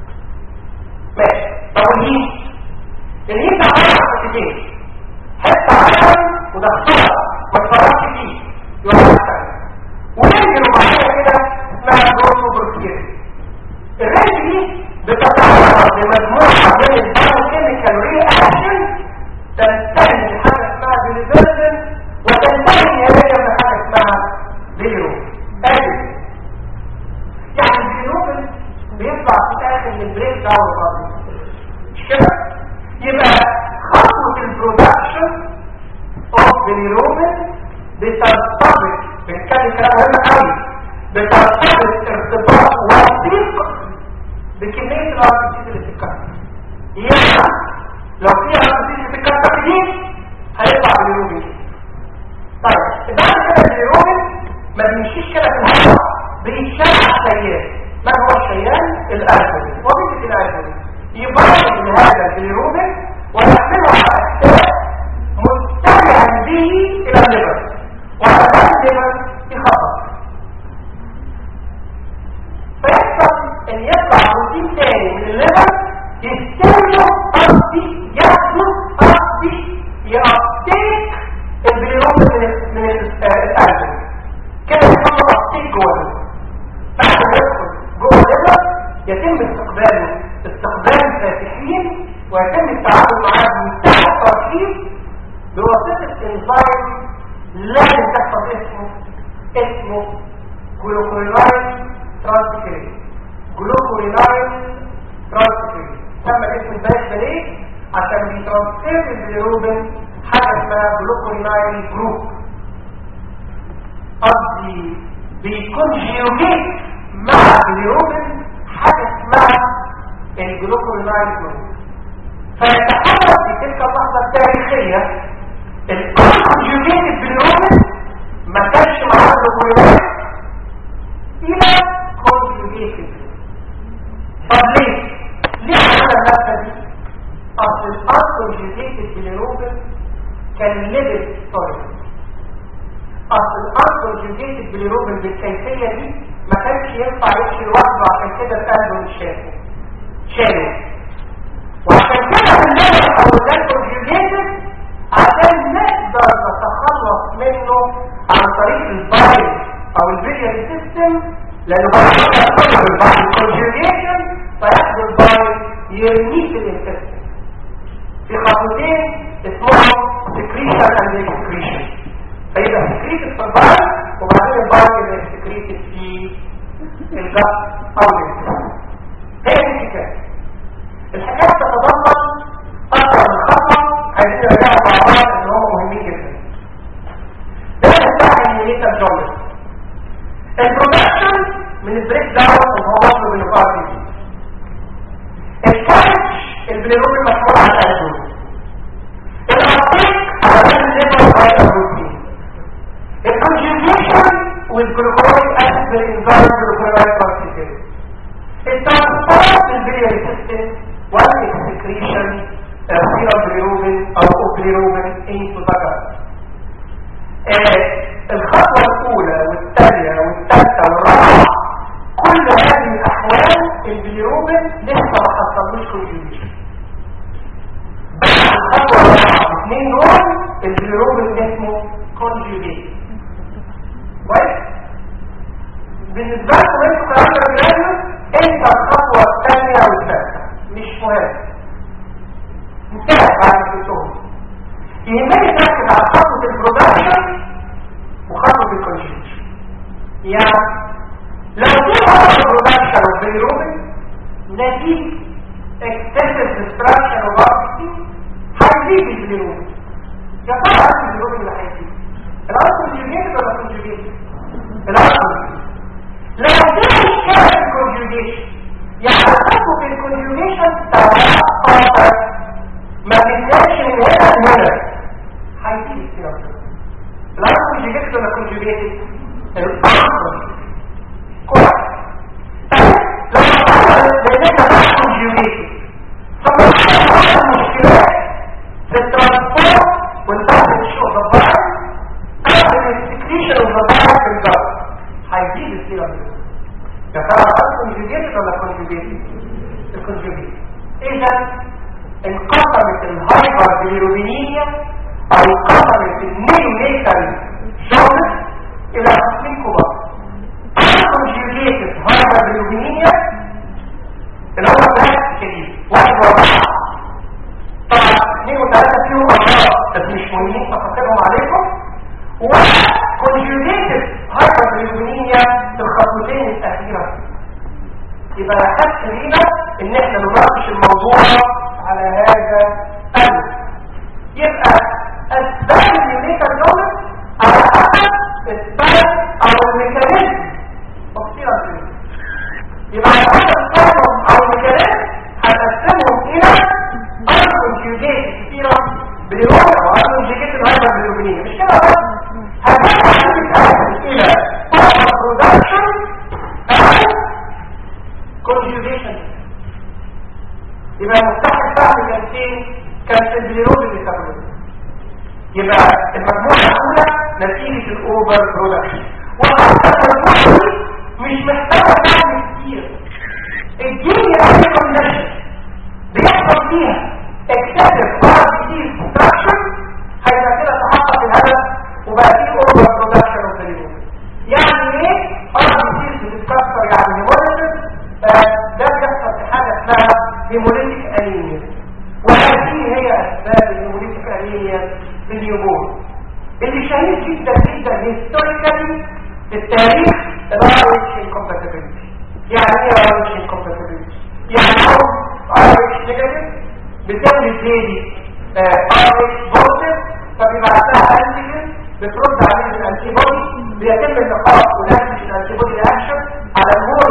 ماشي طب الهيم الهيم ده عباره عن حتتين حته عشان وده خساره ما تفرطش فيه يقعد يشتغل وننزل معايا كده اسمها بروتو بروتين الرينج دي بتتعرض لمجموعه من البايوكيميكال رياكشن تنتهي بحاجه اسمها ديليفرجن وتنتهي نهائيا بحاجه اسمها فيديو ادي يعني الفينوبل بيطلع في الاخر من البريك داون برضه مش كده يبقى خطوه البرودكشن اوف فينوبل بترتبط بنتكلم كلام مهم قوي بترتبط ارتباط وثيق بكميه الارتيسيز اللي بتتكسر يعني لو في ارتيسيز بتتكسر كتير هيطلع فينوبل طيب بعد كده الفينوبل ما بيمشيش كده في الهواء بيتشرع شيئا ما هو الشيئان الألفل وظيفة الألفل يبرد هذا البيروبين ويحمله على أساس مستمعا به إلى الليبر وعلى ذلك الليبر يخطط فيحصل أن يطلع بروتين تاني من الليبر يستمع قصدي ياخده قصدي يأبتيك البيروبين من من الألفل كده يحصل تأبتيك جوه بعد ما يدخل جوه الليبر يتم استقباله استقبال فاتحين ويتم التعامل معاه بمنتهى التركيز بواسطه انزيم لازم تحفظ اسمه اسمه جلوكوريناين ترانسفيريز جلوكوريناين ترانسفيريز سمى الاسم الباقي ده ليه؟ عشان بيترانسفير البيليروبين حاجه اسمها جلوكوريناين جروب قصدي بيكون جيوجيت مع البيليروبين حاجه اسمها الجلوكوريناين جروب فيتحرك التاريخية الكونجوجيتد بالرومن ما كانش معاه الرومنات الى كونجوجيتد طب ليه؟ ليه عملنا النفسة دي؟ اصل الانكونجوجيتد بالرومن كان ليفل ستوري اصل الانكونجوجيتد بالرومن بالكيفية دي ما كانش ينفع يمشي لوحده عشان كده القلب مش شايفه شايف وعشان كده الليفل او الانكونجوجيتد عشان نقدر نتخلص منه عن طريق البايل او الفيجن سيستم لانه بعد كده يدخل البايل كونجوجيشن فياخد البايل يرميه في الانتستين في خطوتين اسمهم سكريشن اند اكسكريشن فيبقى سكريتد في البايل وبعدين البايل يبقى سكريتد في الجسم او الانتستين هي دي الحكايه الحكايه تتضمن اكثر من خطوه عايزين نرجع مع بعض ان هم مهمين جدا ده بتاع الميليتال جولر البرودكشن من البريك داون اللي هو مطلوب من الفار دي الكارج البليروبين مسؤول عن الادول الابتيك على الليفر فايتال بروتين الكونجيوجيشن والجلوكوزيك اسيد بالانزيم جلوكوزيك بارتيكل الترانسبورت البيلياري سيستم والاكسكريشن سيرم بليروبين او اوبليروبين انتو ذكر الخطوة الأولى والثانية والثالثة والرابعة كل هذه الأحوال البليروبين لسه ما حصلوش كونجيوجيشن بعد الخطوة الرابعة الاثنين دول البليروبين اسمه كونجيوجيشن كويس؟ بالنسبة لكم انتوا كلام الجراديوس انت الخطوة الثانية والثالثة مش مهم انتهت بعد الكتب يهمني تركز على خطوة البرودكشن وخطوة الكونجيوشن يعني لو في خطوة البرودكشن والبيروبين نتيجة اكتسب ديستراكشن وبارتي هيزيد البيروبين يا ترى هل البيروبين اللي هيزيد الأرض كونجيوجيت ولا كونجيوجيت؟ الأرض كونجيوجيت لو في مشكلة في الكونجيوجيشن يعني خطوة الكونجيوجيشن توقفت ما تنساش من هنا لهنا هيزيد السياسة الأرض كونجيوجيت ولا كونجيوجيت؟ الأرض كويس طيب لو لأننا بقى كونجيوجيت فمشكلة المشكلات في الترانسبورت والبحث الشغل الضغط أو الاستكريشن والضغط في الجو هيزيد السيرة يا ترى الأرض كونجيوجيت ولا كونجيوجيت؟ الكونجيوجيت إذا انقسمت الهايبر بيروبينية او انقسمت النيونيتال جونس الى قسمين كبار الكونجيوجيتد هايبر بيروبينية الاول ده كبير واحد واربعة طبعا اثنين وثلاثة فيهم امراض بس مش مهمين فقصرهم عليكم وكونجيوجيتد هايبر بيروبينية في الخطوتين الاخيرة يبقى حس لينا ان احنا نناقش الموضوع على هذا الأمر يبقى أسباب اليونيكا دولة على حسب السبب أو الميكانيزم تفصيلا فيه يبقى على حسب السبب أو الميكانيزم هنقسمهم إلى أنكونجيوجيت كثيرة باليوم أو أنكونجيوجيت الهايبر باليومينية مش كده بس هنقسم إلى برودكشن أو conjugation يبقى مفتاح الفهم كان فين كان في البليروب اللي تقبل يبقى المجموعة الأولى نتيجة الأوفر برودكشن والمجموعة دي مش محتاجة فهم كتير الجيني أي كونديشن بيحصل فيها excessive RBC destruction هيبقى كده تحقق الهدف وبقى فيه أوفر برودكشن اوف البليروب يعني ايه RBC بتتكسر يعني هيموليسيس ده بيحصل في حاجة اسمها هيموليتيك انيميا وهذه هي اسباب الهيموليتيك انيميا في اليوبون اللي شهير جدا جدا هيستوريكالي في التاريخ الارش انكومباتيبيلتي يعني ايه ارش انكومباتيبيلتي يعني هو ارش نيجاتيف بتولد بيبي ارش بوزيتيف فبيبعت لها انتيجن بترد عليه الانتي بودي بيتم النقاط ونفس الانتي بودي اكشن على الهول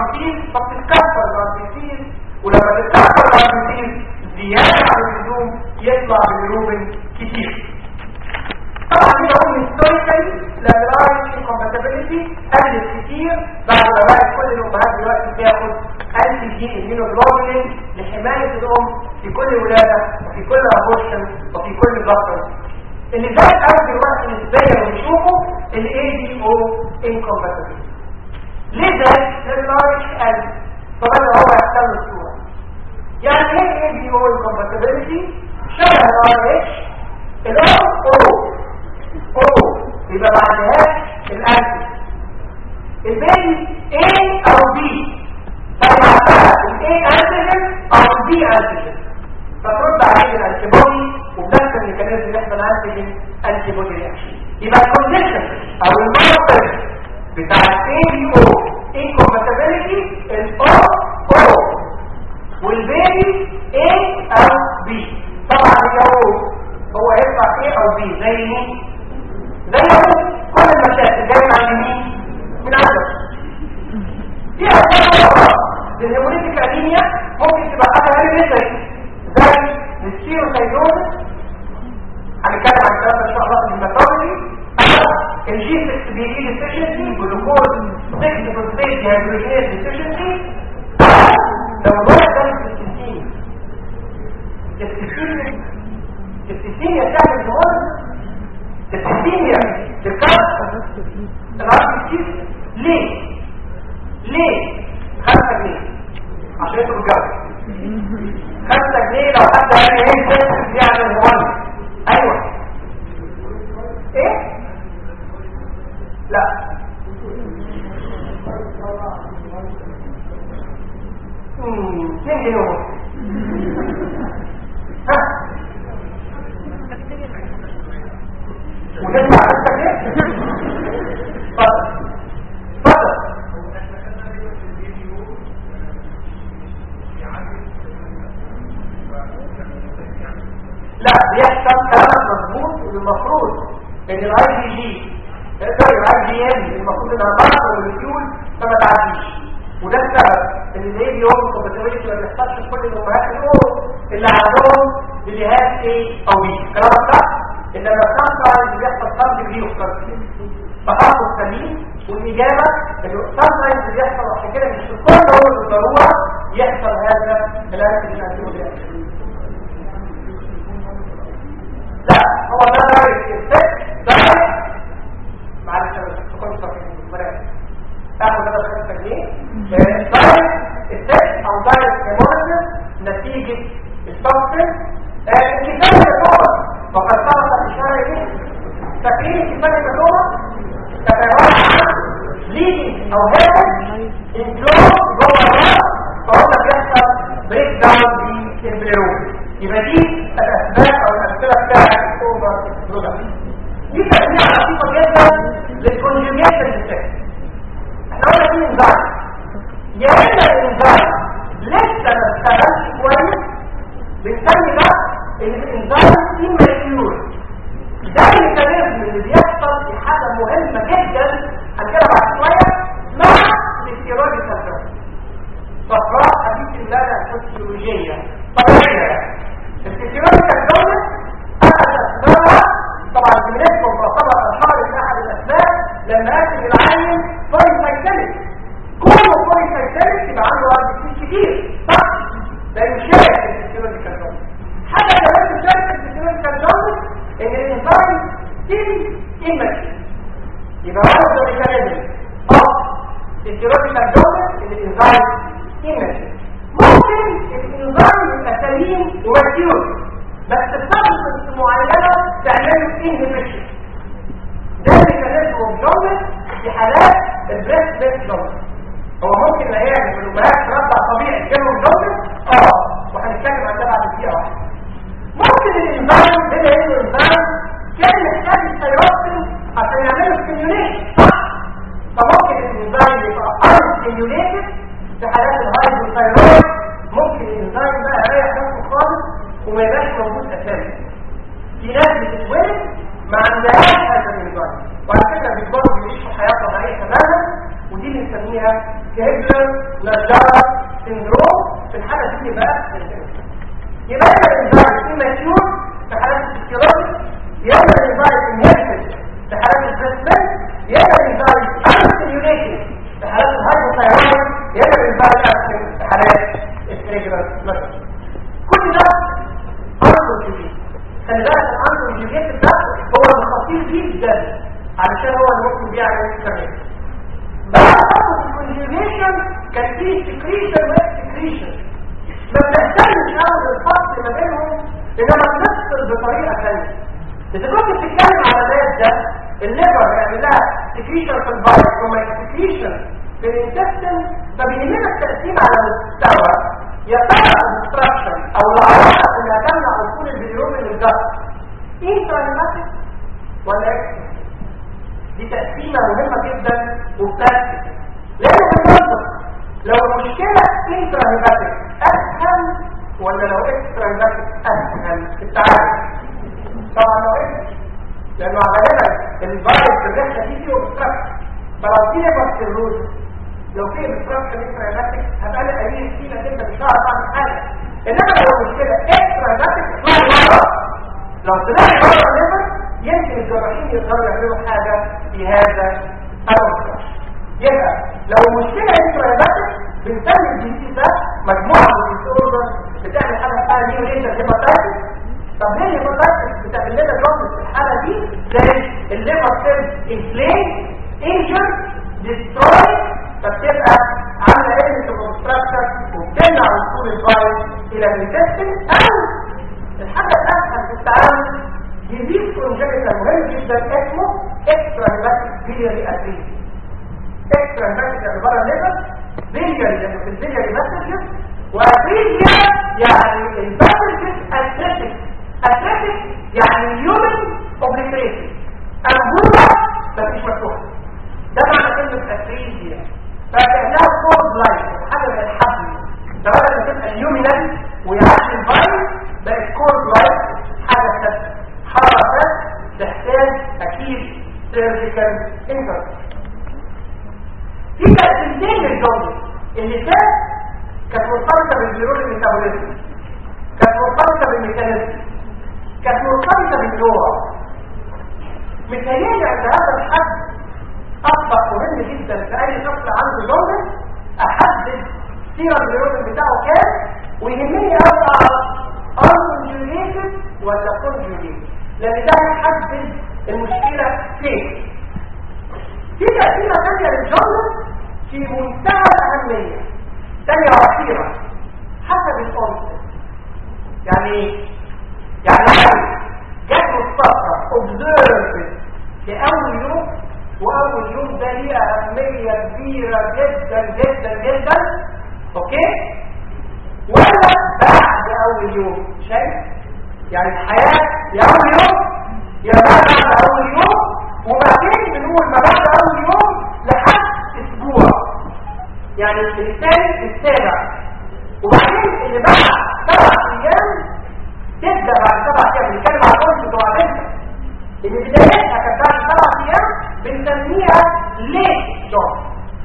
الاربيتين فبتتكسر الاربيتين ولما تتكسر الاربيتين زيادة عن اللزوم يطلع بالروبن كتير طبعا دي بقول هيستوريكالي لابرايت انكومباتيبيليتي قلت كتير بعد ما بقت كل الامهات دلوقتي بتاخد انتي جي اميونوجلوبولين لحمايه الام في كل ولاده وفي كل ابورشن وفي كل ضغط اللي زاد قوي دلوقتي نسبيا بنشوفه الاي دي او انكومباتيبيليتي ليه ده؟ لابرايت قل فبدا هو يحتل الصوره يعني ايه اي دي او انكومباتيبيليتي شبه الار اتش الار او او يبقى ما عندهاش الانتي الباقي A او B فمعناها ال A antigen او ال B antigen فترد عليه الانتي بودي وبنفس الميكانيزم يحصل انتيجين انتي بودي رياكشن يبقى الكونديشن او الماركر بتاع ال ABO incompatibility ال O O والباقي A او B طبعا هو هو هيطلع A او B زي مين؟ زي كل المشاكل جايه عند مين من عندك في اسباب للهيموليتيك انيميا ممكن تبقى حاجه غير جدا زي السيروسايدوز هنتكلم عن الكلام ده ان شاء الله في الميثودولوجي الجي 6 بي اي ديفيشنسي جلوكوز 6 فوسفيت ديهيدروجينيز ديفيشنسي لو ضاع ده السيستين السيستين السيستين يعمل مهم التسمية للكارت العرض كتير ليه ليه خمسة جنيه عشان انتوا بتجاوب خمسة جنيه لو حد قال لي ايه سيرفس دي عشان المهم ايوه ايه لا امم 2 جنيه ونص ها وتسمع نفسك ايه؟ اتفضل اتفضل لا بيحصل كلامك مظبوط والمفروض ان الاي دي جي سوري الاي دي ام المفروض انها تحصل الفيول فما تعديش وده السبب ان الاي دي ام كومباتيبيلتي ما بيحصلش في كل الامهات الاورو اللي عندهم بجهاز اي او بي كلامك صح؟ انما sometimes بيحصل some degree of confusion تحقق سليم والاجابه انه sometimes بيحصل عشان كده مش في كل هو بالضروره يحصل هذا الانتي انتي لا هو ده دايركت افكت دايركت معلش انا مش كنت فاكر المراجع تاخد ده 5 جنيه دايركت افكت او دايركت هيموريزم نتيجه السبستنس الكتاب يعتبر وقد سبق الاشاره اليه فاكرين الكتاب يعتبر تتراجع عن ليدنج او هيرج انكلوز جوه الراس فهو بيحصل بريك داون بالامبريون يبقى دي الاسباب او الامثله بتاعت الاوفر برودكت دي تسميه لطيفه جدا للكونجوجيشن افكت احنا قلنا في انزايم يا اما الانزايم لسه ما اشتغلش كويس بنسمي ده الانزايم immature ده الميكانيزم اللي بيحصل في حاجه مهمه جدا هنتكلم بعد شويه مع الاستيرويد صفراء حديث الولاده الفسيولوجيه طبيعيه الاستيرويد الدوله احد اسبابها طبعا بنسبه مرتبطه اشار ان احد الاسباب لما اكل العين فوري سايكليك كله فوري سايكليك يبقى عنده ارض كتير صح ده يشارك في الاستيرويد الدوله حاجه كمان تشارك في الاستيرويد الدوله ان الانسان ستيل ايمج يبقى هذا الميكانيزم اه الاستيرويد الدوله ان الانسان ايمج ممكن الانزيم يبقى سليم ومسيور بس السبستنس معينه تعمل له انهبيشن ده ميكانيزم اوف في حالات البريست بيت جونز هو ممكن العيال في الامهات ترضع طبيعي جالهم جونز اه وهنتكلم عن ده بعد دقيقه واحده ممكن الانزيم بما انه انزيم كان محتاج الثيروكسين عشان يعملوا ستيميوليشن صح فممكن الانزيم يبقى انستيميوليتد في حالات الهايبوثايرويد ممكن الانزيم بقى يريح نفسه خالص وما يبقاش موجود اساسا في ناس بتتولد ما عندهاش هذا الانزيم وعلى فكره بيكبروا بيعيشوا حياه طبيعيه تماما ودي بنسميها كهبلر نجارة سندروم في الحاله دي يبقى يبقى الانزيم immature خلي بالك الانتروجينيت ده هو الخطير جدا علشان هو اللي ممكن بيعمل كمان بعد خطوه الكونجينيشن كان فيه سكريشن واكسكريشن ما بنهتمش قوي بالفصل ما بينهم انما بنفصل بطريقه ثانيه اذا كنت بتتكلم على ماده الليفر يعمل لها سكريشن في الفيروس وما سكريشن في الانتستين فبيهمنا التقسيم على مستوى يا ترى الدستركشن او العلاقه اللي هتمنع وصول البيليروبين للجسم انترانيماتيك ولا اكسترا دي تقسيمه مهمه جدا وبتاكد لان بالمنطق لو المشكله انترانيماتيك اسهل ولا لو اكسترانيماتيك اسهل في التعامل طبعا لو اكسترا لانه غالبا الفيروس الرحله دي فيه اوبستراكشن فلو في ليفر لو في اوبستراكشن اكسترانيماتيك هبقى انا قليل فيه انك انت مش هعرف اعمل حاجه انما لو المشكله اكسترانيماتيك اطلعي بره لو طلعت بره الليفر يمكن الجراحين يقدروا يعملوا حاجه في هذا الاوبستراكشن يبقى لو المشكله اكسترانيماتيك بنسمي الجي ده مجموعه من الديسوردر بتعمل حاجه اسمها نيوريتال هيباتايتس طب ليه الهيباتايتس بتعمل لنا جلطه في الحاله دي زي الليفر سيل انفلين انجر ديستروي فبتبقى عامله ايه اوبستراكشن وبتمنع وصول الفيروس الى الانتستين او الحاجه الاسهل في التعامل يزيد كونجكتال مهم جدا اسمه اكسترا هيباتيك بيلياري اتريز اكسترا هيباتيك اللي بره الليفر بيلياري لانه في البيلياري باسجز واتريزيا يعني الباسجز اتريتيك اتريتيك يعني يومن اوبليتريتيك انبوبه مفيش مفتوحه ده معنى كلمه اتريزيا فكانها كورد لاين حاجه من الحبل فبدل ما تبقى اليومينال ويعدي الفايروس بقت كورد لاين حاجه ثابته حركات تحتاج اكيد سيرجيكال انترفيس في تقسيمتين للجوده اللي فات كانت مرتبطه بالبيرول الميتابوليزم كانت مرتبطه بالميكانيزم كانت مرتبطه بالنوع متهيألي عند هذا الحد اصبح مهم جدا في اي شخص عنده جوده احدد سيرة البيرول بتاعه كام ويهمني قوي اعرف unconjugated ولا conjugated لان ده هيحدد المشكله فين في تقسيمه ثانيه للجوده في منتهى الاهميه ثانيه واخيره حسب الانثى يعني يعني جت مصطفى observed في اول يوم واول يوم ده ليه اهميه كبيره جدا جدا جدا اوكي ولا بعد اول يوم شايف يعني الحياه يا اول يوم يا بعد اول يوم وبعدين بنقول ما بعد اول يوم لحد اسبوع يعني من الثالث للسابع وبعدين اللي بعد سبع ايام تبدا بعد سبع ايام بنتكلم على الكورس بتوع بنتك اللي بدايتها كانت بعد سبع ايام بنسميها ليت جوب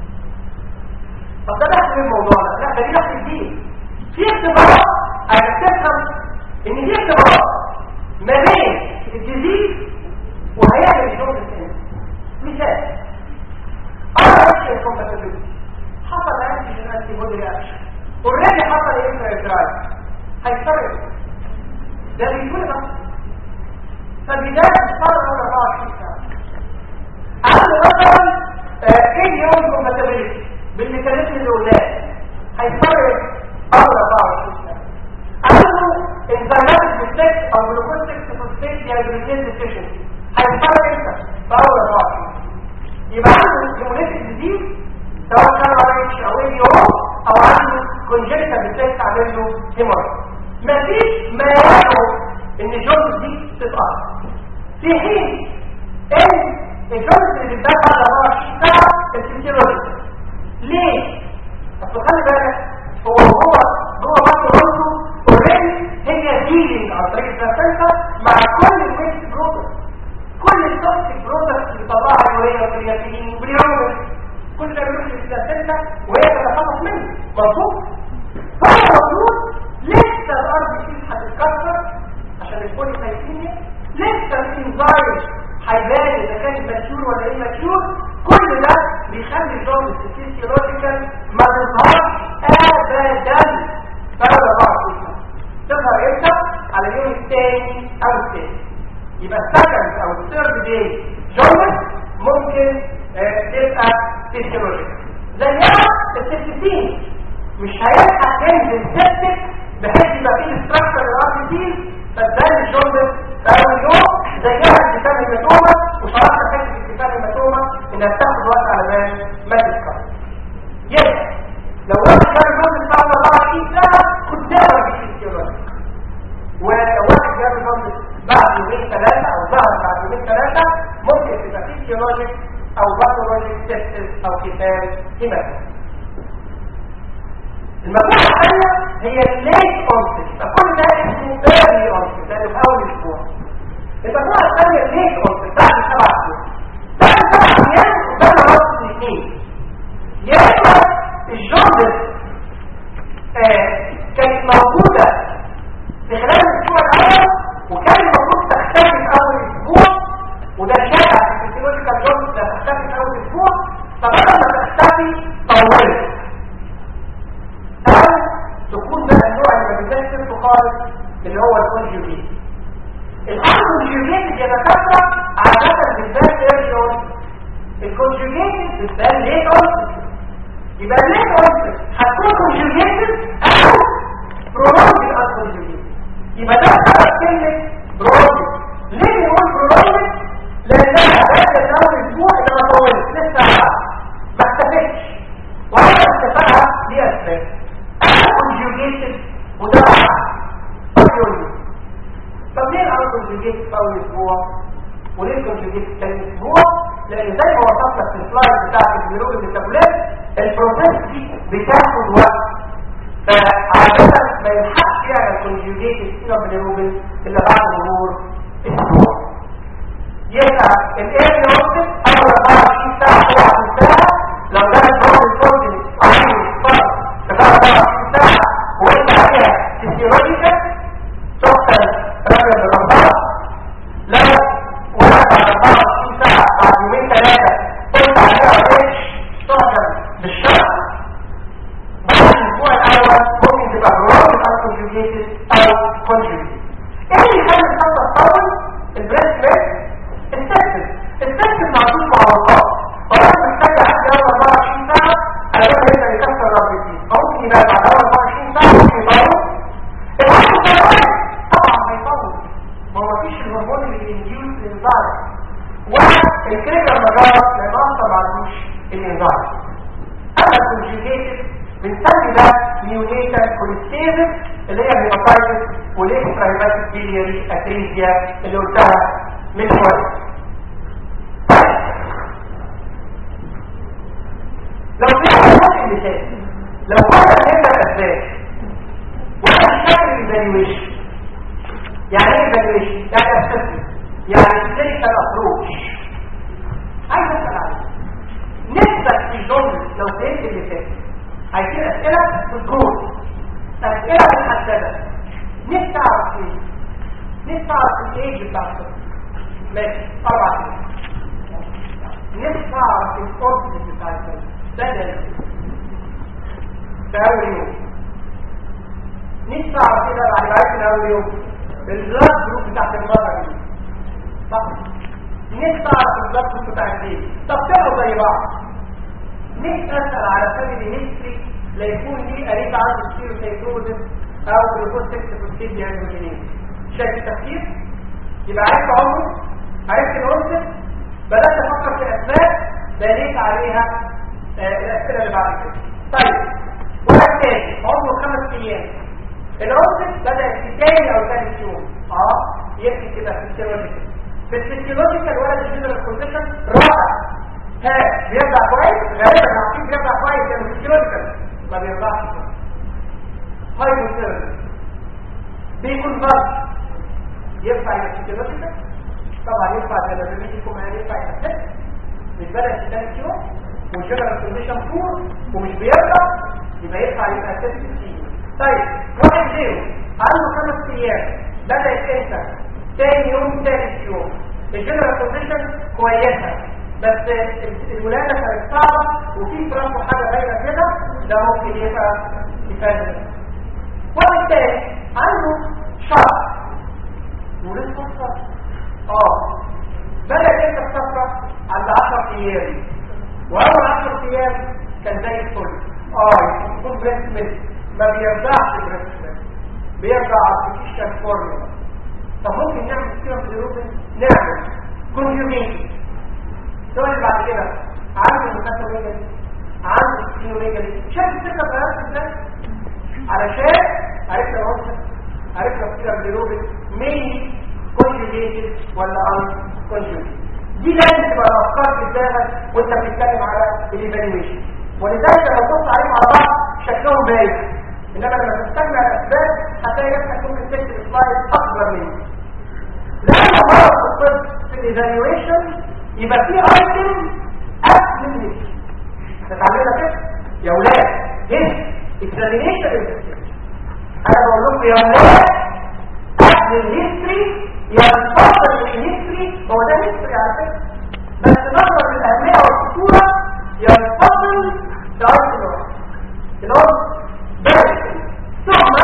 طب ده بحث من موضوعنا لا ده دي بحث جديد في اختبارات عشان تفهم ان دي اختبارات ما بين الجديد وهيعمل الجوب الثاني مثال انا ماشي الكومباتيبيلتي حصل انتيجين انتي بودي رياكشن اوريدي حصل انترايترايت هيضطر ده بيكون بس فبدايه الفتره 24 ساعه عنده مثلا ايه يوم كومباتيبيلتي بالميكانيزم اللي قلناه هيضطر اول 24 ساعه عنده انزيماتيك ديفكت او جلوكوز 6 فوسفيت ديهايدروجين ديفيشنسي هيضطر امتى في اول 24 يبقى عنده هيموليتيك ديزيز سواء كان اتش او اي يوم او عنده كونجنتال ديفكت عامل له هيموريج مفيش ما يدعو ان الجونز دي تتقطع في حين ان الجونز اللي بتبقى بعد 24 ساعه الفسيولوجي ليه؟ اصل خلي بالك هو هو جوه مصر برضه اوريدي هي ديلينج عن طريق البلاسنتا مع كل الويست برودكت كل التوكسيك برودكت اللي طلعها اليوريا والكرياتين وبريومين كل ده بيروح للبلاسنتا وهي تتخلص منه مظبوط فهو المفروض لسه الارض فيه هتتكسر عشان البوليسايكيميا لسه الانزايم هيبان اذا كان ماتيور ولا ايه ماتيور كل ده بيخلي الجوز الفيسيولوجيكال ما تظهرش ابدا فانا بقى تظهر امتى على اليوم الثاني الثاني او الثالث يبقى السكند او الثيرد داي جوندس ممكن آه، تبقى فيسيولوجيك زيها السبتين مش هيلحق ينزل سبتك بحيث يبقى فيه ستراكشر الارتيتين فتبان الجوندس في اول يوم زيها الكتاب الماتومه وشرحت حته الكتاب الماتومه انها بتاخد وقت على ما ما تتكرر يس لو واحد كان الجوندس بتاع 24 ساعه كنت تقدر في فيسيولوجيك ولو واحد جاب الجوندس بعد يومين ثلاثه او ظهر بعد يومين ثلاثه ممكن تبقى فيسيولوجيك او باثولوجيك سيستم او كتاب هيماتوم المجموعة الثانية هي الليت اونست فكل ده اسمه بيرلي اونست لانه في اول اسبوع المجموعة الثانية الليت اونست بعد سبع شهور بعد سبع ايام قدامنا نقص الاثنين يا اما الجوندس آه كانت موجودة في خلال الاسبوع الاول وكان المفروض تختفي في اول اسبوع وده شائع في الفيزيولوجيكال جوندس لا تختفي في اول اسبوع فبدل ما تختفي طولت او تكون بقى النوع اللي ما بيبقاش سيرته خالص اللي هو الكونجوجيت الكونجوجيت يتكثر عادة بالذات ايرلي اونست الكونجوجيت بالذات ليت اونست يبقى الليت اونست هتكون كونجوجيت او برولونج الكونجوجيت يبقى ده سبب كلمة برولونج ليه نقول برولونج لانها بعد اول اسبوع انما طولت لسه ما اختفتش وعدم اختفائها ليه اسباب conjugated وده طب يقول لي طب ليه العمل conjugated في اول اسبوع وليه conjugated في ثاني اسبوع لان زي ما وصفنا في السلايد بتاعت البيولوجي الميتابوليت البروسيس دي بتاخد وقت فعادة ما يلحقش يعمل conjugated سينوبيليروبين الا بعد مرور اسبوع يبقى الاير نوتس اول 24 ساعه 24 ساعه لو ده البروسيس الفورجن عايز فرق في 24 ساعه وانت عليها فيزيولوجيكال تحصل رقم الاربعه لو واحد بعد 24 ساعه بعد يومين ثلاثه قلت عليها ريتش تحصل بالشهر بعد الاسبوع الاول ممكن تبقى برونج او كونجوجيتد او كونجوجيتد ايه اللي يخلي الخطه تطول البريست ميلك السيستم السيستم معدود معوقات ولكن محتاج حد يوم 24 ساعه على جنب يقدر يكسر الرابطين فممكن يبقى بعد اول 24 ساعه ممكن يطول الواحد ده طبعا هيطول ما هو مفيش الهرمون اللي بينديوز الانذار والكريجر مجرد لانه اصلا ما عندوش الانذار اما الكونجيجيتد بنسمي ده نيونيتال كوليستيزم اللي هي الهيباتايتس والاكسترا هيباتيك بيلياري اتريزيا اللي قلتها من شويه لو في حاجات اللي فاتت لو قلنا نبدا الاسباب واحد شكل الايفالويشن يعني ايه ايفالويشن يعني اسسمنت يعني كلينيكال ابروتش عايز اسال عليك نسبه في الجمله لو فهمت اللي فات عايزين اسئله في الجول اسئله محدده نفسي اعرف ايه نفسي اعرف الايج بتاع الطفل ماشي اربع سنين نفسي اعرف الفورس بتاع الطفل بدل في اول يوم نفسي اعرف كده بعد بعد من اول يوم البلاد جروب بتاعت المرة دي صح نفسي اعرف البلاد جروب بتاع البيبي طب تبقوا زي بعض نفسي اسال على فاميلي هيستري لا يكون ليه قريب عنده سيروسايتوزس او جلوكوز 6 فوسفيد هيدروجينيز شايف التفكير يبقى عرفت عمره عرفت الانسل بدات افكر في اسباب بنيت عليها آه الاسئله اللي بعد كده طيب واحد تاني عمره خمس ايام الانسل بدا في تاني او ثالث يوم اه يمكن كده في السيرولوجيكال في الفسيولوجيكال ولد الجنرال كونديشن رائع ها بيرجع كويس غالبا العقيم بيرجع كويس لانه فسيولوجيكال ما بيرجعش كويس هايبوثيرمي بيكون ضغط ينفع يبقى فسيولوجيكال طبعا ينفع تلابيميتيكم يعني ينفع يبقى مش بدأ في ثالث يوم والجنرال كونديشن فور ومش بيرجع يبقى ينفع يبقى ثالث يوم طيب واحد زيرو عنده خمس ايام بدأت امتى تاني يوم ثالث يوم الجنرال كونديشن كويسه بس الولاده كانت صعبه وفي فراغ وحاجه باينه كده ده ممكن يبقى افاده واحد تاني عنده شهر ولسه الصفرة اه بدأت انت الصفرة عند 10 ايام واول 10 ايام كان زي الفل اه يكون بريست ميلك ما بيرجعش بريست ميلك بيرجع ارتفيشال فورمولا طب ممكن نعمل كده في الروبن نعمل كونجوجيشن السؤال اللي بعد كده عنده الميتاميجالي عنده الكينوميجالي شايف الفكره بتاعتها ازاي علشان عرفنا الوصف عرفنا كده بالروبن مين كونجوجيتد ولا ان كونجوجيتد دي لازم تبقى الافكار في دماغك وانت بتتكلم على الايفالويشن ولذلك لما تبص عليهم على بعض شكلهم باين انما لما تستجمع الاسباب هتلاقي نفسك ممكن تكتب سلايد اكبر منه لان مرض في الطب في الايفالويشن يبقى في ايتم قبل النسبه تتعلمها كده يا ولاد هنا اكزامينيشن انا بقول لكم يا ولاد قبل الهيستوري ينفصل الهيستوري هو ده هيستوري على فكره بس نظرا للاهميه والخطوره ينفصل دايتم اللي هو بس ثم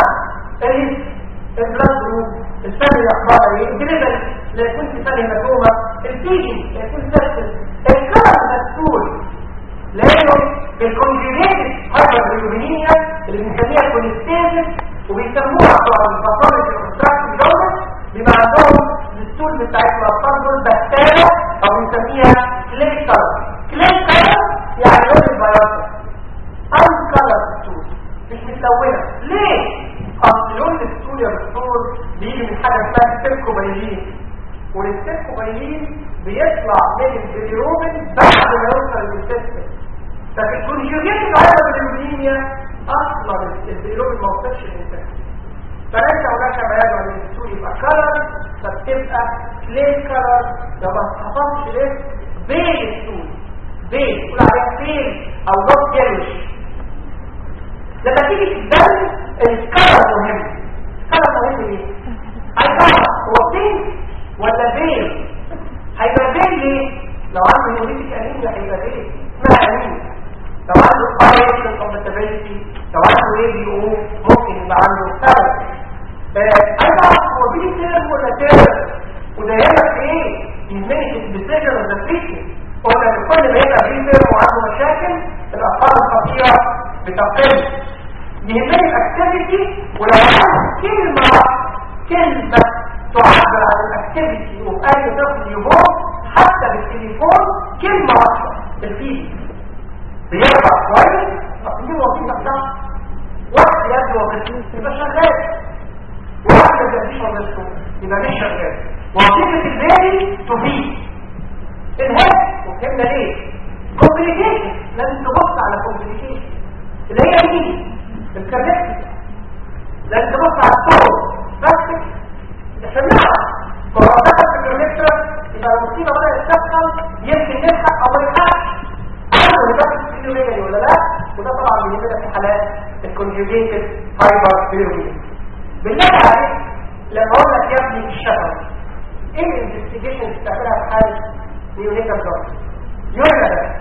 البلاد جروب الفن الاخبار الجريدل لا يكون في فن مفهومه الفيجن لا يكون سلسل الكلام مسؤول لانه الكونجيجيتد هايبربيوبينيا اللي بنسميها كونستيزس وبيسموها بتوع الباثولوجي والكونستراكشن جوه بيبقى عندهم الستول بتاعت الاطفال دول بكتيريا او بنسميها كليك كلر كليك كلر يعني لون البياض ان كلر ستول مش متلونه ليه اصل لون الستول يا دكتور بيجي من حاجه اسمها السيركوبايلين والسيركوبايلين بيطلع من البيليروبين بعد ما يوصل للسيستم ففي الكونجوجيت العيبه بالبيليميا اصلا البيليروبين ما وصلش للسيستم فليس هناك بيان عن الستول يبقى كلر فبتبقى كلين كلر لو ما اتحفظش ليه بين الستول بين تقول عليه بين او نوت جيلش لما تيجي تدل الكلر مهم الكلر مهم ليه؟ عايز هو بين ولا بين هيبقى بين ليه؟ لو عنده هيموليتيك انيميا هيبقى بين اسمها انيميا لو عنده بايريشن كومباتيبيلتي لو عنده ايه بي او ممكن يبقى عنده سبب عايز اعرف هو بي تيرم ولا تيرم وده يهمك في ايه؟ يهمني الديسيجن اوف ذا تريتمنت قلنا ان كل ما يبقى بي تيرم وعنده مشاكل الاثار الخطيره بتقل يهمني الاكتيفيتي ولو عنده كلمه كلمه تعبر عن الاكتيفيتي وفي اي طفل يبوظ حتى بالتليفون كلمه واحده بالفيديو بيرفع كويس طب دي وظيفه بتاعته واحد يبدو وظيفته يبقى شغال واحد ما يبدأش وظيفته يبقى مش شغال وظيفه البيبي تفيد الهد وفهمنا ليه كومبليكيشن لازم تبص على كومبليكيشن اللي هي مين الكونكتد لازم تبص على الصوت بس عشان نعرف قرارات في الكونكتر يبقى المصيبه بدات تحصل يمكن نلحق او ما نلحقش عنده نجاح الفيديو ولا لا وده طبعا بيهمنا في حالات الكونجوجيتد هايبر بيروبين بالله عليك لما اقول لك يا ابني الشفوي ايه الانفستيجيشن اللي بتعملها في حاله نيونيتال دور يقول لك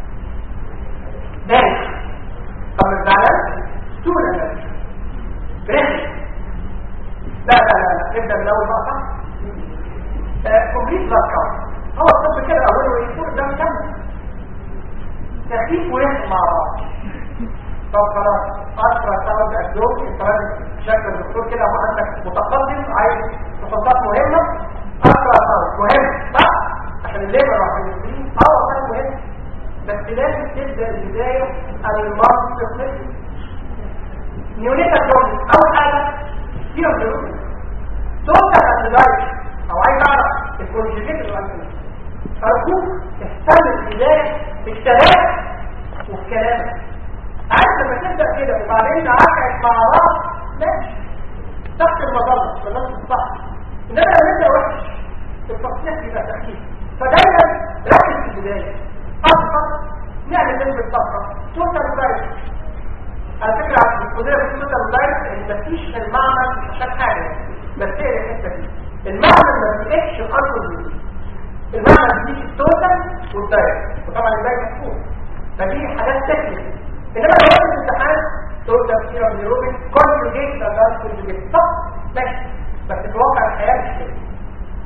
دارس طب الزعلان ستول انا بريش لا لا لا نبدا من اول بقى صح كومبليت بلاد كاونت هو الطب كده اوله يكون ده مكمل تخفيف ويحكي مع بعض طب خلاص أسرع سبب أسلوب انت راجل شكل الدكتور كده هو عندك متقدم عايز تخصصات مهمة أسرع سبب مهم صح عشان الليبر وعشان الدين اه كان مهم بس لازم تبدأ البداية المنطقية نيونيتا جونز أول حاجة فيهم جونز توصل أسلايك أو عايز أعرف الكونجيجيت الأسلايك أرجوك تهتم البداية بالكلام وفي كلامك عارف لما تبدأ كده وبعدين تعاكس مع بعض ماشي تحت المظلة بالنص الصح انما لما نبدأ وحش التصحيح بيبقى تخفيف فدايما ركز في البداية أصفر نعمل نسبة صفرة توتال دايت على فكرة القضية في التوتال دايت ان مفيش في المعمل عشان حاجة بس هي الحتة دي المعمل ما بيقفش الأرض المعنى دي التوتال والدايت وطبعا الدايت مفهوم فدي حاجات تكنيك انما لو وقت الامتحان تقول تفسير النيروبيك كونجوجيت لا كونجوجيت صح ماشي بس في واقع الحياه مش كده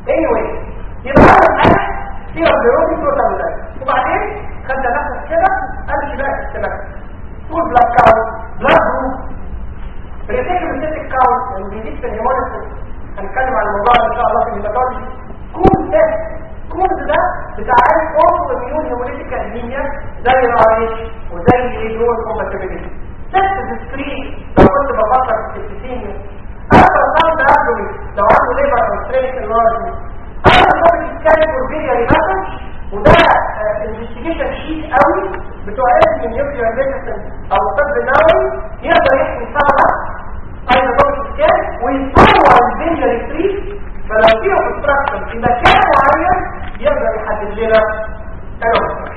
anyway يبقى اول حاجه فيها بيروبي توتال ولاية وبعدين خدنا نفس كده امشي بقى في السماء فول بلاد كاونت بلاد جروب ريتيكولوسيتيك كاونت اللي بيزيد في الهيموليسيس هنتكلم عن الموضوع ده ان شاء الله في الميتاكولوجي كود ده كود ده بتاع اورثو اميون هيموليتيك انيميا زي الار اتش وزي الايدول كومباتيبيليتي تست سكرين لو كنت بفكر في السيستيميا اكتر ساوند ابدومي لو عنده ليبر او ستريس انلارجمنت اكتر توبيك سكان فوربيلياري مسج وده انفستيجيشن شيت قوي بتوع علم النيوكليير ميديسن او الطب النووي يقدر يحكي سوا ايضا توبيك سكان ويصور الفينجري تريس فلو فيه obstruction في مكان معين يقدر يحدد لنا انا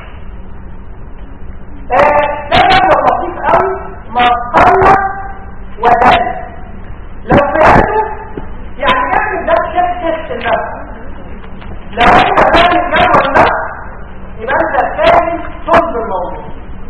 ده جدول لطيف قوي مصطلح ودل لو فعلته يعني اعمل ده شيك تيست النفس لو انت فاهم الجدول ده يبقى انت فاهم صلب الموضوع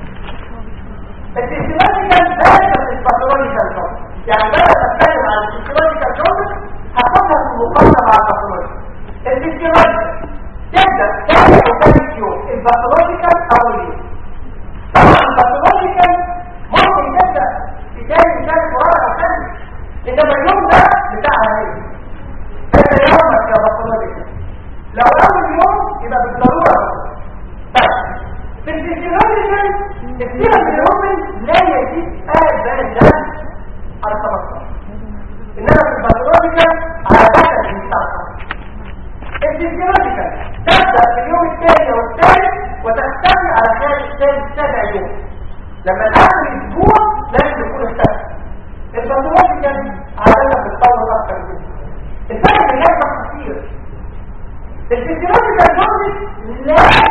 الفيزيولوجيكال بس الباثولوجيكال جوب يعني بدل ما اتكلم عن الفيزيولوجيكال جوب هاخدها في المقارنه مع الباثولوجي الفيزيولوجيكال تبدا تعمل وتاني يوم الباثولوجيكال اول يوم طبعا الباثولوجيكال ممكن تبدا في تاني مثال قرار او ثاني انما اليوم ده بتاعها هي هذا يومك يا باثولوجيكال لو اول يوم يبقى بالضروره طيب في الفيزيولوجيكال السيرم بالروبن لا يزيد ابدا على 15 انما في الباثولوجيكال عاده بيستعمل الفيزيولوجيكال تبدا في اليوم الثاني والثالث وتختفي على خلال الثالث سبع يوم لما الاخر اسبوع لازم يكون اختفى الباثولوجيكال عاده بتطول اكتر من كده الفرق اللي يحصل كتير الفيزيولوجيكال جوزس لازم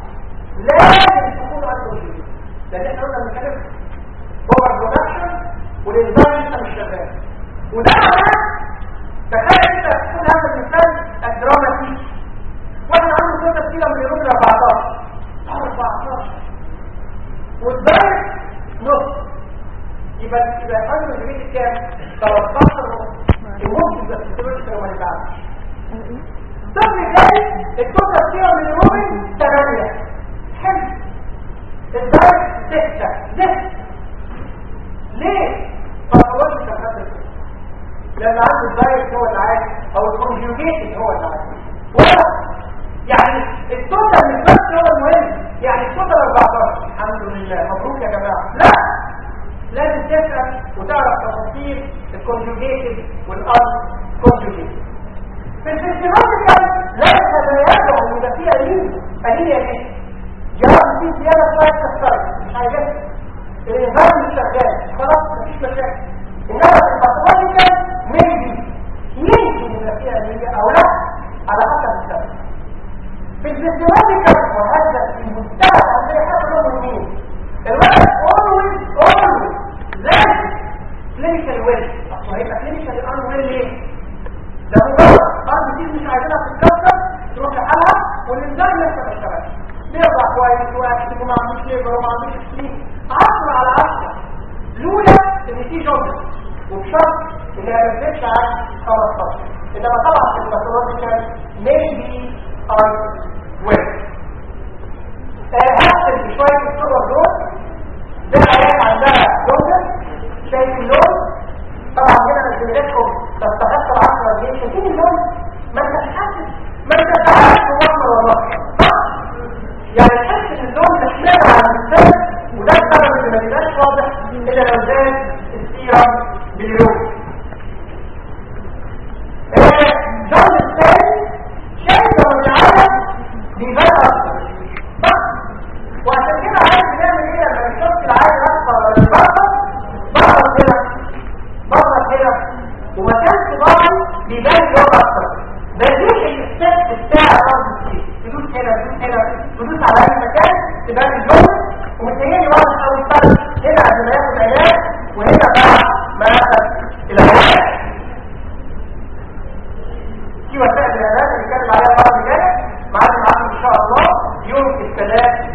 لازم تكون عنده شيء لان احنا قلنا بنتكلم اوفر برودكشن والانزيم لسه مش شغال وده معناه تخيل انت تكون هذا المثال الدراماتيكي واحنا عنده ستة كيلو من اليوم 14 14 والدايت نص يبقى يبقى الفرق الجديد كام 13 نص الممكن يبقى في لو ما يتعبش طفل ثاني التوتال كيلو من اليوم 8 حلو الدايت 6 ليه ليه فالوجه شغال لان عنده الدايت هو اللي عايز او الكونجوجيتد هو اللي عايز ولا يعني التوتال مش بس هو المهم يعني التوتال 14 الحمد لله مبروك يا جماعه لا لازم تفهم وتعرف تفاصيل الكونجوجيتد والان كونجوجيتد في الفيزيولوجيكال لا تتبادل ان يبقى فيها لين انيميا دي جرب في زياده شويه كسرت مش عايزاه الانسان مش شغال خلاص مفيش مشاكل انما في الباثولوجيكال ميبي يمكن يبقى فيها انيميا او لا على حسب السبب في الفيزيولوجيكال وهذا في منتهى عندنا حاجه له مين الواحد اولويز اولويز لازم كلينيكال ويل اصل هيبقى كلينيكال ان ويل ليه ده مجرد ارض دي مش عايزينها تتكسر تروح لحالها والانسان لسه ما اشتغلش بيرضع كويس واكتب وما عندوش ليبر وما عندوش سنين 10 على 10 لولا ان في جوزر وبشرط ان ما ينزلش عن 15 انما طبعا في الباثولوجيكال maybe are well هحسن بشوية الصور دول ده عيال عندها جوزر شايف اللون طبعا هنا نزل لكم تستحق العشرة جنيه شايفين اللون ما انت مش حاسس ما انت تعرف والله والله يعني تحس ان اللون محمل على الانسان وده السبب اللي ما بيبقاش واضح الا لو زاد السيرم باليوم جون الثاني شايف لو العالم بيبان اكتر بس وعشان كده عايز نعمل ايه لما نشوف العالم اكتر ولا بره بره كده بره كده ومكان صباعي بيبان لون اكتر بديش الستيب بتاع الارض كتير تدوس هنا تدوس هنا تدوس على اي مكان تبان اللون ومتهيألي واضح قوي الفرق هنا قبل ما ياخد علاج وهنا بعد ما ياخد العلاج في وسائل العلاج اللي كانت عليها المره الجايه معاكم معاكم ان شاء الله يوم الثلاث